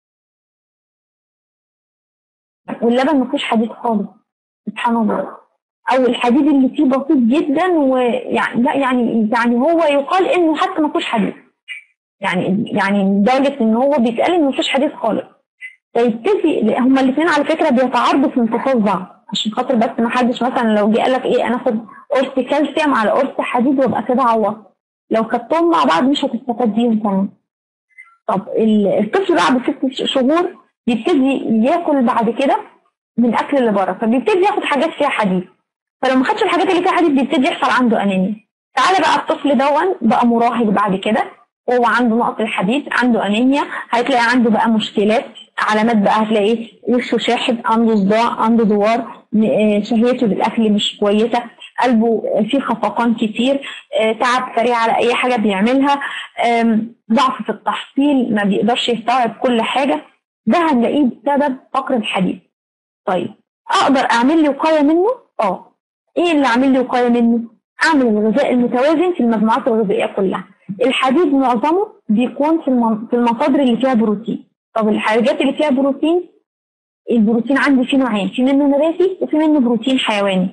واللبن ما فيهوش حديد خالص سبحان الله او الحديد اللي فيه بسيط جدا ويعني لا يعني يعني هو يقال انه حتى ما فيهوش حديد يعني يعني لدرجه ان هو بيتقال انه ما فيش حديد خالص فيبتدي هما الاثنين على فكره بيتعارضوا في امتصاص بعض عشان خاطر بس ما حدش مثلا لو جه قال لك ايه انا اخد قرص كالسيوم على قرص حديد وابقى كده عوضت لو خدتهم مع بعض مش هتستفاد بيهم كمان طب الطفل بعد ست شهور بيبتدي ياكل بعد كده من الاكل اللي بره فبيبتدي ياخد حاجات فيها حديد فلو ما خدش الحاجات اللي فيها حديد بيبتدي يحصل عنده انيميا تعالى بقى الطفل دون بقى مراهق بعد كده وهو عنده نقص الحديد عنده انيميا هتلاقي عنده بقى مشكلات علامات بقى هتلاقي وشه شاحب عنده صداع عنده دوار شهيته للاكل مش كويسه قلبه فيه خفقان كتير آه، تعب سريع على اي حاجه بيعملها آم، ضعف في التحصيل ما بيقدرش يستوعب كل حاجه ده هنلاقيه بسبب فقر الحديد طيب اقدر اعمل لي وقايه منه اه ايه اللي اعمل لي وقايه منه اعمل الغذاء المتوازن في المجموعات الغذائيه كلها الحديد معظمه بيكون في الم- في المصادر اللي فيها بروتين طب الحاجات اللي فيها بروتين البروتين عندي فيه نوعين في منه نباتي وفي منه بروتين حيواني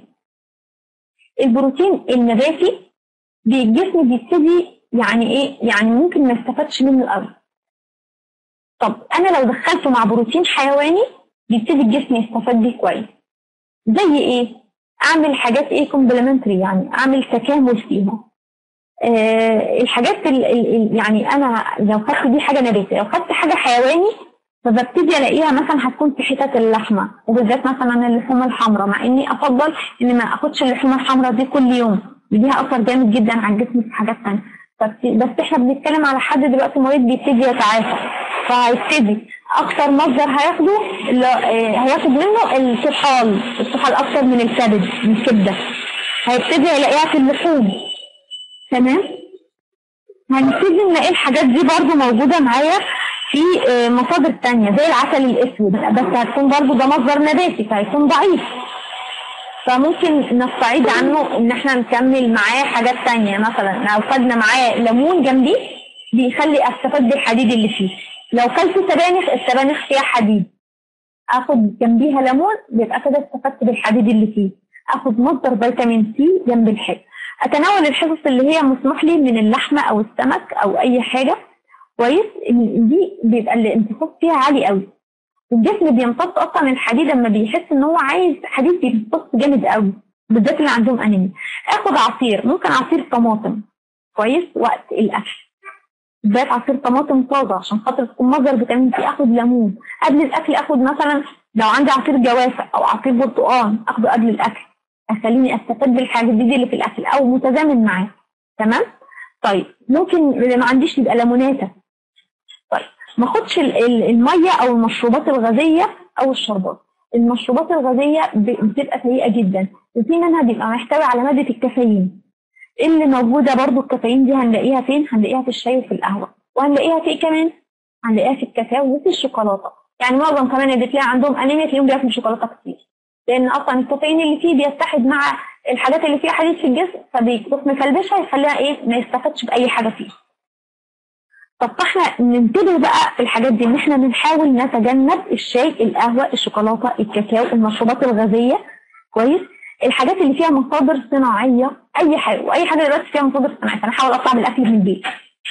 البروتين النباتي بي- الجسم بيبتدي يعني ايه يعني ممكن ما يستفادش منه قوي طب انا لو دخلته مع بروتين حيواني بيبتدي الجسم يستفاد بيه كويس زي ايه اعمل حاجات ايه كومبلمنتري يعني اعمل تكامل فيها آه الحاجات ال ال يعني انا لو خدت دي حاجه نباتيه لو خدت حاجه حيواني فببتدي الاقيها مثلا هتكون في حتت اللحمه وبالذات مثلا اللحوم الحمراء مع اني افضل ان ما اخدش اللحوم الحمراء دي كل يوم ليها اثر جامد جدا على الجسم في حاجات ثانيه بس احنا بنتكلم على حد دلوقتي مريض بيبتدي يتعافى فهيبتدي اكتر مصدر هياخده اللي آه، هياخد منه الطحال الطحال اكتر من الكبد من الكبده هيبتدي يلاقيها في اللحوم تمام هنبتدي نلاقي الحاجات دي برضو موجودة معايا في آه، مصادر تانية زي العسل الأسود بس هتكون برضو ده مصدر نباتي فهيكون ضعيف فممكن نستعيد عنه ان احنا نكمل معاه حاجات تانية مثلا لو خدنا معاه ليمون جنبيه بيخلي استفاد بالحديد اللي فيه لو كلت سبانخ السبانخ فيها حديد اخد جنبيها ليمون بيبقى كده استفدت بالحديد اللي فيه اخد مصدر فيتامين سي جنب الحاجة اتناول الحصص اللي هي مسموح لي من اللحمه او السمك او اي حاجه كويس إن دي بيبقى الامتصاص فيها عالي قوي الجسم بيمتص اصلا الحديد لما بيحس ان هو عايز حديد بيمتص جامد قوي بالذات اللي عندهم انيميا اخد عصير ممكن عصير طماطم كويس وقت الاكل بالذات عصير طماطم طازه عشان خاطر تكون مصدر فيتامين سي اخد ليمون قبل الاكل اخد مثلا لو عندي عصير جوافه او عصير برتقال اخده قبل الاكل اخليني استفاد بالحاجات دي اللي في الاكل او متزامن معاه تمام طيب ممكن اللي ما عنديش يبقى ليموناته طيب ما اخدش ال- ال- الميه او المشروبات الغازيه او الشربات المشروبات الغازيه ب- بتبقى سيئه جدا وفي منها بيبقى محتوي على ماده الكافيين اللي موجوده برضو الكافيين دي هنلاقيها فين هنلاقيها في الشاي وفي القهوه وهنلاقيها في ايه كمان هنلاقيها في الكاكاو وفي الشوكولاته يعني معظم كمان اللي بتلاقي عندهم انيميا تلاقيهم بياكلوا شوكولاته كتير لان اصلا الكافيين اللي فيه بيتحد مع الحاجات اللي فيها حديد في الجسم فبيروح مكلبشها يخليها ايه ما يستفادش باي حاجه فيه طب فاحنا ننتبه بقى في الحاجات دي ان احنا بنحاول نتجنب الشاي القهوه الشوكولاته الكاكاو المشروبات الغازيه كويس الحاجات اللي فيها مصادر صناعيه اي حاجه واي حاجه دلوقتي فيها مصادر صناعيه فانا احاول اطلع بالاكل من البيت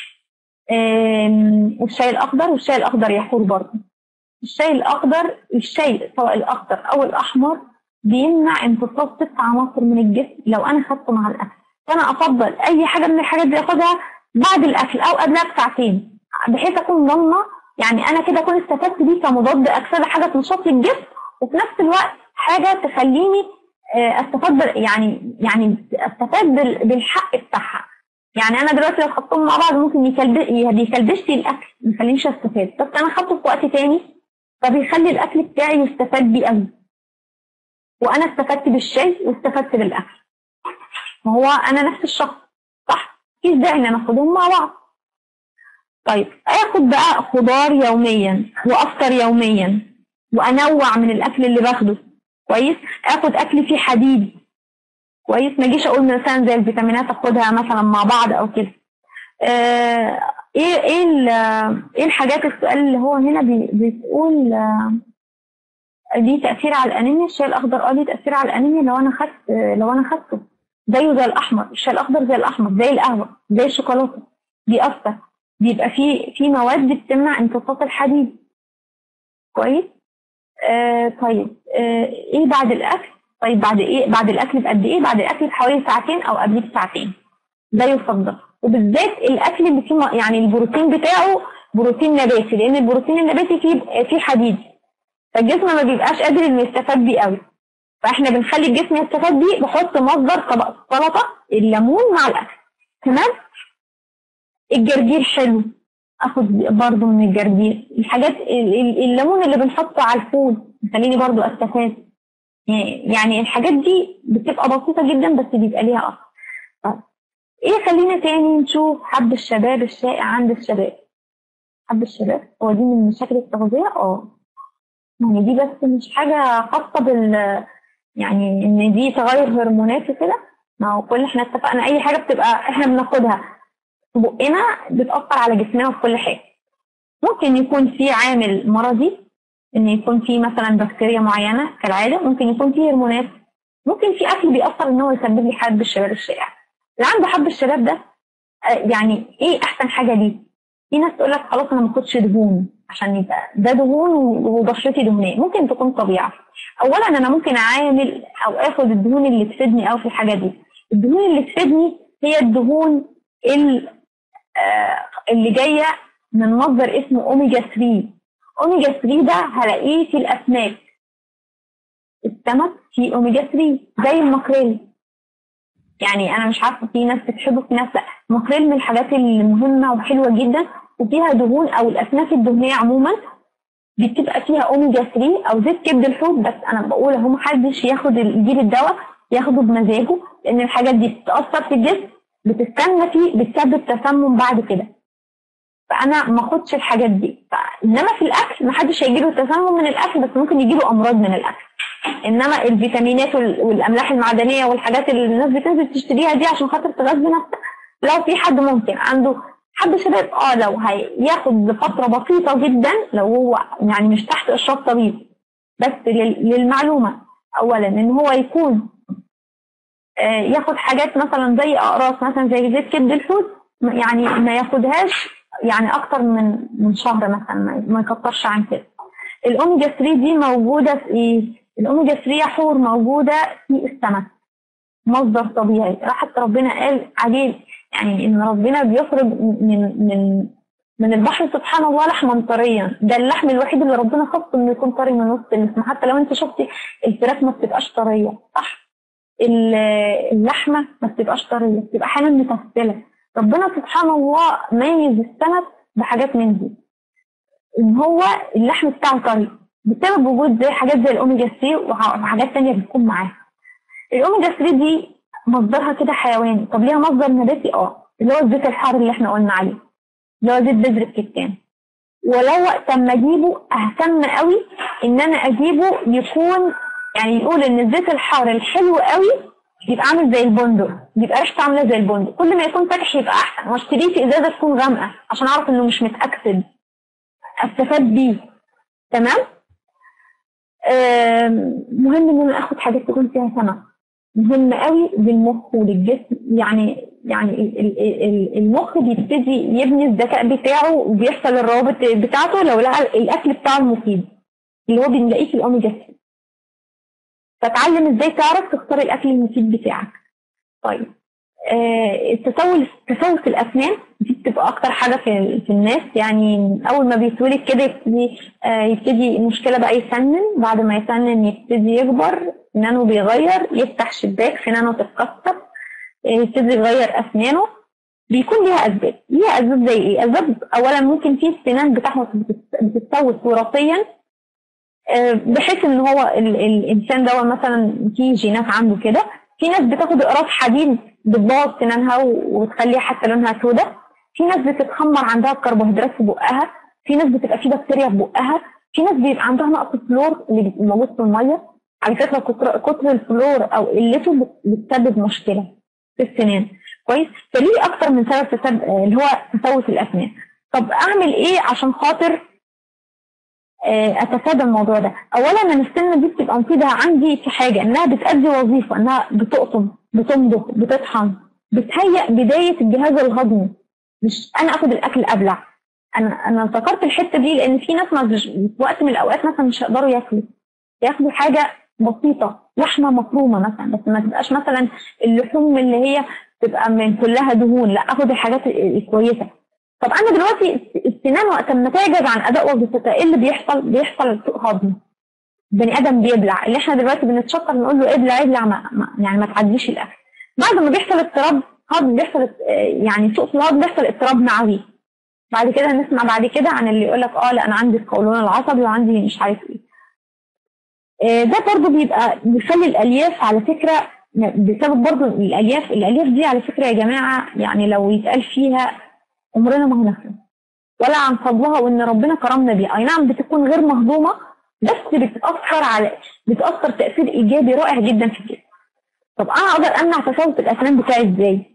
آم، والشاي الاخضر والشاي الاخضر يحور برضه الشاي الاخضر الشاي سواء الاخضر او الاحمر بيمنع امتصاص ست عناصر من الجسم لو انا خدته مع الاكل فانا افضل اي حاجه من الحاجات دي اخدها بعد الاكل او قبلها بساعتين بحيث اكون ضامنه يعني انا كده اكون استفدت بيه كمضاد اكسده حاجه تنشط لي الجسم وفي نفس الوقت حاجه تخليني آه، استفاد بال- يعني يعني استفاد بال- بالحق بتاعها يعني انا دلوقتي لو خدتهم مع بعض ممكن يكلب- بيكلبش لي الاكل ما يخلينيش استفاد بس انا خدته في وقت تاني فبيخلي الاكل بتاعي يستفاد بيه قوي وانا استفدت بالشاي واستفدت بالاكل ما هو انا نفس الشخص صح مفيش داعي ان انا اخدهم مع بعض طيب اخد بقى خضار يوميا وافطر يوميا وانوع من الاكل اللي باخده كويس اخد اكل فيه حديد كويس ما اجيش اقول مثلا زي الفيتامينات اخدها مثلا مع بعض او كده آه ايه ايه ال- ايه الحاجات السؤال اللي هو هنا بي- بتقول آه، ليه تأثير على الأنيميا الشاي الأخضر اه ليه تأثير على الأنيميا لو أنا خدت لو أنا خدته زيه زي الأحمر الشاي الأخضر زي الأحمر زي القهوة زي الشوكولاتة بيأثر بيبقى في في مواد بتمنع امتصاص الحديد كويس آه طيب آه ايه بعد الأكل طيب بعد ايه بعد الأكل بقد ايه بعد الأكل بحوالي ساعتين أو قبليه بساعتين ده يفضل وبالذات الأكل اللي فيه م- يعني البروتين بتاعه بروتين نباتي لأن البروتين النباتي فيه فيه حديد فالجسم ما بيبقاش قادر انه يستفاد بيه قوي فاحنا بنخلي الجسم يستفاد بيه بحط مصدر طبق السلطه الليمون مع الاكل تمام الجرجير حلو اخد برضو من الجرجير الحاجات ال- ال- الليمون اللي بنحطه على الفول يخليني برضو استفاد يعني الحاجات دي بتبقى بسيطة جدا بس بيبقى ليها أثر طيب ايه خلينا تاني نشوف حب الشباب الشائع عند الشباب حب الشباب هو دي من مشاكل التغذية اه يعني دي بس مش حاجة خاصة بال يعني ان دي تغير هرمونات وكده ما هو كل احنا اتفقنا اي حاجة بتبقى احنا بناخدها في بقنا بتأثر على جسمنا في كل حاجة ممكن يكون في عامل مرضي ان يكون في مثلا بكتيريا معينة كالعادة ممكن يكون في هرمونات ممكن في اكل بيأثر ان هو يسبب لي حب الشباب الشائع اللي عنده حب الشباب ده آه، يعني ايه احسن حاجة ليه في ناس تقول لك خلاص انا ما اخدش دهون عشان يبقى ده دهون وبشرتي دهنيه ممكن تكون طبيعه اولا انا ممكن اعامل او اخد الدهون اللي تفيدني قوي في الحاجه دي الدهون اللي تفيدني هي الدهون ال- آه، اللي جايه من مصدر اسمه اوميجا 3 اوميجا 3 ده هلاقيه في الاسماك السمك فيه اوميجا 3 زي الماكريل يعني انا مش عارفه في ناس بتحبه في ناس لا الماكريل من الحاجات المهمه وحلوه جدا وفيها دهون او الاسماك الدهنيه عموما بتبقى فيها اوميجا 3 او زيت كبد الحوت بس انا بقول اهو محدش ياخد ال- يجيب الدواء ياخده بمزاجه لان الحاجات دي بتاثر في الجسم بتستنى فيه بتسبب تسمم بعد كده فانا ما اخدش الحاجات دي ف- انما في الاكل محدش هيجيله تسمم من الاكل بس ممكن يجيله امراض من الاكل انما الفيتامينات وال- والاملاح المعدنيه والحاجات اللي الناس بتنزل تشتريها دي عشان خاطر تغذي نفسها لو في حد ممكن عنده حد شباب اه لو هياخد لفتره بسيطه جدا لو هو يعني مش تحت اشراف طبيب بس لل- للمعلومه اولا ان هو يكون آه، ياخد حاجات مثلا زي اقراص مثلا زي زيت كبد الحوت م- يعني ما ياخدهاش يعني اكتر من من شهر مثلا ما- ما يكترش عن كده الاوميجا 3 دي موجوده في ايه الاوميجا 3 يا حور موجوده في السمك مصدر طبيعي راحت ربنا قال عليه يعني ان ربنا بيخرج من من من البحر سبحان الله لحما طريا ده اللحم الوحيد اللي ربنا خصه انه يكون طري من وسط اللحم حتى لو انت شفتي الفراخ ما بتبقاش طريه صح ال- اللحمه ما بتبقاش طريه بتبقى احيانا متفصله ربنا سبحان الله ميز السمك بحاجات من دي ان هو اللحم بتاعه طري بسبب وجود زي حاجات زي الاوميجا 3 وح- وحاجات تانية بتكون معاها الاوميجا 3 دي مصدرها كده حيواني طب ليها مصدر نباتي اه اللي هو الزيت الحار اللي احنا قلنا عليه اللي هو زيت بذر الكتان ولو وقت ما اجيبه اهتم قوي ان انا اجيبه يكون يعني يقول ان الزيت الحار الحلو قوي يبقى عامل زي البندق يبقى ريحته عامله زي البندق كل ما يكون فاتح يبقى احسن واشتريه في ازازه تكون غامقه عشان اعرف انه مش متاكسد استفاد بيه تمام آم، مهم ان انا اخد حاجات تكون فيها سمك مهم قوي للمخ وللجسم يعني يعني ال- ال- ال- المخ بيبتدي يبني الذكاء بتاعه وبيحصل الروابط بتاعته لو لقى الاكل بتاعه المفيد اللي هو بنلاقيه في الاوميجا 3 فتعلم ازاي تعرف تختار الاكل المفيد بتاعك طيب آه، التسوس تسوس الاسنان دي بتبقى اكتر حاجه في, في الناس يعني اول ما بيتولد كده يبتدي آه، يبتدي المشكله بقى يسنن بعد ما يسنن يبتدي يكبر سنانه بيغير يفتح شباك سنانه تتكسر آه، يبتدي يغير اسنانه بيكون ليها اسباب ليها اسباب زي ايه اسباب اولا ممكن في السنان بتاعته بتت- بتتسوس وراثيا آه، بحيث ان هو ال- الانسان ده مثلا في جينات عنده كده في ناس بتاخد اقراص حديد بتبوظ سنانها و- وتخليها حتى لونها سوداء في ناس بتتخمر عندها الكربوهيدرات في بقها في ناس بتبقى في بكتيريا في بقها في ناس بيبقى عندها نقص فلور اللي بيبقى موجود في الميه على فكره كتر, كتر الفلور او قلته بت- بتسبب مشكله في السنان كويس فليه اكتر من سبب تسبب آه، اللي هو تسوس الاسنان طب اعمل ايه عشان خاطر آه، اتفادى الموضوع ده اولا ان السنه دي بتبقى مفيده عندي في حاجه انها بتأدي وظيفه انها بتقطم بتمضغ بتطحن بتهيئ بدايه الجهاز الهضمي مش انا اخد الاكل ابلع انا انا ذكرت الحته دي لان في ناس ما مش- في وقت من الاوقات مثلا مش هيقدروا ياكلوا ياخدوا حاجه بسيطه لحمه مفرومه مثلا بس ما تبقاش مثلا اللحوم اللي هي تبقى من كلها دهون لا اخد الحاجات ال- الكويسه طب انا دلوقتي السنان وقت ما تعجز عن اداء وظيفتها ايه اللي بيحصل؟ بيحصل سوء هضم. بني ادم بيبلع اللي احنا دلوقتي بنتشطر نقول له ابلع ابلع ما ما يعني ما تعديش الاكل. بعد ما بيحصل اضطراب هضم بيحصل ات- يعني سوء في الهضم بيحصل اضطراب معوي. بعد كده نسمع بعد كده عن اللي يقول لك اه لا انا عندي القولون العصبي وعندي مش عارف ايه. آه، ده برضو بيبقى بيخلي الالياف على فكره بسبب برضو الالياف الالياف دي على فكره يا جماعه يعني لو يتقال فيها عمرنا ما هنخلص ولا عن فضلها وان ربنا كرمنا بيها اي نعم بتكون غير مهضومه بس بتاثر على بتاثر تاثير ايجابي رائع جدا في الجسم طب انا اقدر امنع تساقط الاسنان بتاعي ازاي؟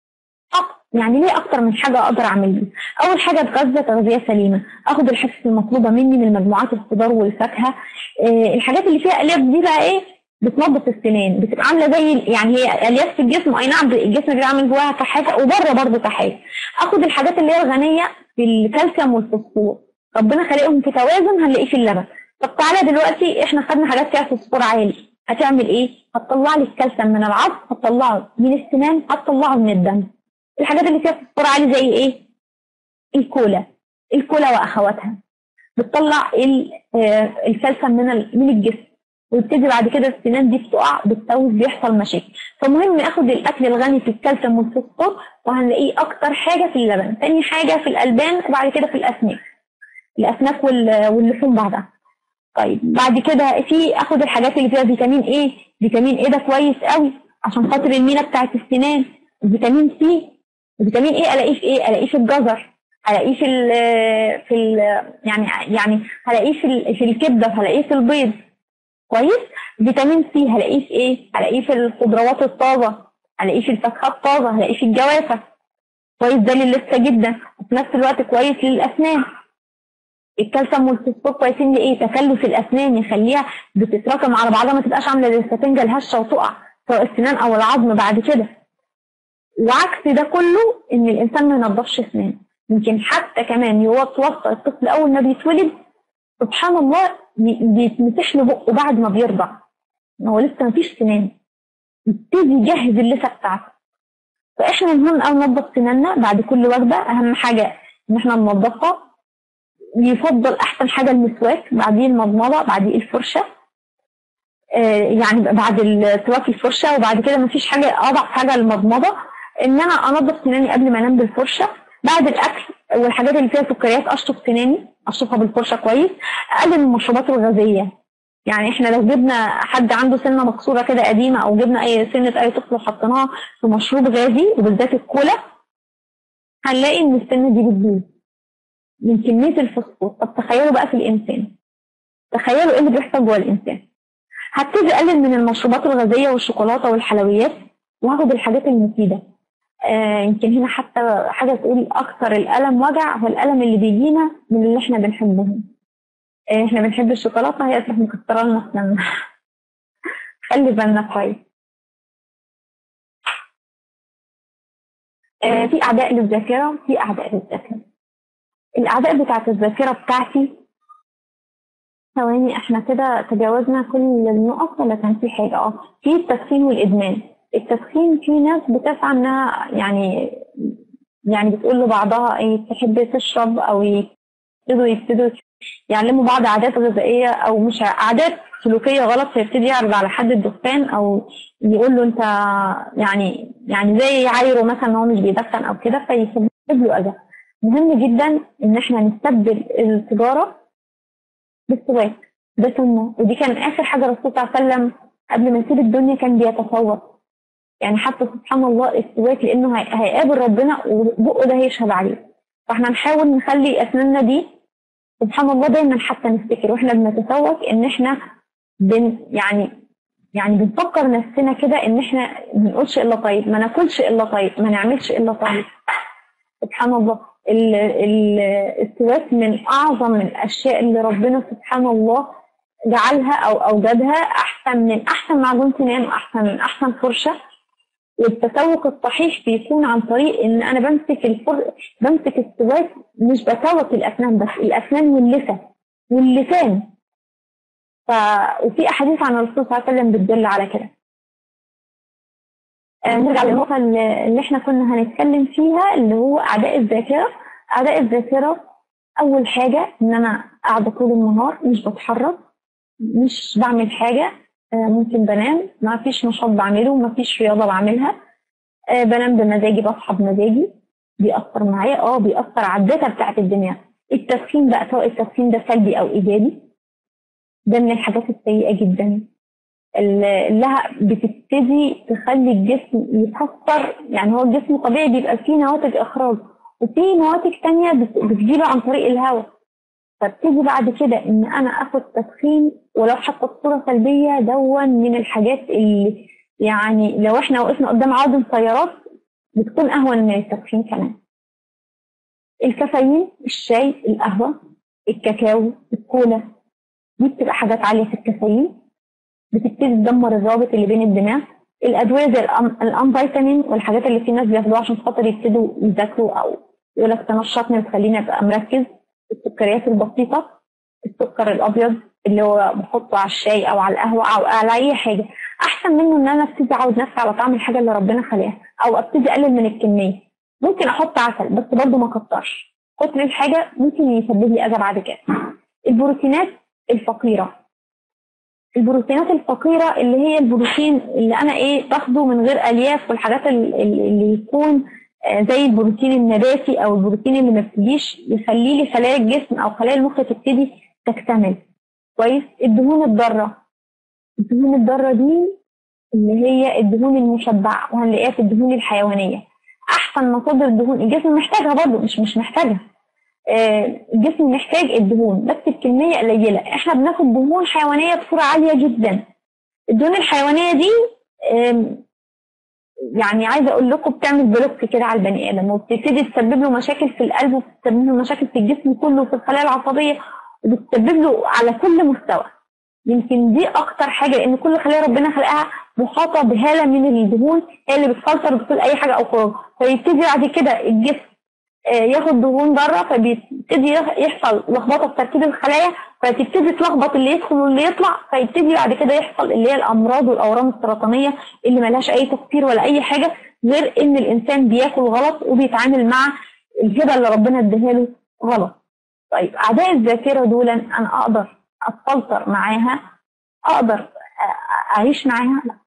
يعني ليه اكتر من حاجه اقدر اعمل دي اول حاجه اتغذى تغذيه سليمه اخد الحصص المطلوبه مني من مجموعات الخضار والفاكهه إيه الحاجات اللي فيها الياف دي بقى ايه بتنظف السنان بتبقى عامله زي يعني هي الياف في الجسم اي نعم الجسم بيعمل جواها كحاجه وبره برضه كحاجه اخد الحاجات اللي هي الغنيه في الكالسيوم والفوسفور ربنا خالقهم في توازن هنلاقيه في اللبن طب تعالى دلوقتي احنا خدنا حاجات فيها فوسفور عالي هتعمل ايه؟ هتطلع لي الكالسيوم من العظم هتطلعه من السنان هتطلعه من الدم الحاجات اللي فيها فوسفور عالي زي ايه؟ الكولا الكولا واخواتها بتطلع الكالسيوم من من الجسم ويبتدي بعد كده السنان دي بتقع بتسوس بيحصل مشاكل فمهم اخد الاكل الغني في الكالسيوم والفوسفور وهنلاقيه اكتر حاجه في اللبن تاني حاجه في الالبان وبعد كده في الاسماك الاسماك واللحوم بعدها طيب بعد كده في اخد الحاجات اللي فيها فيتامين ايه فيتامين ايه ده كويس قوي عشان خاطر المينا بتاعت السنان فيتامين سي فيتامين ايه الاقيه في ايه الاقيه في الجزر هلاقيه في ال في ال يعني يعني هلاقيه في في الكبده هلاقيه في البيض كويس فيتامين سي هلاقيه في ايه هلاقيه في الخضروات الطازه هلاقيه في الفاكهه الطازه هلاقيه في الجوافه كويس ده للسه جدا وفي نفس الوقت كويس للاسنان الكالسيوم والفوسفور كويسين لايه تكلف الاسنان يخليها بتتراكم على بعضها ما تبقاش عامله زي السفنجه الهشه وتقع سواء السنان او العظم بعد كده وعكس ده كله ان الانسان ما ينضفش اسنانه يمكن حتى كمان يوصى الطفل اول ما بيتولد سبحان الله بيتمسح له بقه بعد ما بيرضع هو لسه ما فيش سنان يبتدي يجهز اللثه بتاعته فاحنا المهم قوي ننضف سناننا بعد كل وجبه اهم حاجه ان احنا ننضفها يفضل احسن حاجه المسواك بعديه المضمضه بعديه الفرشه آه يعني بعد سواك الفرشه وبعد كده مفيش حاجه اضعف حاجه المضمضه ان انا انضف سناني قبل ما انام بالفرشه بعد الاكل والحاجات اللي فيها سكريات اشطف سناني اشطفها بالفرشه كويس اقلل المشروبات الغازيه يعني احنا لو جبنا حد عنده سنه مكسوره كده قديمه او جبنا اي سنه اي طفل وحطيناها في مشروب غازي وبالذات الكولا هنلاقي ان السنه دي بتبوظ من كميه الفوسفور طب تخيلوا بقى في الانسان تخيلوا ايه اللي بيحصل جوه الانسان هبتدي اقلل من المشروبات الغازيه والشوكولاته والحلويات وهاخد الحاجات المفيده آه يمكن هنا حتى حاجه تقول اكثر الالم وجع هو الالم اللي بيجينا من اللي احنا بنحبهم آه احنا بنحب الشوكولاته هي تروح مكسره لنا اسناننا خلي بالنا كويس آه في اعداء للذاكره في اعداء للذاكره الاعداء بتاعت الذاكره بتاعتي ثواني احنا كده تجاوزنا كل النقط ولا كان في حاجه اه في التدخين والادمان التدخين في ناس بتسعى انها يعني يعني بتقول لبعضها ايه تحب تشرب او يبتدوا يبتدوا يعلموا بعض عادات غذائيه او مش عادات سلوكيه غلط فيبتدي يعرض على حد الدخان او يقول له انت يعني يعني زي يعايره مثلا ان هو مش بيدخن او كده فيسبب له اذى مهم جدا ان احنا نستبدل السيجاره بالسواك ده سنه ودي كان اخر حاجه الرسول صلى الله عليه وسلم قبل ما يسيب الدنيا كان بيتصوت يعني حتى سبحان الله السواك لانه هيقابل ربنا وبقه ده هيشهد عليه فاحنا نحاول نخلي اسناننا دي سبحان الله دايما حتى نفتكر واحنا بنتسوق ان احنا بن يعني يعني بنفكر نفسنا كده ان احنا ما بنقولش الا طيب ما ناكلش الا طيب ما نعملش الا طيب سبحان الله السواك من اعظم الاشياء اللي ربنا سبحان الله جعلها او اوجدها احسن من احسن معجون سنان واحسن من احسن فرشه والتسوق الصحيح بيكون عن طريق ان انا بمسك الفر... بمسك السواك مش بسوق الاسنان بس الاسنان واللثه واللسان ف... وفي احاديث عن الرسول صلى الله عليه وسلم بتدل على كده آه نرجع للنقطه اللي احنا كنا هنتكلم فيها اللي هو اعداء الذاكره اعداء الذاكره اول حاجه ان انا قاعده طول النهار مش بتحرك مش بعمل حاجه ممكن بنام ما فيش نشاط بعمله ما فيش رياضة بعملها آه بنام بمزاجي بصحى بمزاجي بيأثر معايا اه بيأثر على الداتا بتاعت الدنيا التدخين بقى سواء التدخين ده سلبي أو إيجابي ده من الحاجات السيئة جدا اللي بتبتدي تخلي الجسم يتكسر يعني هو الجسم طبيعي بيبقى فيه نواتج إخراج وفي نواتج تانية بتجيله عن طريق الهواء فبتيجي بعد كده ان انا اخد تدخين ولو حتى بصوره سلبيه دون من الحاجات اللي يعني لو احنا وقفنا قدام عرض سيارات بتكون اهون من التدخين كمان الكافيين الشاي القهوه الكاكاو الكولا دي بتبقى حاجات عاليه في الكافيين بتبتدي تدمر الرابط اللي بين الدماغ الادويه زي الان فيتامين والحاجات اللي في ناس بياخدوها عشان خاطر يبتدوا يذاكروا او يقول لك تنشطني وتخليني ابقى مركز السكريات البسيطه السكر الابيض اللي هو بحطه على الشاي او على القهوه او على اي حاجه احسن منه ان انا ابتدي اعود نفسي على طعم الحاجه اللي ربنا خلقها او ابتدي اقلل من الكميه ممكن احط عسل بس برضه ما كترش كتر الحاجه ممكن يسبب لي اذى بعد كده البروتينات الفقيره البروتينات الفقيره اللي هي البروتين اللي انا ايه باخده من غير الياف والحاجات اللي يكون زي البروتين النباتي او البروتين اللي ما بتجيش يخلي لي خلايا الجسم او خلايا المخ تبتدي تكتمل كويس الدهون الضاره الدهون الضاره دي اللي هي الدهون المشبعه وهنلاقيها في الدهون الحيوانيه احسن مصادر الدهون الجسم محتاجها برضه مش مش محتاجها آه الجسم محتاج الدهون بس بكميه قليله احنا بناخد دهون حيوانيه بصوره عاليه جدا الدهون الحيوانيه دي يعني عايزه اقول لكم بتعمل بلوك كده على البني ادم وبتبتدي تسبب له مشاكل في القلب وبتسبب له مشاكل في الجسم كله وفي الخلايا العصبيه وبتسبب له على كل مستوى يمكن دي اكتر حاجه لان كل خلايا ربنا خلقها محاطه بهاله من الدهون هي اللي بتفلتر بكل اي حاجه او خروج فيبتدي بعد كده الجسم ياخد دهون بره فبيبتدي يحصل لخبطه في تركيب الخلايا فتبتدي تلخبط اللي يدخل واللي يطلع فيبتدي بعد كده يحصل اللي هي الامراض والاورام السرطانيه اللي ملهاش اي تفكير ولا اي حاجه غير ان الانسان بياكل غلط وبيتعامل مع الهبه اللي ربنا اداها له غلط. طيب اعداء الذاكره دول انا اقدر اتفلتر معاها اقدر اعيش معاها لا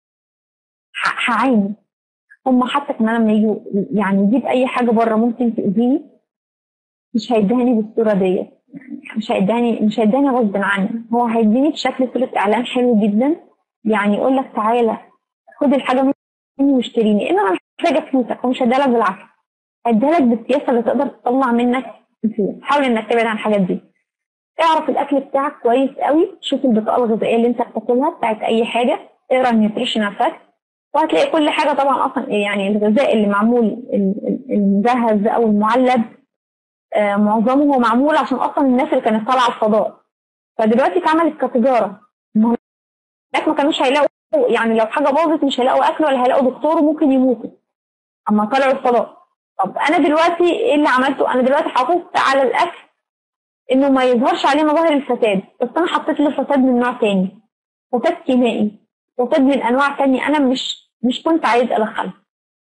هعاني هم حتى كمان لما يجوا يعني يجيب اي حاجه بره ممكن تاذيني مش هيدهني بالصوره ديت يعني مش هيدهني مش هيدهني غصب عني هو هيديني بشكل صوره اعلان حلو جدا يعني يقول لك تعالى خد الحاجه مني واشتريني ان انا محتاجه فلوسك ومش هديها لك بالعافيه هديها لك بالسياسه اللي تقدر تطلع منك فلوس حاول انك تبعد عن الحاجات دي اعرف الاكل بتاعك كويس قوي شوف البطاقه الغذائيه اللي انت بتاكلها بتاعت اي حاجه اقرا النيوتريشنال فاكت وهتلاقي كل حاجه طبعا اصلا يعني الغذاء اللي معمول المجهز او المعلب آه معظمه هو معمول عشان اصلا الناس اللي كانت طالعه الفضاء فدلوقتي اتعملت كتجاره الناس ما كانوش هيلاقوا يعني لو حاجه باظت مش هيلاقوا اكل ولا هيلاقوا دكتور وممكن يموتوا اما طلعوا الفضاء طب انا دلوقتي ايه اللي عملته انا دلوقتي حافظت على الاكل انه ما يظهرش عليه مظاهر الفساد بس انا حطيت له فساد من نوع تاني فساد كيميائي فساد من انواع تانية انا مش مش كنت عايز ادخلها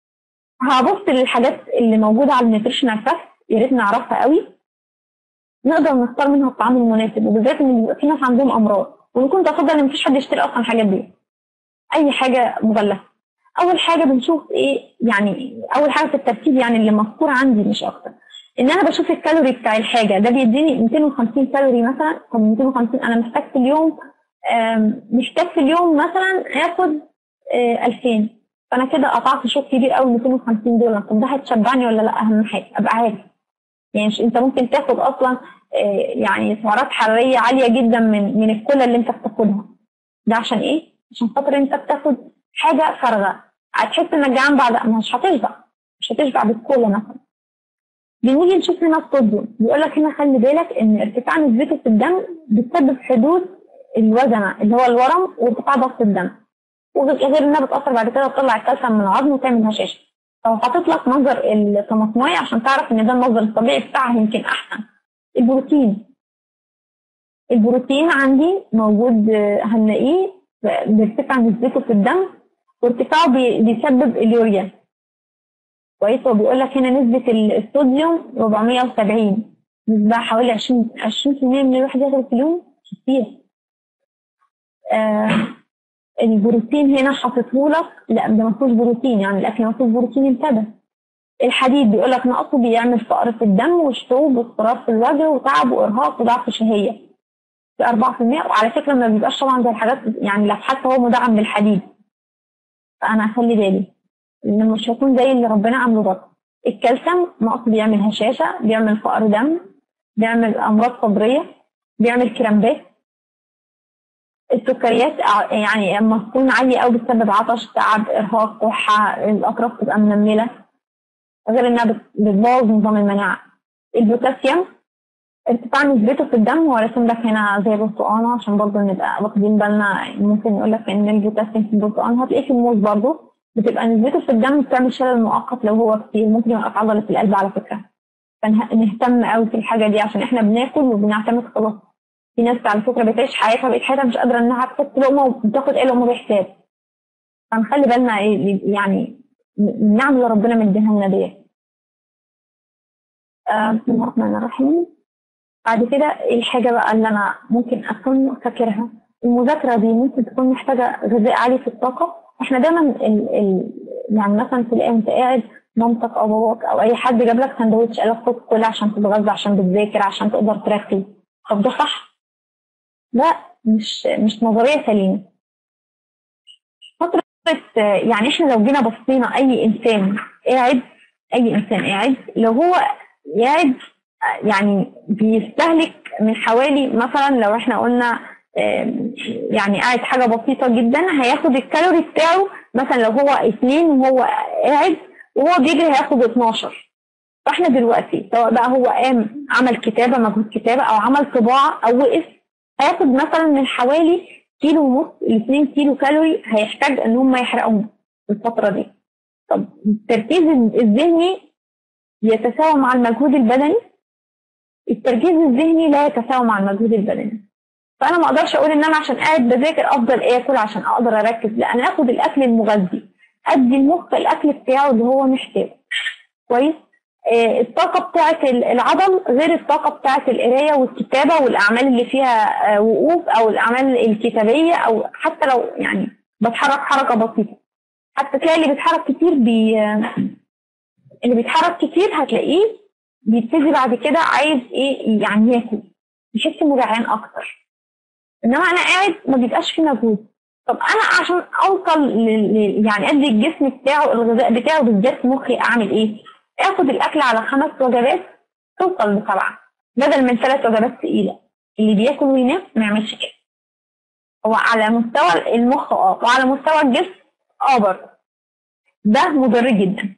هبص للحاجات اللي موجوده على النيوتريشنال فاكت يا ريت نعرفها قوي نقدر نختار منها الطعام المناسب وبالذات ان بيبقى في ناس عندهم امراض وكنت افضل ان مفيش حد يشتري اصلا الحاجات دي اي حاجه مغلفه اول حاجه بنشوف ايه يعني اول حاجه في الترتيب يعني اللي مذكور عندي مش اكتر ان انا بشوف الكالوري بتاع الحاجه ده بيديني 250 كالوري مثلا طب 250 انا محتاج في اليوم محتاج في اليوم مثلا اخد 2000 فانا كده قطعت شوط كبير قوي 250 دولار طب ده هتشبعني ولا لا اهم حاجه ابقى عارف يعني مش انت ممكن تاخد اصلا يعني سعرات حراريه عاليه جدا من من الكولا اللي انت بتاخدها ده عشان ايه؟ عشان خاطر انت بتاخد حاجه فارغه هتحس انك جعان بعد مش هتشبع مش هتشبع بالكولا مثلا بنيجي نشوف هنا الصوديوم بيقول لك هنا خلي بالك ان ارتفاع نسبته في الدم بتسبب حدوث الوزنه اللي هو الورم وارتفاع ضغط الدم وغير انها بتاثر بعد كده تطلع الكالسيوم من العظم وتعمل هشاشه لو حاطط لك مصدر الطماطمايه عشان تعرف ان ده المصدر الطبيعي بتاعها يمكن احسن البروتين البروتين عندي موجود هنلاقيه بيرتفع نسبته في الدم وارتفاعه بيسبب اليوريا كويس هو بيقول لك هنا نسبة الصوديوم 470 نسبة حوالي 20 20% من الواحد ياخد في اليوم كتير آه البروتين هنا حاططه لك لا ده ما فيهوش بروتين يعني الاكل ما فيهوش بروتين انتبه الحديد بيقول لك نقصه بيعمل فقر في الدم وشطوب واضطراب في الوجه وتعب وارهاق وضعف شهيه في 4% وعلى فكره ما بيبقاش طبعا زي الحاجات يعني لو حتى هو مدعم بالحديد فانا اخلي بالي ان مش هيكون زي اللي ربنا عامله برضه الكالسيوم نقص بيعمل هشاشه بيعمل فقر دم بيعمل امراض صدريه بيعمل كرامبات السكريات يعني لما تكون عالية أوي بتسبب عطش تعب إرهاق كحة الأطراف تبقى منملة غير إنها بتبوظ نظام المناعة البوتاسيوم ارتفاع نسبته في الدم هو راسم لك هنا زي البرتقانة عشان برضه نبقى واخدين بالنا ممكن يقول لك إن البوتاسيوم في البرتقال هتلاقيه في الموز برضه بتبقى نسبته في الدم بتعمل شلل مؤقت لو هو كتير ممكن يوقف عضلة القلب على فكرة فنهتم قوي في الحاجة دي عشان احنا بناكل وبنعتمد خلاص في ناس على فكرة بتعيش حياتها بقيت حياتها مش قادرة انها تحط لقمة وبتاخد ايه لقمة بحساب فنخلي بالنا ايه يعني النعم اللي ربنا مديها لنا ديت آه، بسم الله الرحمن الرحيم بعد كده ايه الحاجة بقى اللي انا ممكن اكون فاكرها المذاكرة دي ممكن تكون محتاجة غذاء عالي في الطاقة احنا دايما ال ال يعني مثلا تلاقي انت قاعد مامتك او باباك او اي حد جاب لك سندوتش قال لك خد كل عشان تتغذى عشان بتذاكر عشان تقدر تركز طب ده صح؟ لا مش مش نظرية سليمة فترة يعني احنا لو جينا بصينا اي انسان قاعد اي انسان قاعد لو هو قاعد يعني بيستهلك من حوالي مثلا لو احنا قلنا يعني قاعد حاجة بسيطة جدا هياخد الكالوري بتاعه مثلا لو هو اثنين وهو قاعد وهو بيجري هياخد 12 فاحنا دلوقتي سواء بقى هو قام عمل كتابة مجهود كتابة او عمل طباعة او وقف هياخد مثلا من حوالي كيلو ونص ل 2 كيلو كالوري هيحتاج ان هم يحرقهم في الفترة دي طب التركيز الذهني يتساوى مع المجهود البدني التركيز الذهني لا يتساوى مع المجهود البدني فانا ما اقدرش اقول ان انا عشان قاعد بذاكر افضل اكل عشان اقدر اركز لا انا اخد الاكل المغذي ادي المخ الاكل بتاعه اللي هو محتاجه كويس آه الطاقة بتاعة العضل غير الطاقة بتاعة القراية والكتابة والأعمال اللي فيها آه وقوف أو الأعمال الكتابية أو حتى لو يعني بتحرك حركة بسيطة حتى تلاقي اللي بيتحرك كتير بي اللي بيتحرك كتير هتلاقيه بيبتدي بعد كده عايز ايه يعني ياكل يحس انه جعان اكتر انما انا قاعد ما بيبقاش فيه مجهود طب انا عشان اوصل ل... يعني ادي الجسم بتاعه الغذاء بتاعه بالذات مخي اعمل ايه؟ اخد الاكل على خمس وجبات توصل لسبعه بدل من ثلاث وجبات ثقيله اللي بياكل وينام ما يعملش كده هو على مستوى المخ اه وعلى مستوى الجسم اه برضه ده مضر جدا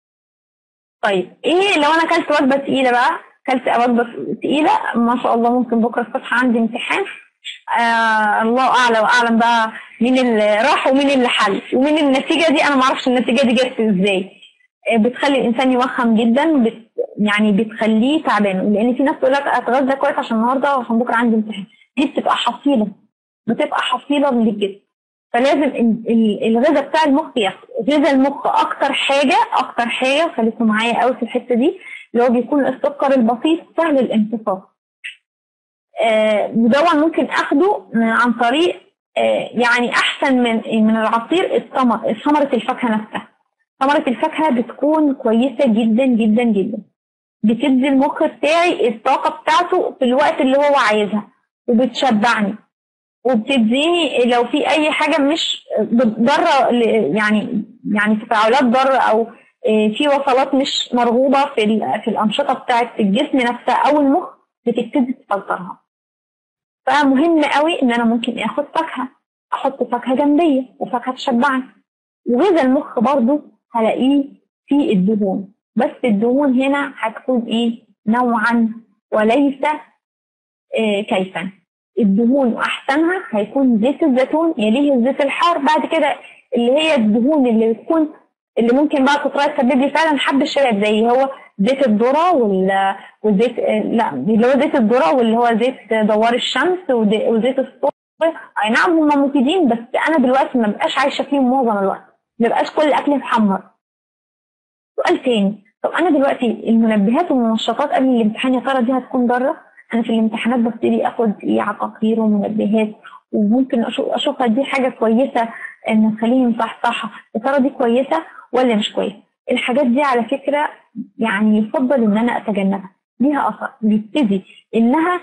طيب ايه لو انا اكلت وجبه ثقيله بقى اكلت وجبه ثقيله ما شاء الله ممكن بكره الصبح عندي امتحان آه الله اعلى واعلم بقى مين اللي راح ومين اللي حل ومين النتيجه دي انا ما اعرفش النتيجه دي جت ازاي آه بتخلي الانسان يوخم جدا بت يعني بتخليه تعبان لان في ناس تقول لك اتغذى كويس عشان النهارده عشان بكره عندي امتحان دي بتبقى حصيله بتبقى حصيله للجسم فلازم الغذاء بتاع المخ ياخد غذاء المخ اكتر حاجه اكتر حاجه خليكم معايا قوي في الحته دي اللي هو بيكون السكر البسيط سهل الامتصاص آه مدون ممكن اخده عن طريق آه يعني احسن من من العصير الثمر ثمره الفاكهه نفسها ثمره الفاكهه بتكون كويسه جدا جدا جدا بتدي المخ بتاعي الطاقه بتاعته في الوقت اللي هو عايزها وبتشبعني وبتديني لو في اي حاجه مش ضاره يعني يعني تفاعلات ضاره او في وصلات مش مرغوبه في في الانشطه بتاعه الجسم نفسها او المخ بتبتدي تفلترها فمهم قوي ان انا ممكن اخد فاكهه احط فاكهه جنبيه وفاكهه تشبعني وغذاء المخ برضو هلاقيه في الدهون بس الدهون هنا هتكون ايه نوعا وليس إيه كيفا الدهون واحسنها هيكون زيت الزيتون يليه الزيت الحار بعد كده اللي هي الدهون اللي بتكون اللي ممكن بقى كترها تسبب لي فعلا حب الشباب زي هو زيت الذره وال وزيت لا اللي هو زيت الذره واللي هو زيت دوار الشمس وزيت الصوف اي نعم هم مفيدين بس انا دلوقتي ما بقاش عايشه فيهم معظم الوقت ما بقاش كل اكلي محمر سؤال تاني طب انا دلوقتي المنبهات والمنشطات قبل الامتحان يا ترى دي هتكون ضاره انا في الامتحانات ببتدي اخد ايه عقاقير ومنبهات وممكن اشوف اشوفها دي حاجه كويسه ان تخليني مصحصحه يا ترى دي كويسه ولا مش كويسه الحاجات دي على فكره يعني يفضل ان انا اتجنبها ليها اثر بيبتدي انها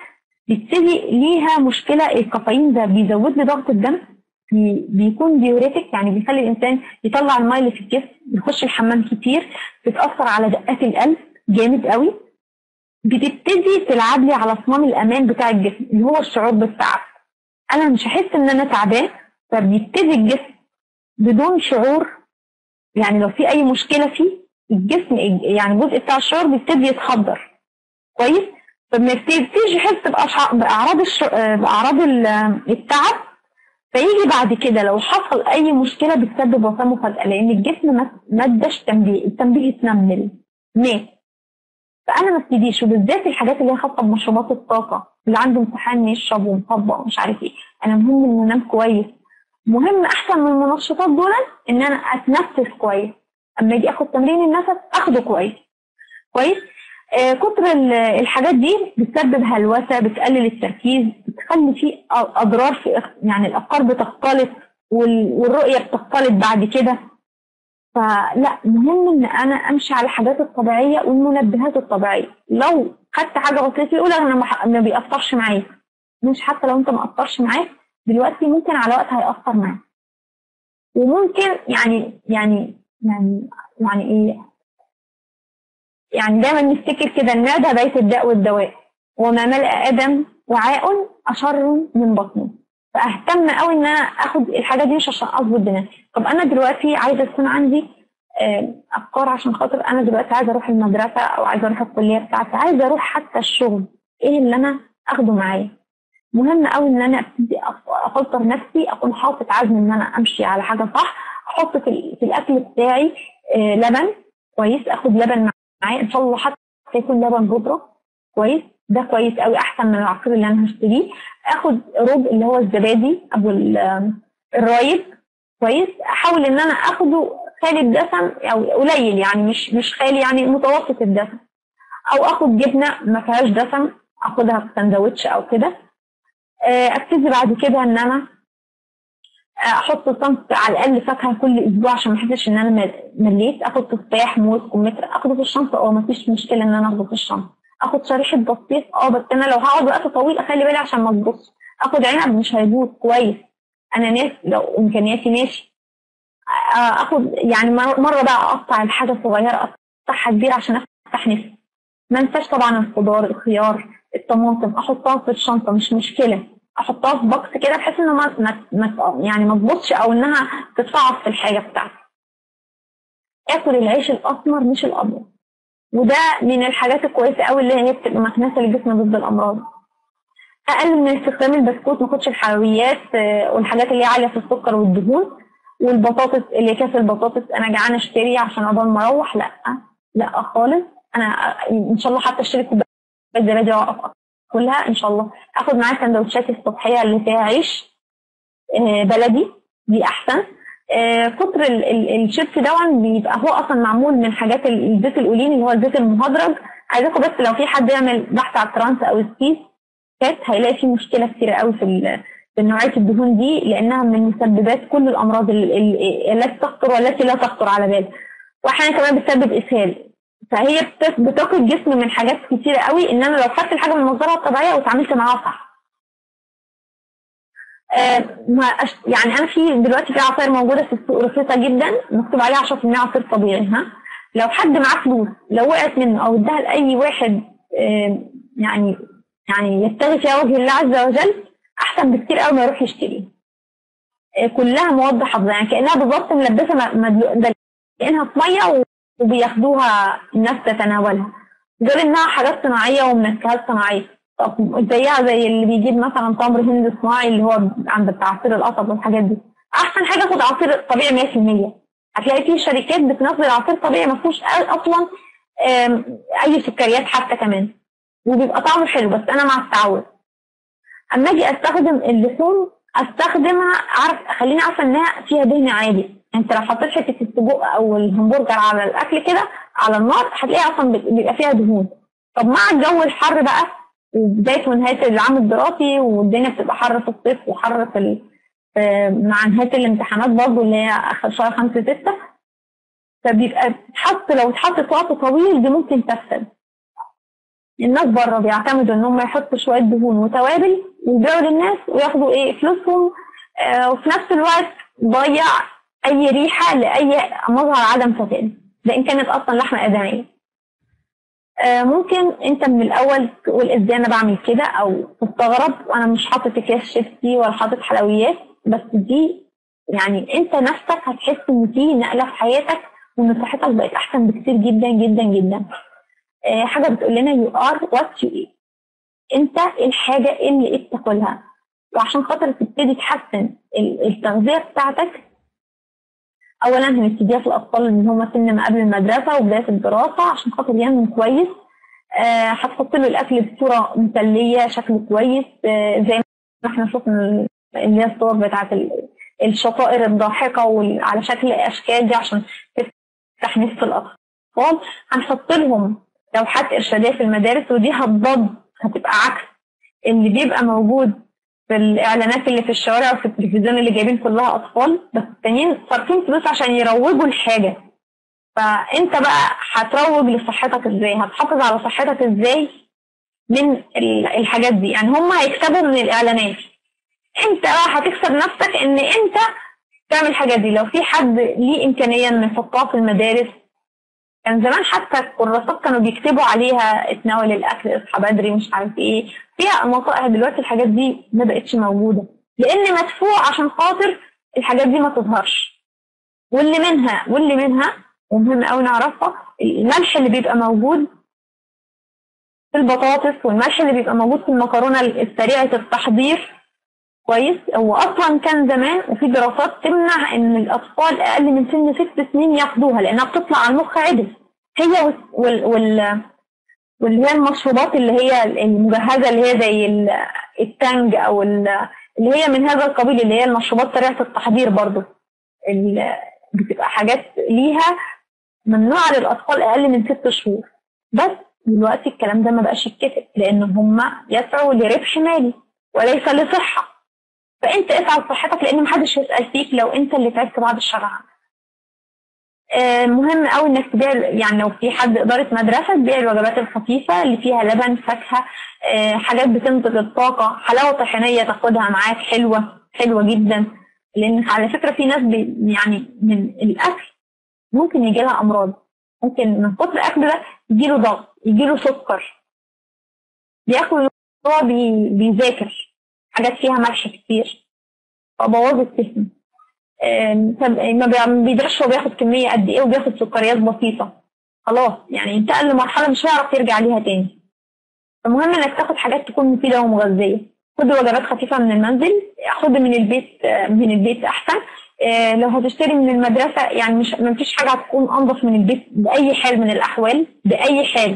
بيبتدي ليها مشكله الكافيين ده بيزود لي ضغط الدم بي- بيكون ديوريتك يعني بيخلي الانسان يطلع الماء اللي في الجسم يخش الحمام كتير بتاثر على دقات القلب جامد قوي بتبتدي تلعب لي على صمام الامان بتاع الجسم اللي هو الشعور بالتعب انا مش هحس ان انا تعبان فبيبتدي الجسم بدون شعور يعني لو في اي مشكله فيه الجسم يعني الجزء بتاع الشعور بيبتدي يتخدر كويس فما يبتديش يحس بأشع- باعراض الش... باعراض ال- التعب فيجي بعد كده لو حصل اي مشكله بتسبب وفاه مفاجاه لان الجسم ما ما اداش تنبيه التنبيه اتنمل مات فانا ما ابتديش وبالذات الحاجات اللي هي خاصه بمشروبات الطاقه اللي عنده امتحان يشرب ومطبق ومش عارف ايه انا مهم ان انام كويس مهم احسن من المنشطات دول ان انا اتنفس كويس اما اجي اخد تمرين النفس اخده كويس كويس آه كتر ال- الحاجات دي بتسبب هلوسه بتقلل التركيز بتخلي في أ- اضرار في اخ- يعني الافكار بتختلط وال- والرؤيه بتختلط بعد كده فلا مهم ان انا امشي على الحاجات الطبيعيه والمنبهات الطبيعيه لو خدت حاجه بسيطه يقول انا ما ح- ما بيأثرش معايا مش حتى لو انت ما أثرش معاك دلوقتي ممكن على وقت هيأثر معاك وممكن يعني يعني يعني يعني ايه يعني دايما نفتكر كده المعده بيت الداء والدواء وما ملأ ادم وعاء اشر من بطنه فاهتم قوي ان انا اخد الحاجه دي مش عشان اظبط دماغي طب انا دلوقتي عايزه يكون عندي آه، افكار عشان خاطر انا دلوقتي عايزه اروح المدرسه او عايزه اروح الكليه بتاعتي عايزه اروح حتى الشغل ايه اللي انا اخده معايا مهم قوي ان انا ابتدي أف- افلتر نفسي اكون حاطط عزم ان انا امشي على حاجه صح احط في, ال- في الاكل بتاعي آه، لبن كويس اخد لبن معايا ان شاء الله حتى يكون لبن بودره كويس ده كويس قوي احسن من العصير اللي انا هشتريه اخد ربع اللي هو الزبادي او ال- الرايب كويس احاول ان انا اخده خالي الدسم او قليل يعني مش مش خالي يعني متوسط الدسم او اخد جبنه ما فيهاش دسم اخدها في سندوتش او كده آه، ابتدي بعد كده ان انا احط صنف على الاقل فاكهه كل اسبوع عشان ما احسش ان انا مل- مليت اخد تفاح موز كمثرى اخده في الشنطه اه ما فيش مشكله ان انا اخده في الشنطه اخد شريحه بطيخ اه بس انا لو هقعد وقت طويل اخلي بالي عشان ما تبص اخد عنب مش هيبوظ كويس انا ناس لو امكانياتي ماشي آه، اخد يعني مر- مره بقى اقطع الحاجه صغيره اقطعها كبيره عشان افتح نفسي ما انساش طبعا الخضار الخيار الطماطم احطها في الشنطه مش مشكله احطها في بوكس كده بحيث انه ما, ما, ما يعني ما تبصش او انها تتفعص في الحاجه بتاعتي اكل العيش الاسمر مش الابيض وده من الحاجات الكويسه قوي اللي هي بتبقى مكنسه للجسم ضد الامراض اقل من استخدام البسكوت ما اخدش الحلويات آه، والحاجات اللي هي عاليه في السكر والدهون والبطاطس اللي كاس البطاطس انا جعانه اشتري عشان اقدر ما اروح لا لا خالص انا ان شاء الله حتى اشتري كوبايه زبادي واقف كلها ان شاء الله اخد معايا سندوتشات الصبحيه اللي فيها عيش آه، بلدي دي احسن آه، كتر ال- ال- الشيبس دون بيبقى هو اصلا معمول من حاجات ال- الزيت القليل اللي هو الزيت المهدرج عايزاكم بس لو في حد يعمل بحث على الترانس او السيس كات هيلاقي فيه مشكله كتيره قوي في ال- في نوعيه الدهون دي لانها من مسببات كل الامراض ال- ال- التي تخطر والتي لا تخطر على بال واحيانا كمان بتسبب اسهال فهي بت- بتقي الجسم من حاجات كتيره قوي ان انا لو خدت الحاجه من مصدرها الطبيعيه وتعاملت معاها صح آه، ما أش... يعني انا في دلوقتي في عصاير موجوده في السوق رخيصه جدا مكتوب عليها 10% عصير طبيعي ها لو حد معاه فلوس لو وقعت منه او اداها لاي واحد آه، يعني يعني يبتغي فيها وجه الله عز وجل احسن بكتير قوي ما يروح يشتري آه، كلها مواد حافظه يعني كانها بالظبط ملبسه م- مدلو- دلقينها في ميه وبياخدوها الناس تتناولها غير انها حاجات صناعيه ومنكهات صناعيه طب زيها زي اللي بيجيب مثلا تمر هند صناعي اللي هو عند بتاع عصير القصب والحاجات دي احسن حاجه خد عصير طبيعي 100% هتلاقي في شركات بتنزل عصير طبيعي ما فيهوش اصلا آم، اي سكريات حتى كمان وبيبقى طعمه حلو بس انا مع التعود اما اجي استخدم اللحوم استخدمها عارف خليني عارفه انها فيها دهن عالي انت لو حطيت حته السجق او الهمبرجر على الاكل كده على النار هتلاقي اصلا بيبقى فيها دهون طب مع الجو الحر بقى وبدايه ونهايه العام الدراسي والدنيا بتبقى حر في الصيف وحر في ال- في- مع نهايه الامتحانات برضه اللي هي اخر شهر خمسة ستة فبيبقى تحط لو اتحطت وقت طويل دي ممكن تفسد الناس بره بيعتمدوا ان هم يحطوا شويه دهون وتوابل ويبيعوا للناس وياخدوا ايه فلوسهم آه وفي نفس الوقت ضيع اي ريحه لاي مظهر عدم فساد ده ان كانت اصلا لحمه ادميه آه ممكن انت من الاول تقول ازاي انا بعمل كده او تستغرب وانا مش حاطط اكياس شيبسي ولا حاطط حلويات بس دي يعني انت نفسك هتحس ان في نقله في حياتك وان صحتك بقت احسن بكتير جدا جدا جدا آه حاجه بتقول لنا يو ار وات يو ايت انت الحاجه اللي بتاكلها وعشان خاطر تبتدي تحسن التغذيه بتاعتك اولا هنبتديها في الاطفال اللي هم سن ما قبل المدرسه وبدايه الدراسه عشان خاطر ينمو كويس آه هتحط له الاكل بصوره مسليه شكله كويس آه زي ما احنا شفنا اللي هي الصور بتاعت الشطائر الضاحكه وعلى شكل اشكال دي عشان تفتح نفس الاطفال هنحط لهم لوحات ارشاديه في المدارس ودي هتضاد هتبقى عكس اللي بيبقى موجود في الاعلانات اللي في الشوارع وفي التلفزيون اللي جايبين كلها اطفال بس التانيين صارفين فلوس عشان يروجوا الحاجه فانت بقى هتروج لصحتك ازاي هتحافظ على صحتك ازاي من الحاجات دي يعني هم هيكسبوا من الاعلانات انت بقى هتكسب نفسك ان انت تعمل الحاجات دي لو في حد ليه امكانيه انه يحطها في المدارس كان زمان حتى الكراسات كانوا بيكتبوا عليها اتناول الاكل اصحى بدري مش عارف ايه فيها نصائح دلوقتي الحاجات دي ما بقتش موجوده لان مدفوع عشان خاطر الحاجات دي ما تظهرش واللي منها واللي منها ومهم قوي نعرفها الملح اللي بيبقى موجود في البطاطس والملح اللي بيبقى موجود في المكرونه السريعه التحضير كويس هو اصلا كان زمان وفي دراسات تمنع ان الاطفال اقل من سن ست سنين ياخدوها لانها بتطلع على المخ عدل هي وال, وال واللي هي المشروبات اللي هي المجهزه اللي هي زي التانج او اللي هي من هذا القبيل اللي هي المشروبات سريعه التحضير برضو بتبقى حاجات ليها ممنوعه للاطفال اقل من ست شهور بس دلوقتي الكلام ده ما بقاش يتكتب لان هم يسعوا لربح مالي وليس لصحه فانت اسعى لصحتك لان محدش هيسال فيك لو انت اللي تعبت بعد الشر عنك آه مهم قوي انك تبيع يعني لو في حد اداره مدرسه تبيع الوجبات الخفيفه اللي فيها لبن فاكهه آه حاجات بتنتج الطاقه حلاوه طحينيه تاخدها معاك حلوه حلوه جدا لان على فكره في ناس يعني من الاكل ممكن يجي لها امراض ممكن من كتر الاكل ده يجي له ضغط يجي له سكر بياكل هو بي بيذاكر حاجات فيها ملح كتير فبوظت جسمه ما بيدرسش هو بياخد كميه قد ايه وبياخد سكريات بسيطه خلاص يعني انتقل لمرحله مش هيعرف يرجع ليها تاني فمهم انك تاخد حاجات تكون مفيده ومغذيه خد وجبات خفيفه من المنزل خد من البيت من البيت احسن لو هتشتري من المدرسه يعني مش ما فيش حاجه هتكون انضف من البيت باي حال من الاحوال باي حال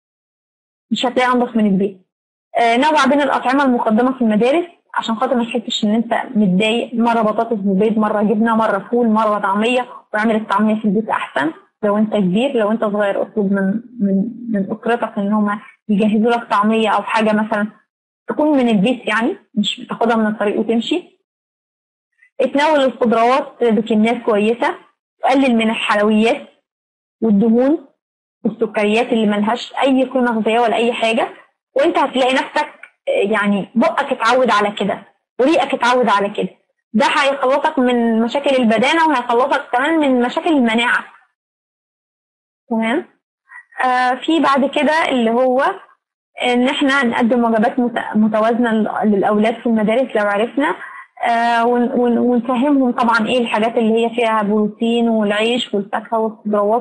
مش هتلاقي انضف من البيت نوع بين الاطعمه المقدمه في المدارس عشان خاطر ما تحسش ان انت متضايق مره بطاطس ببيض مره جبنه مره فول مره طعميه واعمل الطعميه في البيت احسن لو انت كبير لو انت صغير اطلب من من من اسرتك ان هم يجهزوا لك طعميه او حاجه مثلا تكون من البيت يعني مش بتاخدها من الطريق وتمشي اتناول الخضروات بكميات كويسه وقلل من الحلويات والدهون والسكريات اللي ملهاش اي قيمه غذائيه ولا اي حاجه وانت هتلاقي نفسك يعني بقك اتعود على كده وريقك اتعود على كده ده هيخلصك من مشاكل البدانه وهيخلصك كمان من مشاكل المناعه تمام آه في بعد كده اللي هو ان احنا نقدم وجبات متوازنه للاولاد في المدارس لو عرفنا آه ونفهمهم طبعا ايه الحاجات اللي هي فيها بروتين والعيش والفاكهه والخضروات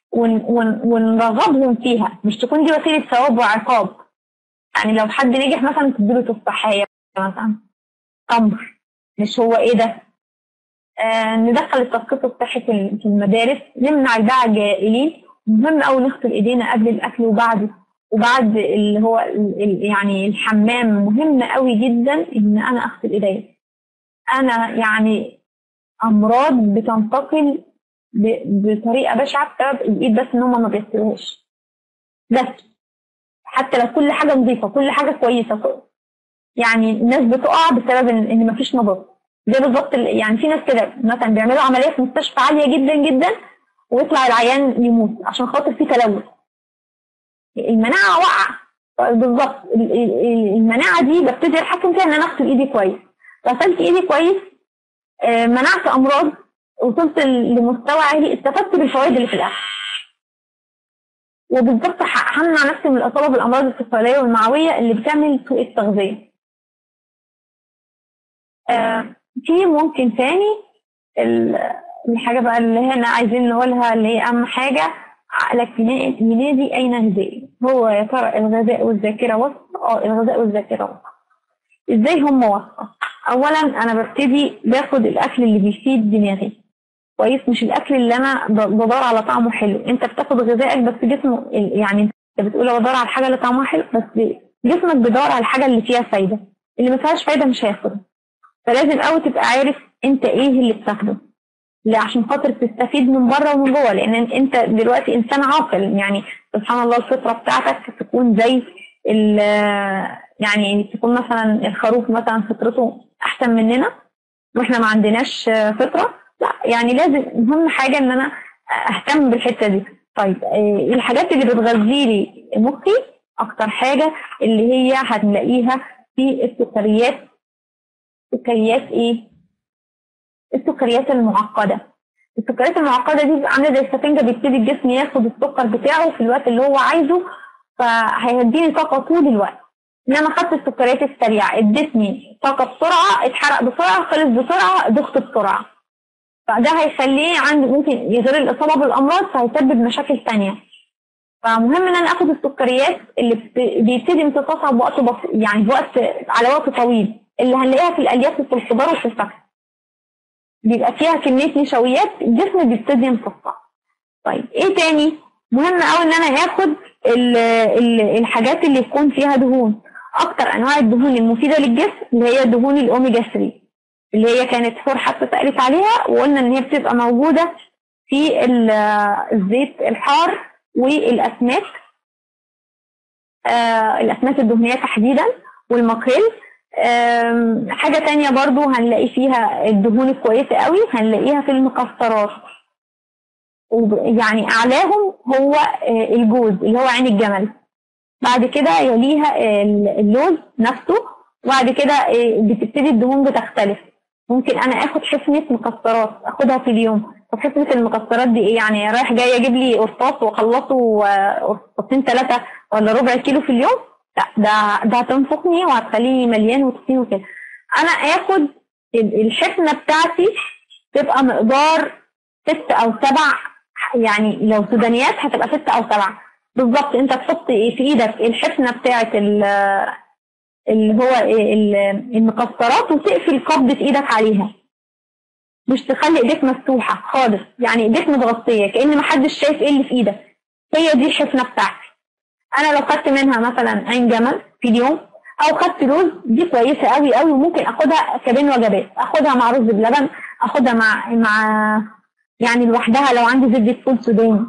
ونرغبهم فيها مش تكون دي وسيله ثواب وعقاب يعني لو حد نجح مثلا تديله تفاحية مثلا تمر مش هو ايه ده آه ندخل التثقيف الصحي في المدارس نمنع الباعة الجائلين مهم قوي نغسل ايدينا قبل الاكل وبعده وبعد اللي هو يعني الحمام مهم قوي جدا ان انا اغسل ايديا انا يعني امراض بتنتقل بطريقه بشعه بسبب الايد بس ان هم ما بيغسلوهاش بس حتى لو كل حاجه نظيفه كل حاجه كويسه يعني الناس بتقع بسبب ان, إن مفيش نظافه زي بالظبط يعني في ناس كده مثلا بيعملوا عمليه في مستشفى عاليه جدا جدا ويطلع العيان يموت عشان خاطر في تلوث المناعه واقعه بالظبط ال- ال- المناعه دي ببتدي اتحكم فيها ان انا اغسل ايدي كويس غسلت ايدي كويس آه، منعت امراض وصلت لمستوى عالي استفدت بالفوائد اللي في الاكل وبالظبط ح- همنع نفسي من الاصابه بالامراض السكريه والمعويه اللي بتعمل سوء التغذيه آه، في ممكن تاني ال- الحاجه بقى اللي هنا عايزين نقولها اللي هي اهم حاجه عقلك ينا- ينادي اين غذائي هو يا ترى الغذاء والذاكره وسط اه الغذاء والذاكره وسط ازاي هم وسط اولا انا ببتدي باخد الاكل اللي بيفيد دماغي كويس مش الاكل اللي انا ب- بدور على طعمه حلو انت بتاخد غذائك بس جسمه ال- يعني انت بتقول أنا بدور على الحاجه اللي طعمها حلو بس جسمك بيدور على الحاجه اللي فيها فايده اللي ما فيهاش فايده مش هياخدها فلازم قوي تبقى عارف انت ايه اللي بتاخده لا عشان خاطر تستفيد من بره ومن جوه لان انت دلوقتي انسان عاقل يعني سبحان الله الفطره بتاعتك تكون زي ال- يعني تكون مثلا الخروف مثلا فطرته احسن مننا واحنا ما عندناش فطره لا يعني لازم اهم حاجه ان انا اهتم بالحته دي طيب آه، الحاجات اللي بتغذي لي مخي اكتر حاجه اللي هي هنلاقيها في السكريات سكريات ايه السكريات المعقده السكريات المعقده دي بتبقى عامله زي السفنجه بيبتدي الجسم ياخد السكر بتاعه في الوقت اللي هو عايزه فهيديني طاقه طول الوقت انما خدت السكريات السريعه ادتني طاقه بسرعه اتحرق بسرعه خلص بسرعه دخت بسرعه فده هيخليه عندي ممكن يغير الاصابه بالامراض فهيسبب مشاكل تانية فمهم ان انا اخد السكريات اللي بت- بيبتدي امتصاصها بوقت بسيط يعني بوقت على وقت طويل اللي هنلاقيها في الالياف وفي الخضار وفي الفاكهه بيبقى فيها كميه نشويات الجسم بيبتدي يمتصها طيب ايه تاني مهم قوي ان انا اخد ال- ال- الحاجات اللي يكون فيها دهون اكتر انواع الدهون المفيده للجسم اللي هي دهون الاوميجا 3 اللي هي كانت حور حتى سالت عليها وقلنا ان هي بتبقى موجوده في ال- الزيت الحار والاسماك آه الاسماك الدهنيه تحديدا والماكريل آم، حاجه تانية برضو هنلاقي فيها الدهون الكويسه قوي هنلاقيها في المكسرات وب- يعني اعلاهم هو آه، الجوز اللي هو عين الجمل بعد كده يليها ال- اللوز نفسه وبعد كده آه، بتبتدي الدهون بتختلف ممكن انا اخد حفنه مكسرات اخدها في اليوم طب حفنه المكسرات دي ايه يعني رايح جاي اجيب لي قرطاس واخلصه آه، قرطاسين ثلاثه ولا ربع كيلو في اليوم لا ده ده هتنفخني وهتخليني مليان وتخين وكده انا اخد ال- الحفنه بتاعتي تبقى مقدار ست او سبع يعني لو سودانيات هتبقى ست او سبع بالظبط انت تحط ايه في ايدك الحفنه بتاعت ال- اللي هو إيه ال- المكسرات وتقفل قبضه ايدك عليها مش تخلي ايديك مفتوحه خالص يعني ايديك متغطيه كان محدش شايف ايه اللي في ايدك هي دي الحفنه بتاعتي انا لو خدت منها مثلا عين جمل في اليوم او خدت لوز دي كويسه قوي قوي وممكن اخدها كبين وجبات اخدها مع رز بلبن اخدها مع مع يعني لوحدها لو عندي زبده فول سوداني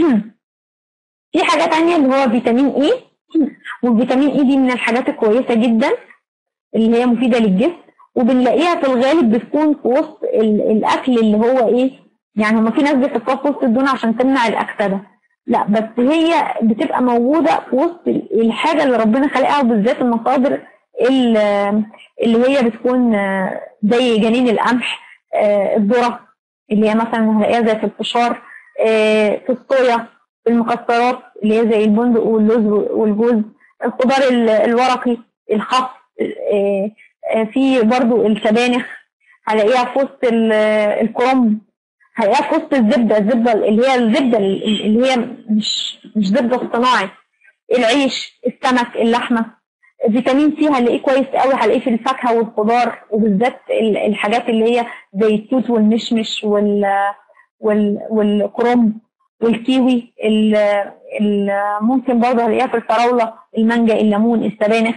في حاجه تانية اللي هو فيتامين اي والفيتامين اي دي من الحاجات الكويسه جدا اللي هي مفيده للجسم وبنلاقيها في الغالب بتكون في وسط ال- الاكل اللي هو ايه يعني هما في ناس بيحطوها في وسط الدهون عشان تمنع الاكسده لا بس هي بتبقى موجوده في وسط ال- الحاجه اللي ربنا خلقها وبالذات المصادر ال- اللي هي بتكون آه، زي جنين القمح آه، الذره اللي هي مثلا هنلاقيها زي في الفشار آه، في الصويا في المكسرات اللي هي زي البندق واللوز والجوز الخضار ال- الورقي الخس آه، آه، في برضو السبانخ هلاقيها في وسط ال- الكرنب هلاقيها في وسط الزبده الزبده اللي هي الزبده اللي هي مش مش زبده اصطناعي العيش السمك اللحمه فيتامين سي هنلاقيه كويس قوي هنلاقيه في الفاكهه والخضار وبالذات ال- الحاجات اللي هي زي التوت والمشمش وال وال والكرنب والكيوي ال- ال- ممكن برضه هنلاقيها في الفراوله المانجا الليمون السبانخ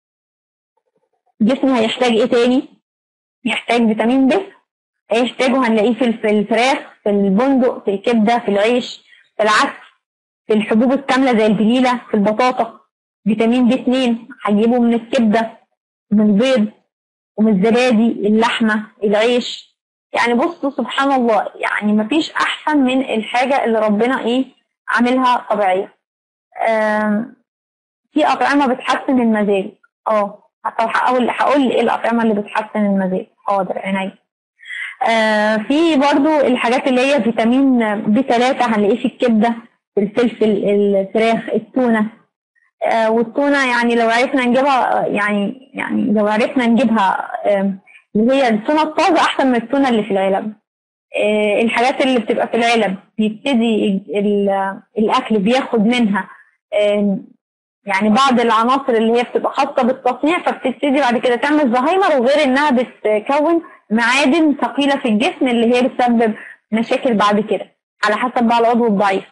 جسمي هيحتاج ايه تاني؟ يحتاج فيتامين ب هيحتاجه هنلاقيه في في الفراخ في البندق في الكبده في العيش في العدس في الحبوب الكامله زي البليله في البطاطا فيتامين بي 2 هنجيبه من الكبده من البيض ومن الزبادي اللحمه العيش يعني بصوا سبحان الله يعني مفيش احسن من الحاجه اللي ربنا ايه عاملها طبيعيه آم، في اطعمه بتحسن المزاج اه طب هقول هقول ايه الاطعمه اللي بتحسن المزاج حاضر عينيا آه في برضو الحاجات اللي هي فيتامين بي 3 هنلاقيه في الكبده في الفلفل الفراخ التونه آه والتونه يعني لو عرفنا نجيبها يعني يعني لو عرفنا نجيبها آه اللي هي التونه الطازه احسن من التونه اللي في العلب آه الحاجات اللي بتبقى في العلب بيبتدي الاكل بياخد منها آه يعني بعض العناصر اللي هي بتبقى خاصه بالتصنيع فبتبتدي بعد كده تعمل زهايمر وغير انها بتكون معادن ثقيله في الجسم اللي هي بتسبب مشاكل بعد كده على حسب بقى العضو الضعيف.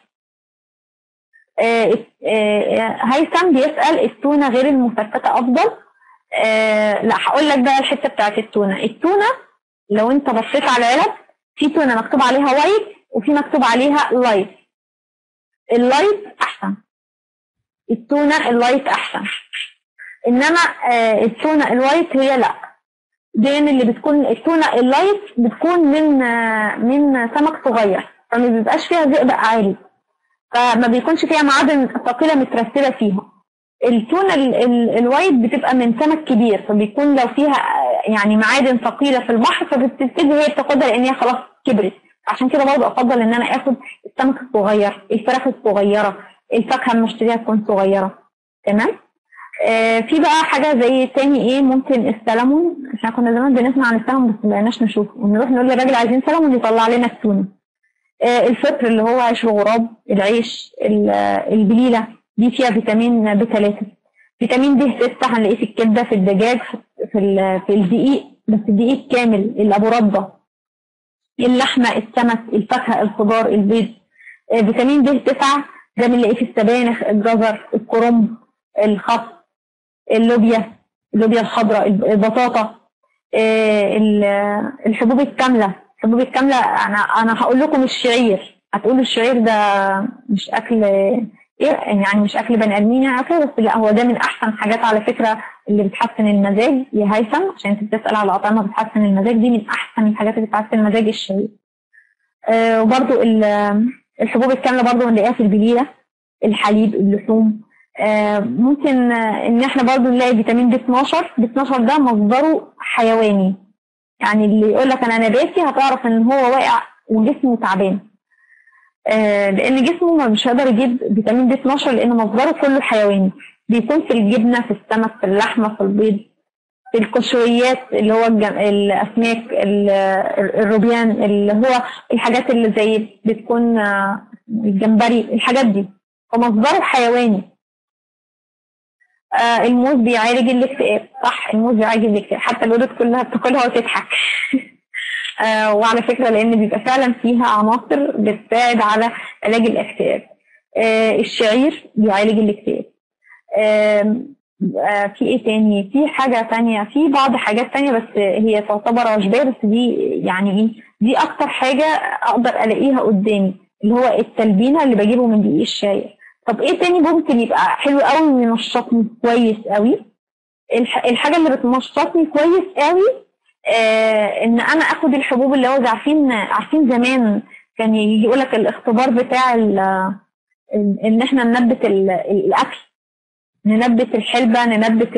آه آه هيثم بيسال التونه غير المفتته افضل؟ آه لا هقول لك بقى الحته بتاعت التونه، التونه لو انت بصيت على العلب في تونه مكتوب عليها وايت وفي مكتوب عليها لايت. اللايت احسن التونه اللايت احسن انما آه التونه الوايت هي لا دين اللي بتكون التونه اللايت بتكون من آه من سمك صغير فما بيبقاش فيها زئبق عالي فما بيكونش فيها معادن ثقيله مترسبه فيها التونه ال ال الوايت بتبقى من سمك كبير فبيكون لو فيها يعني معادن ثقيله في البحر فبتبتدي هي بتاخدها لان هي خلاص كبرت عشان كده برضه افضل ان انا اخد السمك الصغير الفراخ الصغيره الفاكهه المشتريها تكون صغيره تمام آه في بقى حاجه زي تاني ايه ممكن السلمون احنا كنا زمان بنسمع عن السلمون بس ما بقيناش نشوفه ونروح نقول للراجل عايزين سلمون يطلع لنا التونه آه الفطر اللي هو عيش الغراب العيش البليله دي فيها فيتامين ب 3 فيتامين د 6 هنلاقيه في الكبده في الدجاج في في الدقيق بس الدقيق كامل اللي ابو رده اللحمه السمك الفاكهه الخضار البيض آه فيتامين د 9 ده بنلاقيه في السبانخ الجزر الكرنب الخس اللوبيا اللوبيا الخضراء البطاطا الحبوب الكامله الحبوب الكامله انا انا هقول لكم الشعير هتقولوا الشعير ده مش اكل يعني مش اكل بني ادمين يعني بس لا هو ده من احسن حاجات على فكره اللي بتحسن المزاج يا هيثم عشان انت بتسال على اطعمه بتحسن المزاج دي من احسن الحاجات اللي بتحسن المزاج الشعير آه وبرده الحبوب الكامله برضه بنلاقيها في البليله الحليب اللحوم آه ممكن آه ان احنا برضه نلاقي فيتامين بي 12 بي 12 ده مصدره حيواني يعني اللي يقول لك انا نباتي هتعرف ان هو واقع وجسمه تعبان آه لان جسمه مش هيقدر يجيب فيتامين بي 12 لان مصدره كله حيواني بيكون في الجبنه في السمك في اللحمه في البيض في القشريات اللي هو الاسماك الروبيان اللي هو الحاجات اللي زي بتكون الجمبري الحاجات دي فمصدره حيواني آه الموز بيعالج الاكتئاب صح الموز بيعالج الاكتئاب حتى الولد كلها بتاكلها وتضحك آه وعلى فكره لان بيبقى فعلا فيها عناصر بتساعد على علاج الاكتئاب آه الشعير بيعالج الاكتئاب في ايه تاني في حاجة تانية في بعض حاجات تانية بس هي تعتبر عشبية بس دي يعني ايه دي اكتر حاجة اقدر الاقيها قدامي اللي هو التلبينة اللي بجيبه من دقيق الشاي طب ايه تاني ممكن يبقى حلو قوي ينشطني كويس قوي الحاجة اللي بتنشطني كويس قوي آه ان انا اخد الحبوب اللي هو عارفين عارفين زمان كان يجي يقول لك الاختبار بتاع ان احنا ننبت الاكل ننبت الحلبة ننبت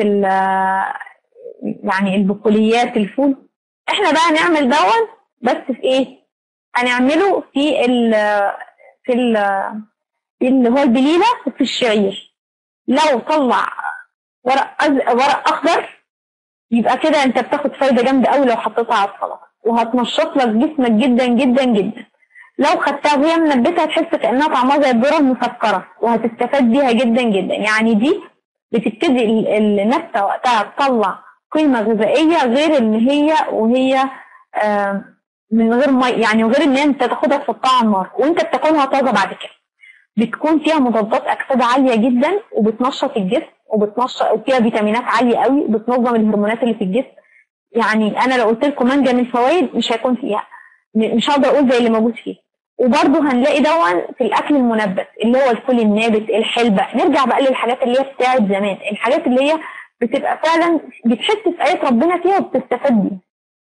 يعني البقوليات الفول احنا بقى نعمل دون بس في ايه هنعمله في ال في ال في اللي هو البليلة وفي الشعير لو طلع ورق أز... ورق اخضر يبقى كده انت بتاخد فايدة جامدة قوي لو حطيتها على السلطة وهتنشط لك جسمك جدا جدا جدا لو خدتها وهي منبتة هتحس كأنها طعمها زي الذرة المسكرة وهتستفاد بيها جدا جدا يعني دي بتبتدي النبتة وقتها تطلع قيمة غذائية غير ان هي وهي آه من غير مي يعني غير ان انت تاخدها تحطها على النار وانت بتاكلها طازة بعد كده بتكون فيها مضادات اكسده عالية جدا وبتنشط الجسم وبتنشط وفيها فيتامينات عالية قوي وبتنظم الهرمونات اللي في الجسم يعني انا لو قلت لكم مانجا من الفوائد مش هيكون فيها مش هقدر اقول زي اللي موجود فيه وبرضه هنلاقي دون في الاكل المنبت اللي هو الفول النابت الحلبة نرجع بقى للحاجات اللي هي بتاعت زمان الحاجات اللي هي بتبقى فعلا بتحس في آية ربنا فيها وبتستفاد بيها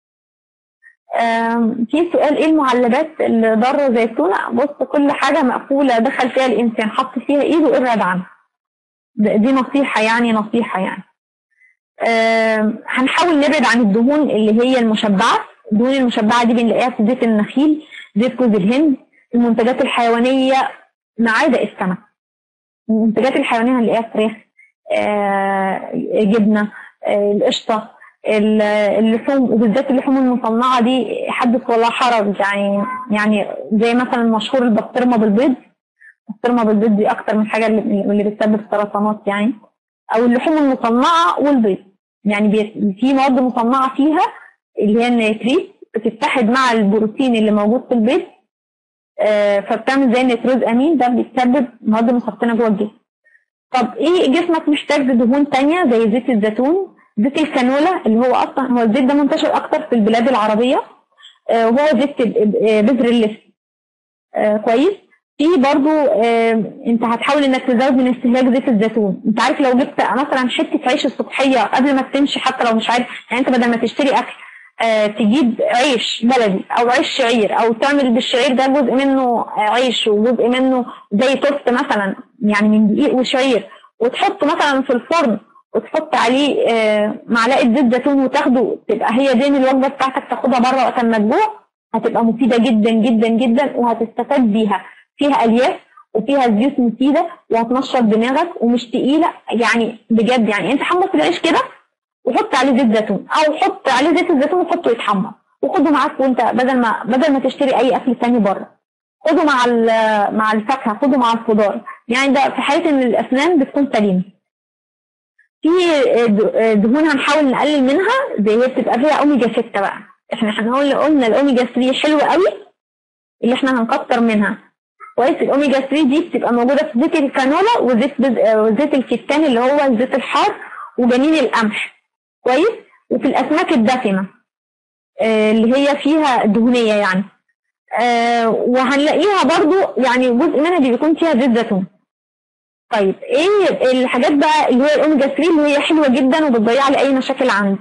في سؤال ايه المعلبات اللي ضاره زي التونه بص كل حاجه مقفوله دخل فيها الانسان حط فيها ايده ابعد عنها دي نصيحة يعني نصيحة يعني آه هنحاول نبعد عن الدهون اللي هي المشبعة الدهون المشبعة دي بنلاقيها في زيت النخيل زيت جوز الهند المنتجات الحيوانية ما عدا السمك المنتجات الحيوانية هنلاقيها فراخ آه جبنة آه القشطة اللحوم وبالذات اللحوم المصنعة دي حدث ولا حرج يعني يعني زي مثلا مشهور البسطرمة بالبيض البسطرمة بالبيض دي أكتر من حاجة اللي بتسبب سرطانات يعني أو اللحوم المصنعة والبيض يعني في مواد مصنعة فيها اللي هي النيتريت بتتحد مع البروتين اللي موجود في البيض آه فبتعمل زي النيتروز امين ده بيسبب مواد مسرطنه جوه الجسم. طب ايه جسمك محتاج دهون تانية زي زيت الزيتون زيت الكانولا اللي هو اصلا هو الزيت ده منتشر اكتر في البلاد العربيه آه وهو زيت بذر اللف آه كويس في برضو آه انت هتحاول انك تزود من استهلاك زيت الزيتون انت عارف لو جبت مثلا حته عيش الصبحيه قبل ما تمشي حتى لو مش عارف يعني انت بدل ما تشتري اكل آه تجيب عيش بلدي او عيش شعير او تعمل بالشعير ده جزء منه عيش وجزء منه زي توست مثلا يعني من دقيق وشعير وتحطه مثلا في الفرن وتحط عليه آه معلقه زيت زيتون وتاخده تبقى هي دي الوجبه بتاعتك تاخدها بره وقت ما تجوع هتبقى مفيده جدا جدا جدا وهتستفاد بيها فيها الياف وفيها زيوت مفيده وهتنشط دماغك ومش تقيله يعني بجد يعني انت حمص العيش كده وحط عليه زيت زيتون او حط عليه زيت الزيتون وحطه يتحمر وخده معاك وانت بدل ما بدل ما تشتري اي اكل تاني بره خده مع مع الفاكهه خده مع الخضار يعني ده في حاله ان الاسنان بتكون سليمه في دهون هنحاول نقلل منها زي هي بتبقى فيها اوميجا 6 بقى احنا هنقول قلنا الاوميجا 3 حلوه قوي اللي احنا هنكتر منها كويس الاوميجا 3 دي بتبقى موجوده في زيت الكانولا وزيت وزيت الكتان اللي هو الزيت الحار وجنين القمح كويس وفي الاسماك الدسمه آه اللي هي فيها دهونيه يعني آه وهنلاقيها برضو يعني جزء منها بيكون فيها زيت زيتون طيب ايه الحاجات بقى اللي هي الاوميجا 3 اللي هي حلوه جدا وبتضيع لي اي مشاكل عندي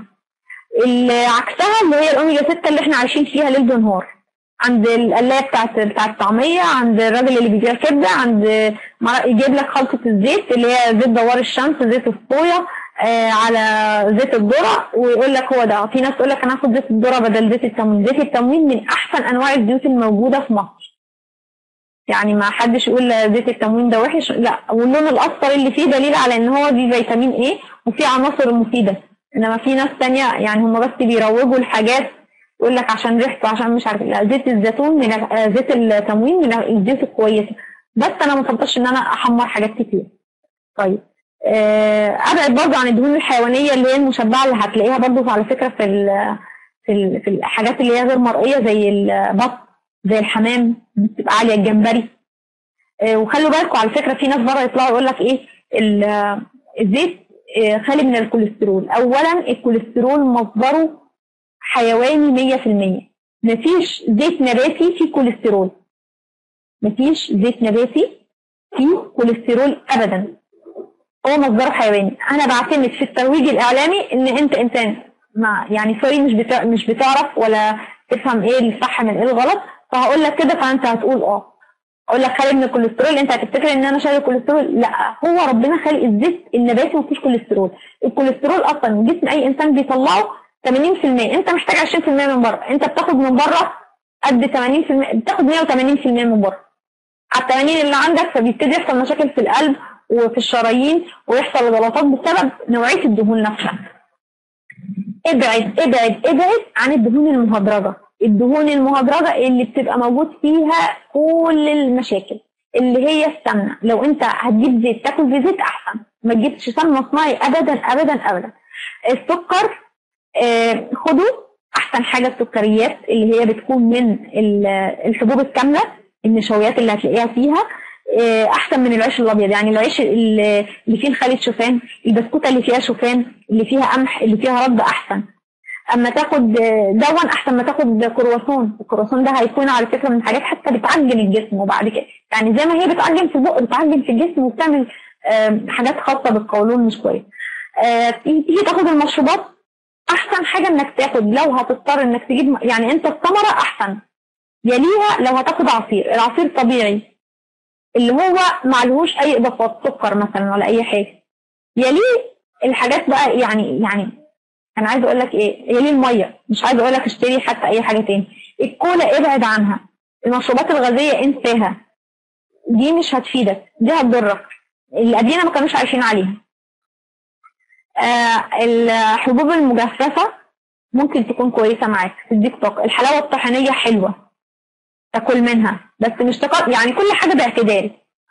عكسها اللي هي الاوميجا 6 اللي احنا عايشين فيها ليل ونهار عند القلايه بتاعت بتاعت الطعميه عند الراجل اللي بيبيع كبده عند يجيب لك خلطه الزيت اللي هي زيت دوار الشمس زيت الصويا آه على زيت الذره ويقول لك هو ده في ناس تقول لك انا هاخد زيت الذره بدل زيت التموين زيت التموين من احسن انواع الزيوت الموجوده في مصر يعني ما حدش يقول زيت التموين ده وحش لا واللون الاصفر اللي فيه دليل على ان هو فيه فيتامين ايه وفيه عناصر مفيده انما في ناس تانية يعني هم بس بيروجوا الحاجات يقول لك عشان ريحته عشان مش عارف لا زيت الزيتون من زيت التموين من الزيوت الكويسه بس انا ما بفضلش ان انا احمر حاجات كتير طيب ابعد برضه عن الدهون الحيوانيه اللي هي المشبعه اللي هتلاقيها برضه على فكره في ال في ال في الحاجات اللي هي غير مرئيه زي البط زي الحمام بتبقى عاليه الجمبري وخلوا بالكم على فكره في ناس بره يطلعوا يقول لك ايه الزيت خالي من الكوليسترول اولا الكوليسترول مصدره حيواني 100% مفيش زيت نباتي فيه كوليسترول مفيش زيت نباتي فيه كوليسترول ابدا هو مصدره حيواني انا بعتمد في الترويج الاعلامي ان انت انسان ما يعني سوري مش بتاع مش بتعرف ولا تفهم ايه الصح من ايه الغلط فهقول لك كده فانت هتقول اه اقول لك خالي من الكوليسترول انت هتفتكر ان انا شايل الكوليسترول لا هو ربنا خالق الزيت النباتي ما فيهوش كوليسترول الكوليسترول اصلا جسم اي انسان بيطلعه 80% انت محتاج 20% من بره انت بتاخد من بره قد 80% بتاخد 180% من بره على ال 80 اللي عندك فبيبتدي يحصل مشاكل في القلب وفي الشرايين ويحصل غلطات بسبب نوعيه الدهون نفسها ابعد ابعد ابعد عن الدهون المهدرجه الدهون المهدرجه اللي بتبقى موجود فيها كل المشاكل اللي هي السمنه لو انت هتجيب زيت تاكل في زيت احسن ما تجيبش سمنه صناعي ابدا ابدا ابدا السكر آه خدوا احسن حاجه السكريات اللي هي بتكون من الحبوب الكامله النشويات اللي هتلاقيها فيها آه احسن من العيش الابيض يعني العيش اللي فيه خالي شوفان البسكوته اللي فيها شوفان اللي فيها قمح اللي فيها رد احسن اما تاخد دون احسن ما تاخد كرواسون الكرواسون ده هيكون على فكره من حاجات حتى بتعجن الجسم وبعد كده يعني زي ما هي بتعجن في البق بتعجن في الجسم وبتعمل آه حاجات خاصه بالقولون مش كويس تيجي تاخد المشروبات احسن حاجه انك تاخد لو هتضطر انك تجيب يعني انت الثمره احسن يليها لو هتاخد عصير العصير طبيعي اللي هو معلهوش اي اضافات سكر مثلا ولا اي حاجه يليه الحاجات بقى يعني يعني انا عايزه اقول لك ايه يليه الميه مش عايزه اقول لك اشتري حتى اي حاجه تاني الكولا ابعد عنها المشروبات الغازيه انساها دي مش هتفيدك دي هتضرك اللي قبلنا ما كانوش عايشين عليها آه الحبوب المجففه ممكن تكون كويسه معاك تديك طاقه الحلاوه الطحينيه حلوه تاكل منها بس مش تقل يعني كل حاجه باعتدال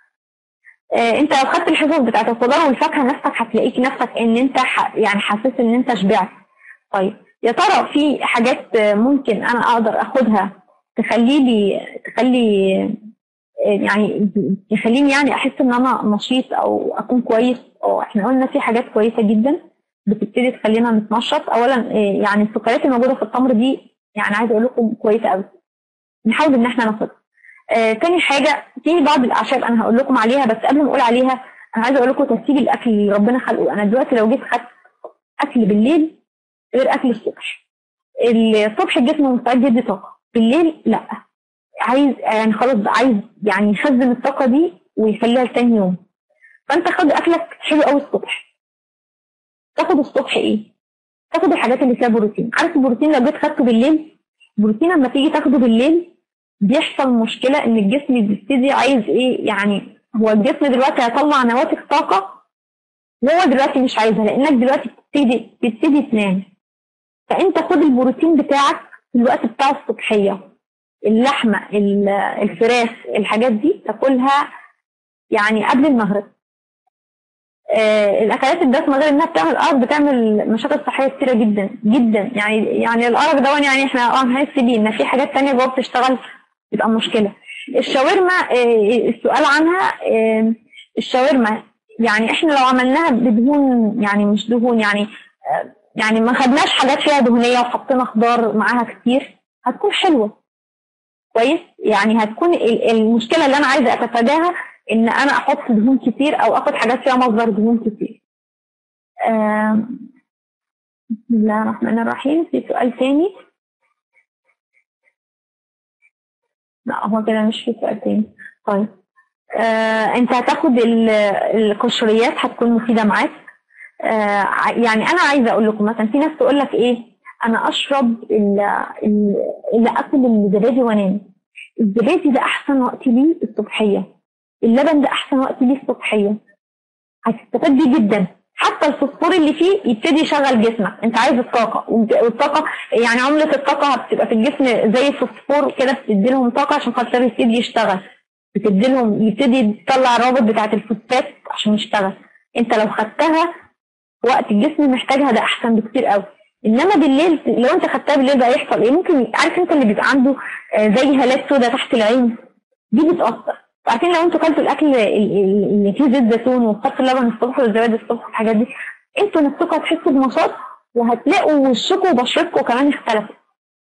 آه انت لو خدت الحصص بتاعت الخضار والفاكهه نفسك هتلاقيك نفسك ان انت ح... يعني حاسس ان انت شبعت طيب يا ترى في حاجات ممكن انا اقدر اخدها تخلي لي تخلي يعني يخليني يعني احس ان انا نشيط او اكون كويس او احنا قلنا في حاجات كويسه جدا بتبتدي تخلينا نتنشط اولا يعني السكريات الموجوده في التمر دي يعني عايزه اقول لكم كويسه قوي نحاول ان احنا ناخدها آه تاني حاجه في بعض الاعشاب انا هقول لكم عليها بس قبل ما اقول عليها انا عايزه اقول لكم ترتيب الاكل اللي ربنا خلقه انا دلوقتي لو جيت خدت اكل بالليل غير اكل الصبح الصبح الجسم مستعد يدي طاقه بالليل لا عايز يعني خلاص عايز يعني يخزن الطاقه دي ويخليها لتاني يوم فانت خد اكلك حلو قوي الصبح تاخد الصبح ايه تاخد الحاجات اللي فيها بروتين عارف البروتين لو جيت خدته بالليل البروتين لما تيجي تاخده بالليل بيحصل مشكله ان الجسم بيبتدي عايز ايه يعني هو الجسم دلوقتي هيطلع نواتج طاقه وهو دلوقتي مش عايزها لانك دلوقتي بتبتدي بتبتدي تنام فانت خد البروتين بتاعك في الوقت بتاع الصبحيه اللحمه الفراخ الحاجات دي تاكلها يعني قبل المغرب آه الاكلات الدسمه غير انها بتعمل ارق بتعمل مشاكل صحيه كتيره جدا جدا يعني يعني الارق ده يعني احنا اه هنحس بيه ان في حاجات تانية جوه بتشتغل بتبقى مشكله الشاورما آه السؤال عنها آه الشاورما يعني احنا لو عملناها بدهون يعني مش دهون يعني يعني ما خدناش حاجات فيها دهنيه وحطينا خضار معاها كتير هتكون حلوه كويس يعني هتكون المشكله اللي انا عايزه اتفاداها ان انا احط دهون كتير او اخد حاجات فيها مصدر دهون كتير بسم الله الرحمن الرحيم في سؤال تاني لا هو كده مش في سؤال تاني طيب آه انت هتاخد القشريات هتكون مفيده معاك آه يعني انا عايزه اقول لكم مثلا في ناس تقول لك ايه انا اشرب اللي اكل الزبادي وانام الزبادي ده احسن وقت ليه الصبحيه اللبن ده احسن وقت ليه الصبحيه هتستفاد بيه جدا حتى الفوسفور اللي فيه يبتدي يشغل جسمك انت عايز الطاقه والطاقه يعني عمله الطاقه بتبقى في الجسم زي الفوسفور كده بتدي لهم طاقه عشان خاطر يبتدي يشتغل بتدي لهم يبتدي يطلع الروابط بتاعه الفوسفات عشان يشتغل انت لو خدتها وقت الجسم محتاجها ده احسن بكتير قوي انما بالليل لو انت خدتها بالليل بقى يحصل ايه ممكن عارف انت اللي بيبقى عنده زي هالات سوداء تحت العين دي بتاثر عارفين لو انتوا كلتوا الاكل اللي فيه زيت زيتون وخدتوا اللبن الصبح والزبادي الصبح والحاجات دي انتوا نفسكم هتحسوا بنشاط وهتلاقوا وشكم وبشرتكم كمان اختلفت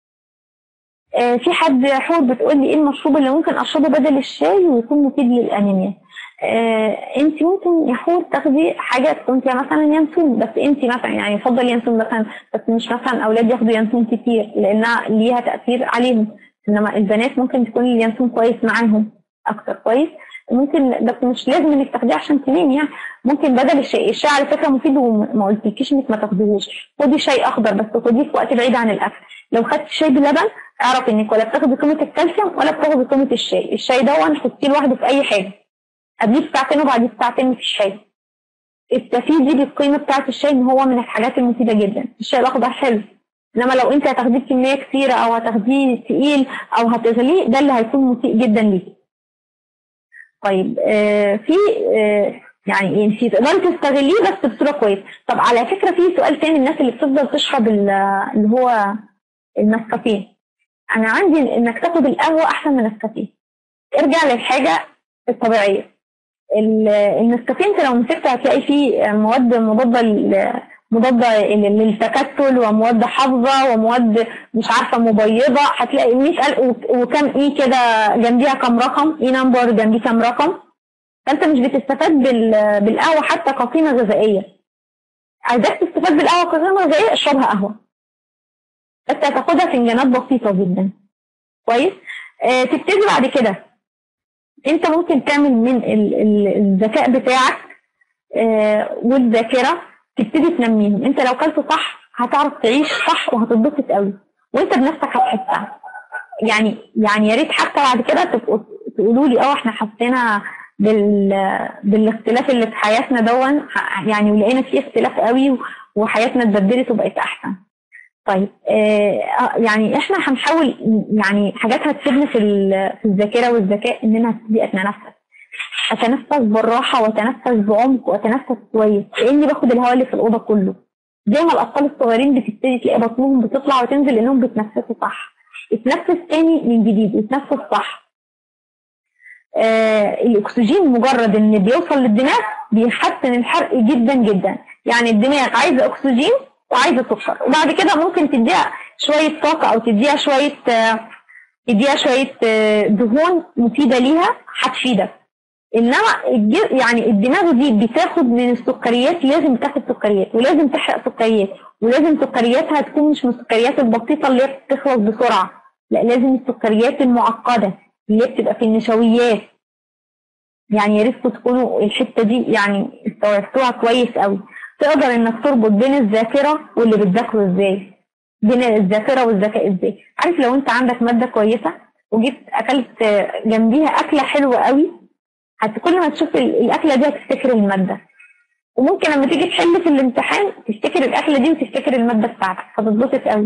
آه في حد حور بتقول لي ايه المشروب اللي ممكن اشربه بدل الشاي ويكون مفيد للانيميا آه انت ممكن يا حور تاخدي حاجه تكون فيها مثلا ينسون بس انت مثلا يعني يفضل ينسون مثلا بس مش مثلا اولاد ياخدوا ينسون كتير لانها ليها تاثير عليهم انما البنات ممكن تكون اليانسون كويس معاهم اكتر كويس ممكن بس مش لازم انك تاخديه عشان تنام يعني ممكن بدل الشاي الشاي على فكره مفيد وما قلتلكيش انك ما تاخديهوش خدي شاي اخضر بس خديه في وقت بعيد عن الاكل لو خدت شاي بلبن اعرف انك ولا بتاخدي قيمه الكالسيوم ولا بتاخدي قيمه الشاي الشاي ده حطيه لوحده في اي حاجه قبليه بساعتين وبعديه بساعتين في الشاي استفيدي بالقيمه بتاعه الشاي ان هو من الحاجات المفيده جدا الشاي الاخضر حلو انما لو انت هتاخديه بكميه كثيره او هتاخديه تقيل او هتغليه ده اللي هيكون مسيء جدا ليكي طيب آه في آه يعني انت تقدري تستغليه بس بصوره كويسه طب على فكره في سؤال تاني الناس اللي بتفضل تشرب اللي هو النسكافيه انا عندي انك تاخد القهوه احسن من النسكافيه ارجع للحاجه الطبيعيه النسكافيه انت لو مسكت هتلاقي فيه مواد مضاده مضادة للتكتل ومواد حافظة ومواد مش عارفة مبيضة هتلاقي 100000 وكم ايه كده جنبيها كام رقم ايه نمبر جنبيه كام رقم فانت مش بتستفاد بالقهوة حتى كقيمة غذائية عايزاك تستفاد بالقهوة كقيمة غذائية اشربها قهوة بس هتاخدها فنجانات بسيطة جدا كويس آه تبتدي بعد كده انت ممكن تعمل من الذكاء بتاعك آه، والذاكره تبتدي تنميهم انت لو كلت صح هتعرف تعيش صح وهتتبسط قوي وانت بنفسك هتحسها يعني يعني يا ريت حتى بعد كده تبقوا تقولوا لي اه احنا حسينا بال بالاختلاف اللي في حياتنا دون يعني ولقينا فيه اختلاف قوي وحياتنا اتبدلت وبقت احسن طيب آه يعني احنا هنحاول يعني حاجات هتفيدنا في في الذاكره والذكاء اننا نبتدي اتنفس اتنفس بالراحه واتنفس بعمق واتنفس كويس كاني باخد الهواء اللي في الاوضه كله زي ما الاطفال الصغيرين بتبتدي تلاقي بطنهم بتطلع وتنزل لانهم بيتنفسوا صح اتنفس تاني من جديد اتنفس صح آه الاكسجين مجرد ان بيوصل للدماغ بيحسن الحرق جدا جدا يعني الدماغ عايزه اكسجين وعايزه سكر وبعد كده ممكن تديها شويه طاقه او تديها شويه آه تديها شويه آه دهون مفيده ليها هتفيدك انما يعني الدماغ دي بتاخد من السكريات لازم تاخد سكريات ولازم تحرق سكريات ولازم سكرياتها تكون مش من السكريات البسيطه اللي هي بتخلص بسرعه لا لازم السكريات المعقده اللي هي بتبقى في النشويات يعني يا ريت تكونوا الحته دي يعني استوعبتوها كويس قوي تقدر انك تربط بين الذاكره واللي بتذاكره ازاي بين الذاكره والذكاء ازاي عارف لو انت عندك ماده كويسه وجبت اكلت جنبيها اكله حلوه قوي حتى كل ما تشوف الاكله دي هتفتكر الماده وممكن لما تيجي تحل في الامتحان تفتكر الاكله دي وتفتكر الماده بتاعتك فتتبسط قوي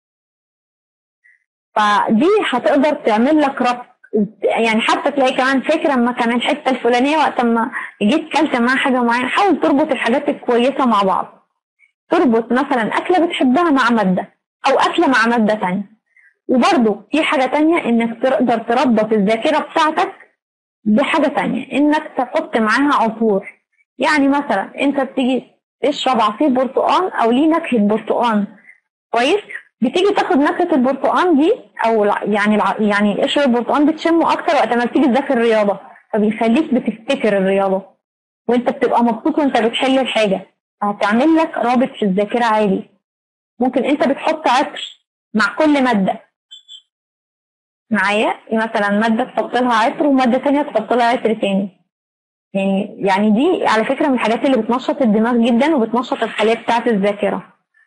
فدي هتقدر تعمل لك ربط يعني حتى تلاقي كمان فاكره لما كان الحته الفلانيه وقت ما جيت كلت معاها حاجه معينه حاول تربط الحاجات الكويسه مع بعض تربط مثلا اكله بتحبها مع ماده او اكله مع ماده ثانيه وبرده في حاجه ثانيه انك تقدر تربط الذاكره بتاعتك بحاجه ثانيه انك تحط معاها عصور يعني مثلا انت بتيجي تشرب عصير برتقال او ليه نكهه برتقال كويس بتيجي تاخد نكهه البرتقال دي او يعني يعني قشر البرتقال بتشمه اكتر وقت ما بتيجي تذاكر الرياضه فبيخليك بتفتكر الرياضه وانت بتبقى مبسوط وانت بتحل الحاجه هتعمل لك رابط في الذاكره عالي ممكن انت بتحط عطر مع كل ماده معايا مثلا ماده تحط لها عطر وماده ثانيه تحط لها عطر ثاني يعني يعني دي على فكره من الحاجات اللي بتنشط الدماغ جدا وبتنشط الخلايا بتاعه الذاكره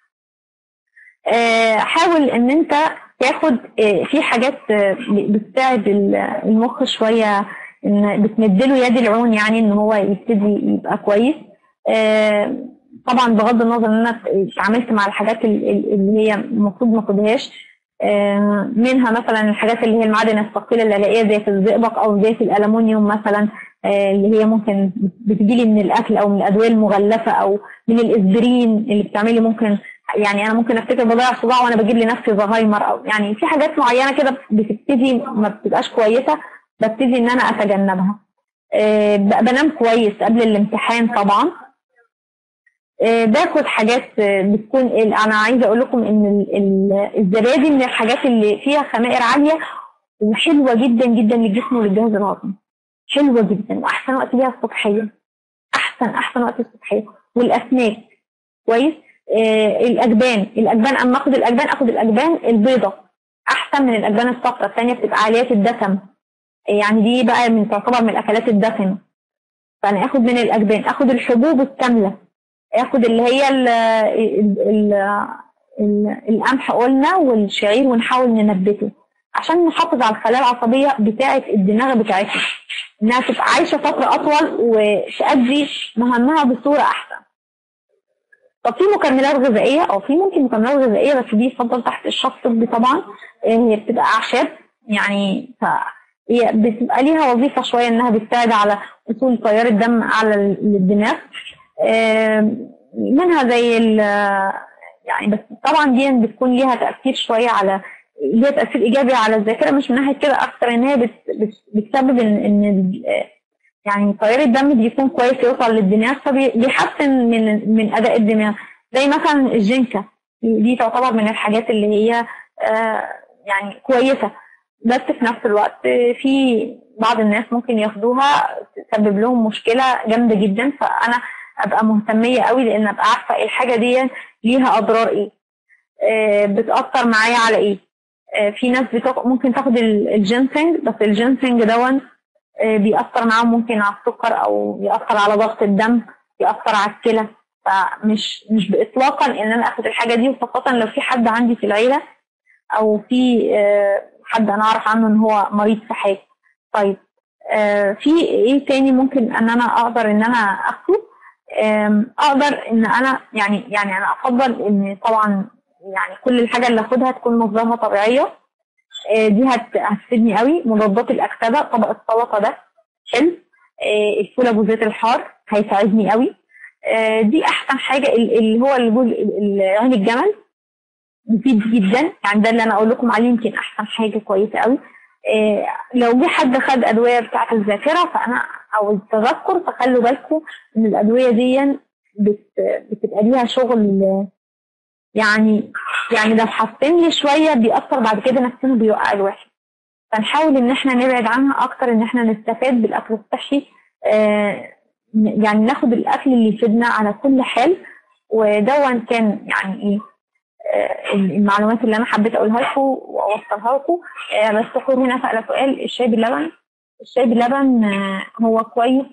آه، حاول ان انت تاخد آه، في حاجات آه، بتساعد المخ شويه ان بتمد له يد العون يعني ان هو يبتدي يبقى كويس طبعا بغض النظر ان انا اتعاملت مع الحاجات اللي هي المفروض ما اخدهاش منها مثلا الحاجات اللي هي المعادن الثقيله اللي الاقيها زي في الزئبق او زي في الالومنيوم مثلا اللي هي ممكن بتجيلي من الاكل او من الادويه المغلفه او من الاسبرين اللي بتعملي ممكن يعني انا ممكن افتكر بضيع صداع وانا بجيب لنفسي زهايمر او يعني في حاجات معينه كده بتبتدي ما بتبقاش كويسه ببتدي ان انا اتجنبها أه بنام كويس قبل الامتحان طبعا أه باخد حاجات بتكون انا عايزه اقول لكم ان الزبادي من الحاجات اللي فيها خمائر عاليه وحلوه جدا جدا للجسم وللجهاز الهضمي حلوه جدا واحسن وقت ليها الصبحيه احسن احسن وقت الصبحيه والاسماك كويس آه، الاجبان الاجبان اما اخد الاجبان اخد الاجبان البيضه احسن من الاجبان الصفراء الثانيه بتبقى عاليه الدسم يعني دي بقى من تعتبر من الاكلات الدسمه فانا اخد من الاجبان اخد الحبوب الكامله اخد اللي هي ال ال ال القمح قلنا والشعير ونحاول ننبته عشان نحافظ على الخلايا العصبيه بتاعه الدماغ بتاعتنا انها تبقى عايشه فتره اطول وتأدي مهامها بصوره احسن طب في مكملات غذائيه او في ممكن مكملات غذائيه بس دي يفضل تحت الشخص الطبي طبعا هي بتبقى اعشاب يعني هي بتبقى ليها وظيفه شويه انها بتساعد على وصول تيار الدم على الدماغ منها زي يعني بس طبعا دي بتكون ليها تاثير شويه على ليها تاثير ايجابي على الذاكره مش من ناحيه كده اكتر ان هي بتسبب ان, إن يعني تيار الدم بيكون كويس يوصل للدماغ فبيحسن من من اداء الدماغ زي مثلا الجينكا دي تعتبر من الحاجات اللي هي آه يعني كويسه بس في نفس الوقت في بعض الناس ممكن ياخدوها تسبب لهم مشكله جامده جدا فانا ابقى مهتميه قوي لان ابقى عارفه الحاجه دي ليها اضرار ايه آه بتاثر معايا على ايه آه في ناس ممكن تاخد الجينسنج بس الجينسنج دون آه، بيأثر معاهم ممكن على السكر أو بيأثر على ضغط الدم ياثر على الكلى فمش مش باطلاقا ان انا اخد الحاجه دي وخاصه لو في حد عندي في العيله او في آه، حد انا اعرف عنه ان هو مريض في حاجه طيب آه، في ايه تاني ممكن ان انا اقدر ان انا اخده آم، اقدر ان انا يعني يعني انا افضل ان طبعا يعني كل الحاجه اللي اخدها تكون مصدرها طبيعيه آه، دي هت- هتفيدني قوي مضادات الاكسده طبق السلطه ده حلو آه، الفول ابو زيت الحار هيساعدني قوي آه، دي احسن حاجه ال- اللي هو الجزء ال- ال- عين الجمل مفيد جدا يعني ده اللي انا اقول لكم عليه يمكن احسن حاجه كويسه قوي آه، لو جه حد خد ادويه بتاعه الذاكره فانا او التذكر فخلوا بالكم ان الادويه دي بت- بتبقى ليها شغل آه، يعني يعني لو حاطين لي شويه بيأثر بعد كده نفسنا بيوقع الواحد فنحاول ان احنا نبعد عنها اكتر ان احنا نستفاد بالاكل الصحي آه، يعني ناخد الاكل اللي يفيدنا على كل حال ودون كان يعني ايه آه، المعلومات اللي انا حبيت اقولها لكم واوصلها لكم آه، بس خد هنا سأل سؤال الشاي باللبن الشاي باللبن آه، هو كويس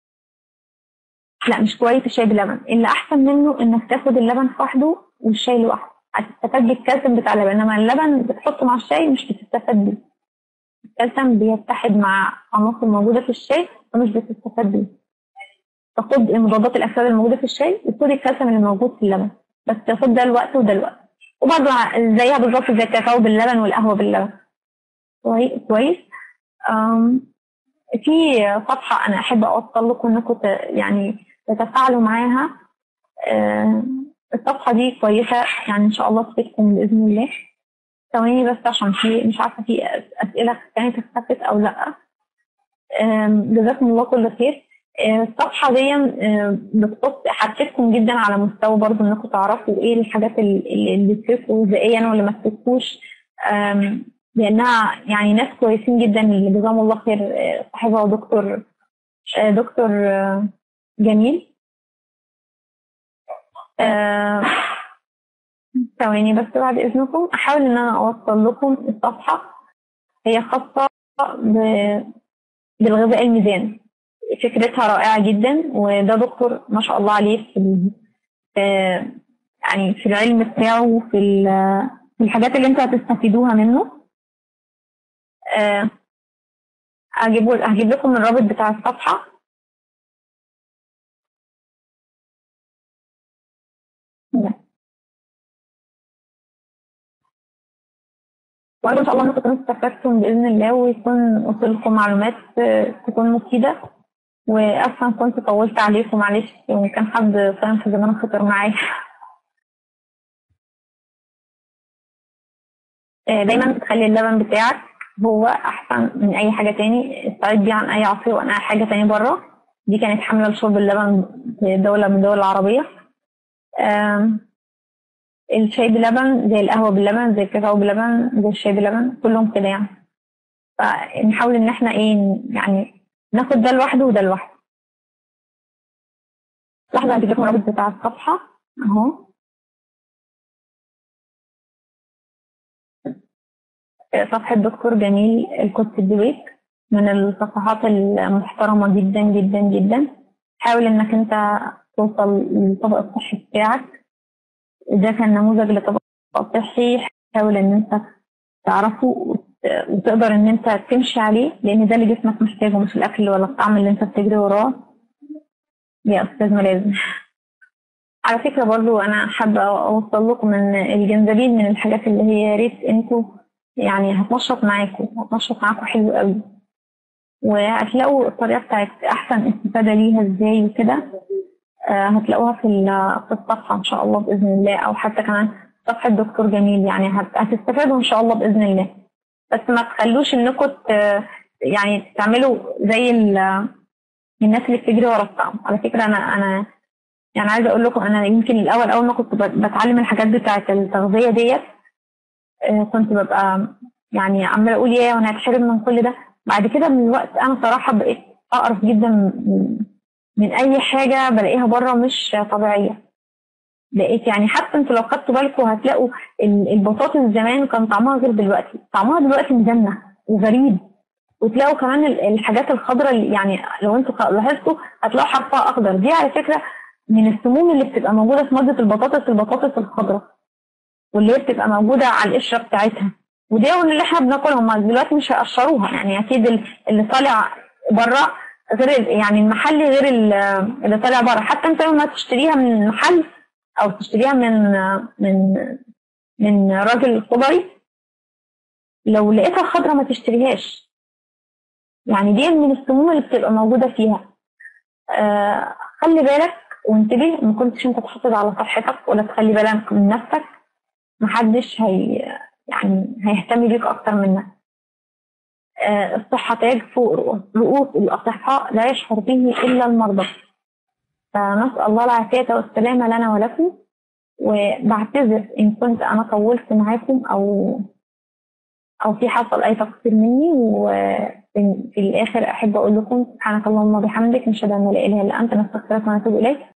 لا مش كويس الشاي باللبن اللي احسن منه انك تاخد اللبن لوحده والشاي لوحده هتستفاد بالكالسيوم بتاع اللبن انما اللبن بتحطه مع الشاي مش بتستفاد بيه الكالسيوم بيتحد مع عناصر موجوده في الشاي ومش بتستفاد بيه فخد مضادات الاكسده الموجوده في الشاي وخد الكالسيوم اللي موجود في اللبن بس خد ده الوقت وده الوقت وبرضه زيها بالظبط زي الكاكاو باللبن والقهوه باللبن كويس كويس أم، في صفحه انا احب اوصل لكم انكم ت- يعني تتفاعلوا معاها أم، الصفحه دي كويسه يعني ان شاء الله تفيدكم باذن الله ثواني بس عشان في مش عارفه في أس- اسئله كانت اتخفت او لا أم، جزاكم الله كل خير أه، الصفحه دي أه، بتخص هتفيدكم جدا على مستوى برضو انكم تعرفوا ايه الحاجات ال- اللي اللي تفيدكم ذاتيا واللي ما تفيدكوش أم، لانها يعني ناس كويسين جدا اللي جزاهم الله خير أه، صاحبها ودكتور أه، دكتور أه، جميل أه، ثواني بس بعد اذنكم احاول ان انا اوصل لكم الصفحه هي خاصه ب- بالغذاء الميزان فكرتها رائعه جدا وده دكتور ما شاء الله عليه في ال- في- يعني في العلم بتاعه وفي ال- في الحاجات اللي انتوا هتستفيدوها منه آه، هجيب هجيب لكم الرابط بتاع الصفحه وأرجو إن شاء الله إنكم تكونوا استفدتم بإذن الله ويكون وصلكم معلومات آه، تكون مفيدة وأصلا كنت طولت عليكم معلش وكان حد فاهم في زمان خطر معايا آه، دايما تخلي اللبن بتاعك هو أحسن من أي حاجة تاني استعيد بيه عن أي عصير وأي حاجة تاني بره دي كانت حملة لشرب اللبن في دولة من الدول العربية آم، الشاي بلبن زي القهوة باللبن زي الكاكاو باللبن زي الشاي بلبن كلهم كده يعني فنحاول ان احنا ايه يعني ناخد ده لوحده وده لوحده لحظة هديك الرابط بتاع الصفحة اهو صفحة دكتور جميل القدس الدويك من الصفحات المحترمة جدا جدا جدا حاوي انك انت توصل للطبق الصحي بتاعك ده كان نموذج لطبق صحي حاول ان انت تعرفه وت- وتقدر ان انت تمشي عليه لان ده اللي جسمك محتاجه مش الاكل ولا الطعم اللي انت بتجري وراه يا استاذ ملازم على فكرة برضو انا حابة اوصل لكم ان الجنزبيل من الحاجات اللي هي يا ريت انتوا يعني هتنشط معاكم هتنشط معاكم حلو قوي وهتلاقوا الطريقة بتاعت احسن استفادة ليها ازاي وكده آه، هتلاقوها في ال- في الصفحة إن شاء الله بإذن الله أو حتى كمان صفحة دكتور جميل يعني هت- هتستفادوا إن شاء الله بإذن الله بس ما تخلوش إنكم ت- يعني تعملوا زي ال- الناس اللي بتجري ورا الطعم على فكرة أنا أنا يعني عايزة أقول لكم أنا يمكن الأول أول ما كنت بت- بتعلم الحاجات بتاعة التغذية ديت آه، كنت ببقى يعني عمالة أقول يا وأنا هتحرم من كل ده بعد كده من الوقت أنا صراحة بقيت أقرف جدا من- من اي حاجه بلاقيها بره مش طبيعيه لقيت يعني حتى انتوا لو خدتوا بالكم هتلاقوا ال- البطاطس زمان كان طعمها غير دلوقتي طعمها دلوقتي مجنح وغريب وتلاقوا كمان ال- الحاجات الخضراء اللي- يعني لو انتوا خ- لاحظتوا هتلاقوا حرفها اخضر دي على فكره من السموم اللي بتبقى موجوده في ماده البطاطس البطاطس الخضراء واللي هي بتبقى موجوده على القشره بتاعتها ودي اللي احنا بناكلها هم دلوقتي مش هيقشروها يعني اكيد ال- اللي طالع بره غير ال- يعني المحلي غير ال- اللي طالع بره حتى انت لما تشتريها من محل او تشتريها من من من راجل خضري لو لقيتها خضرا ما تشتريهاش يعني دي من السموم اللي بتبقى موجودة فيها آه خلي بالك وانتبه ما كنتش انت تحافظ على صحتك ولا تخلي بالك من نفسك محدش هي يعني هيهتم بيك اكتر منك آه الصحة تاج فوق رؤوس- رؤوس الأصحاء لا يشعر به إلا المرضى فنسأل الله العافية والسلامة لنا ولكم وبعتذر إن كنت أنا طولت معاكم أو أو في حصل أي تقصير مني وفي الآخر أحب أقول لكم سبحانك اللهم وبحمدك نشهد أن لا إله إلا أنت نستغفرك ونتوب إليك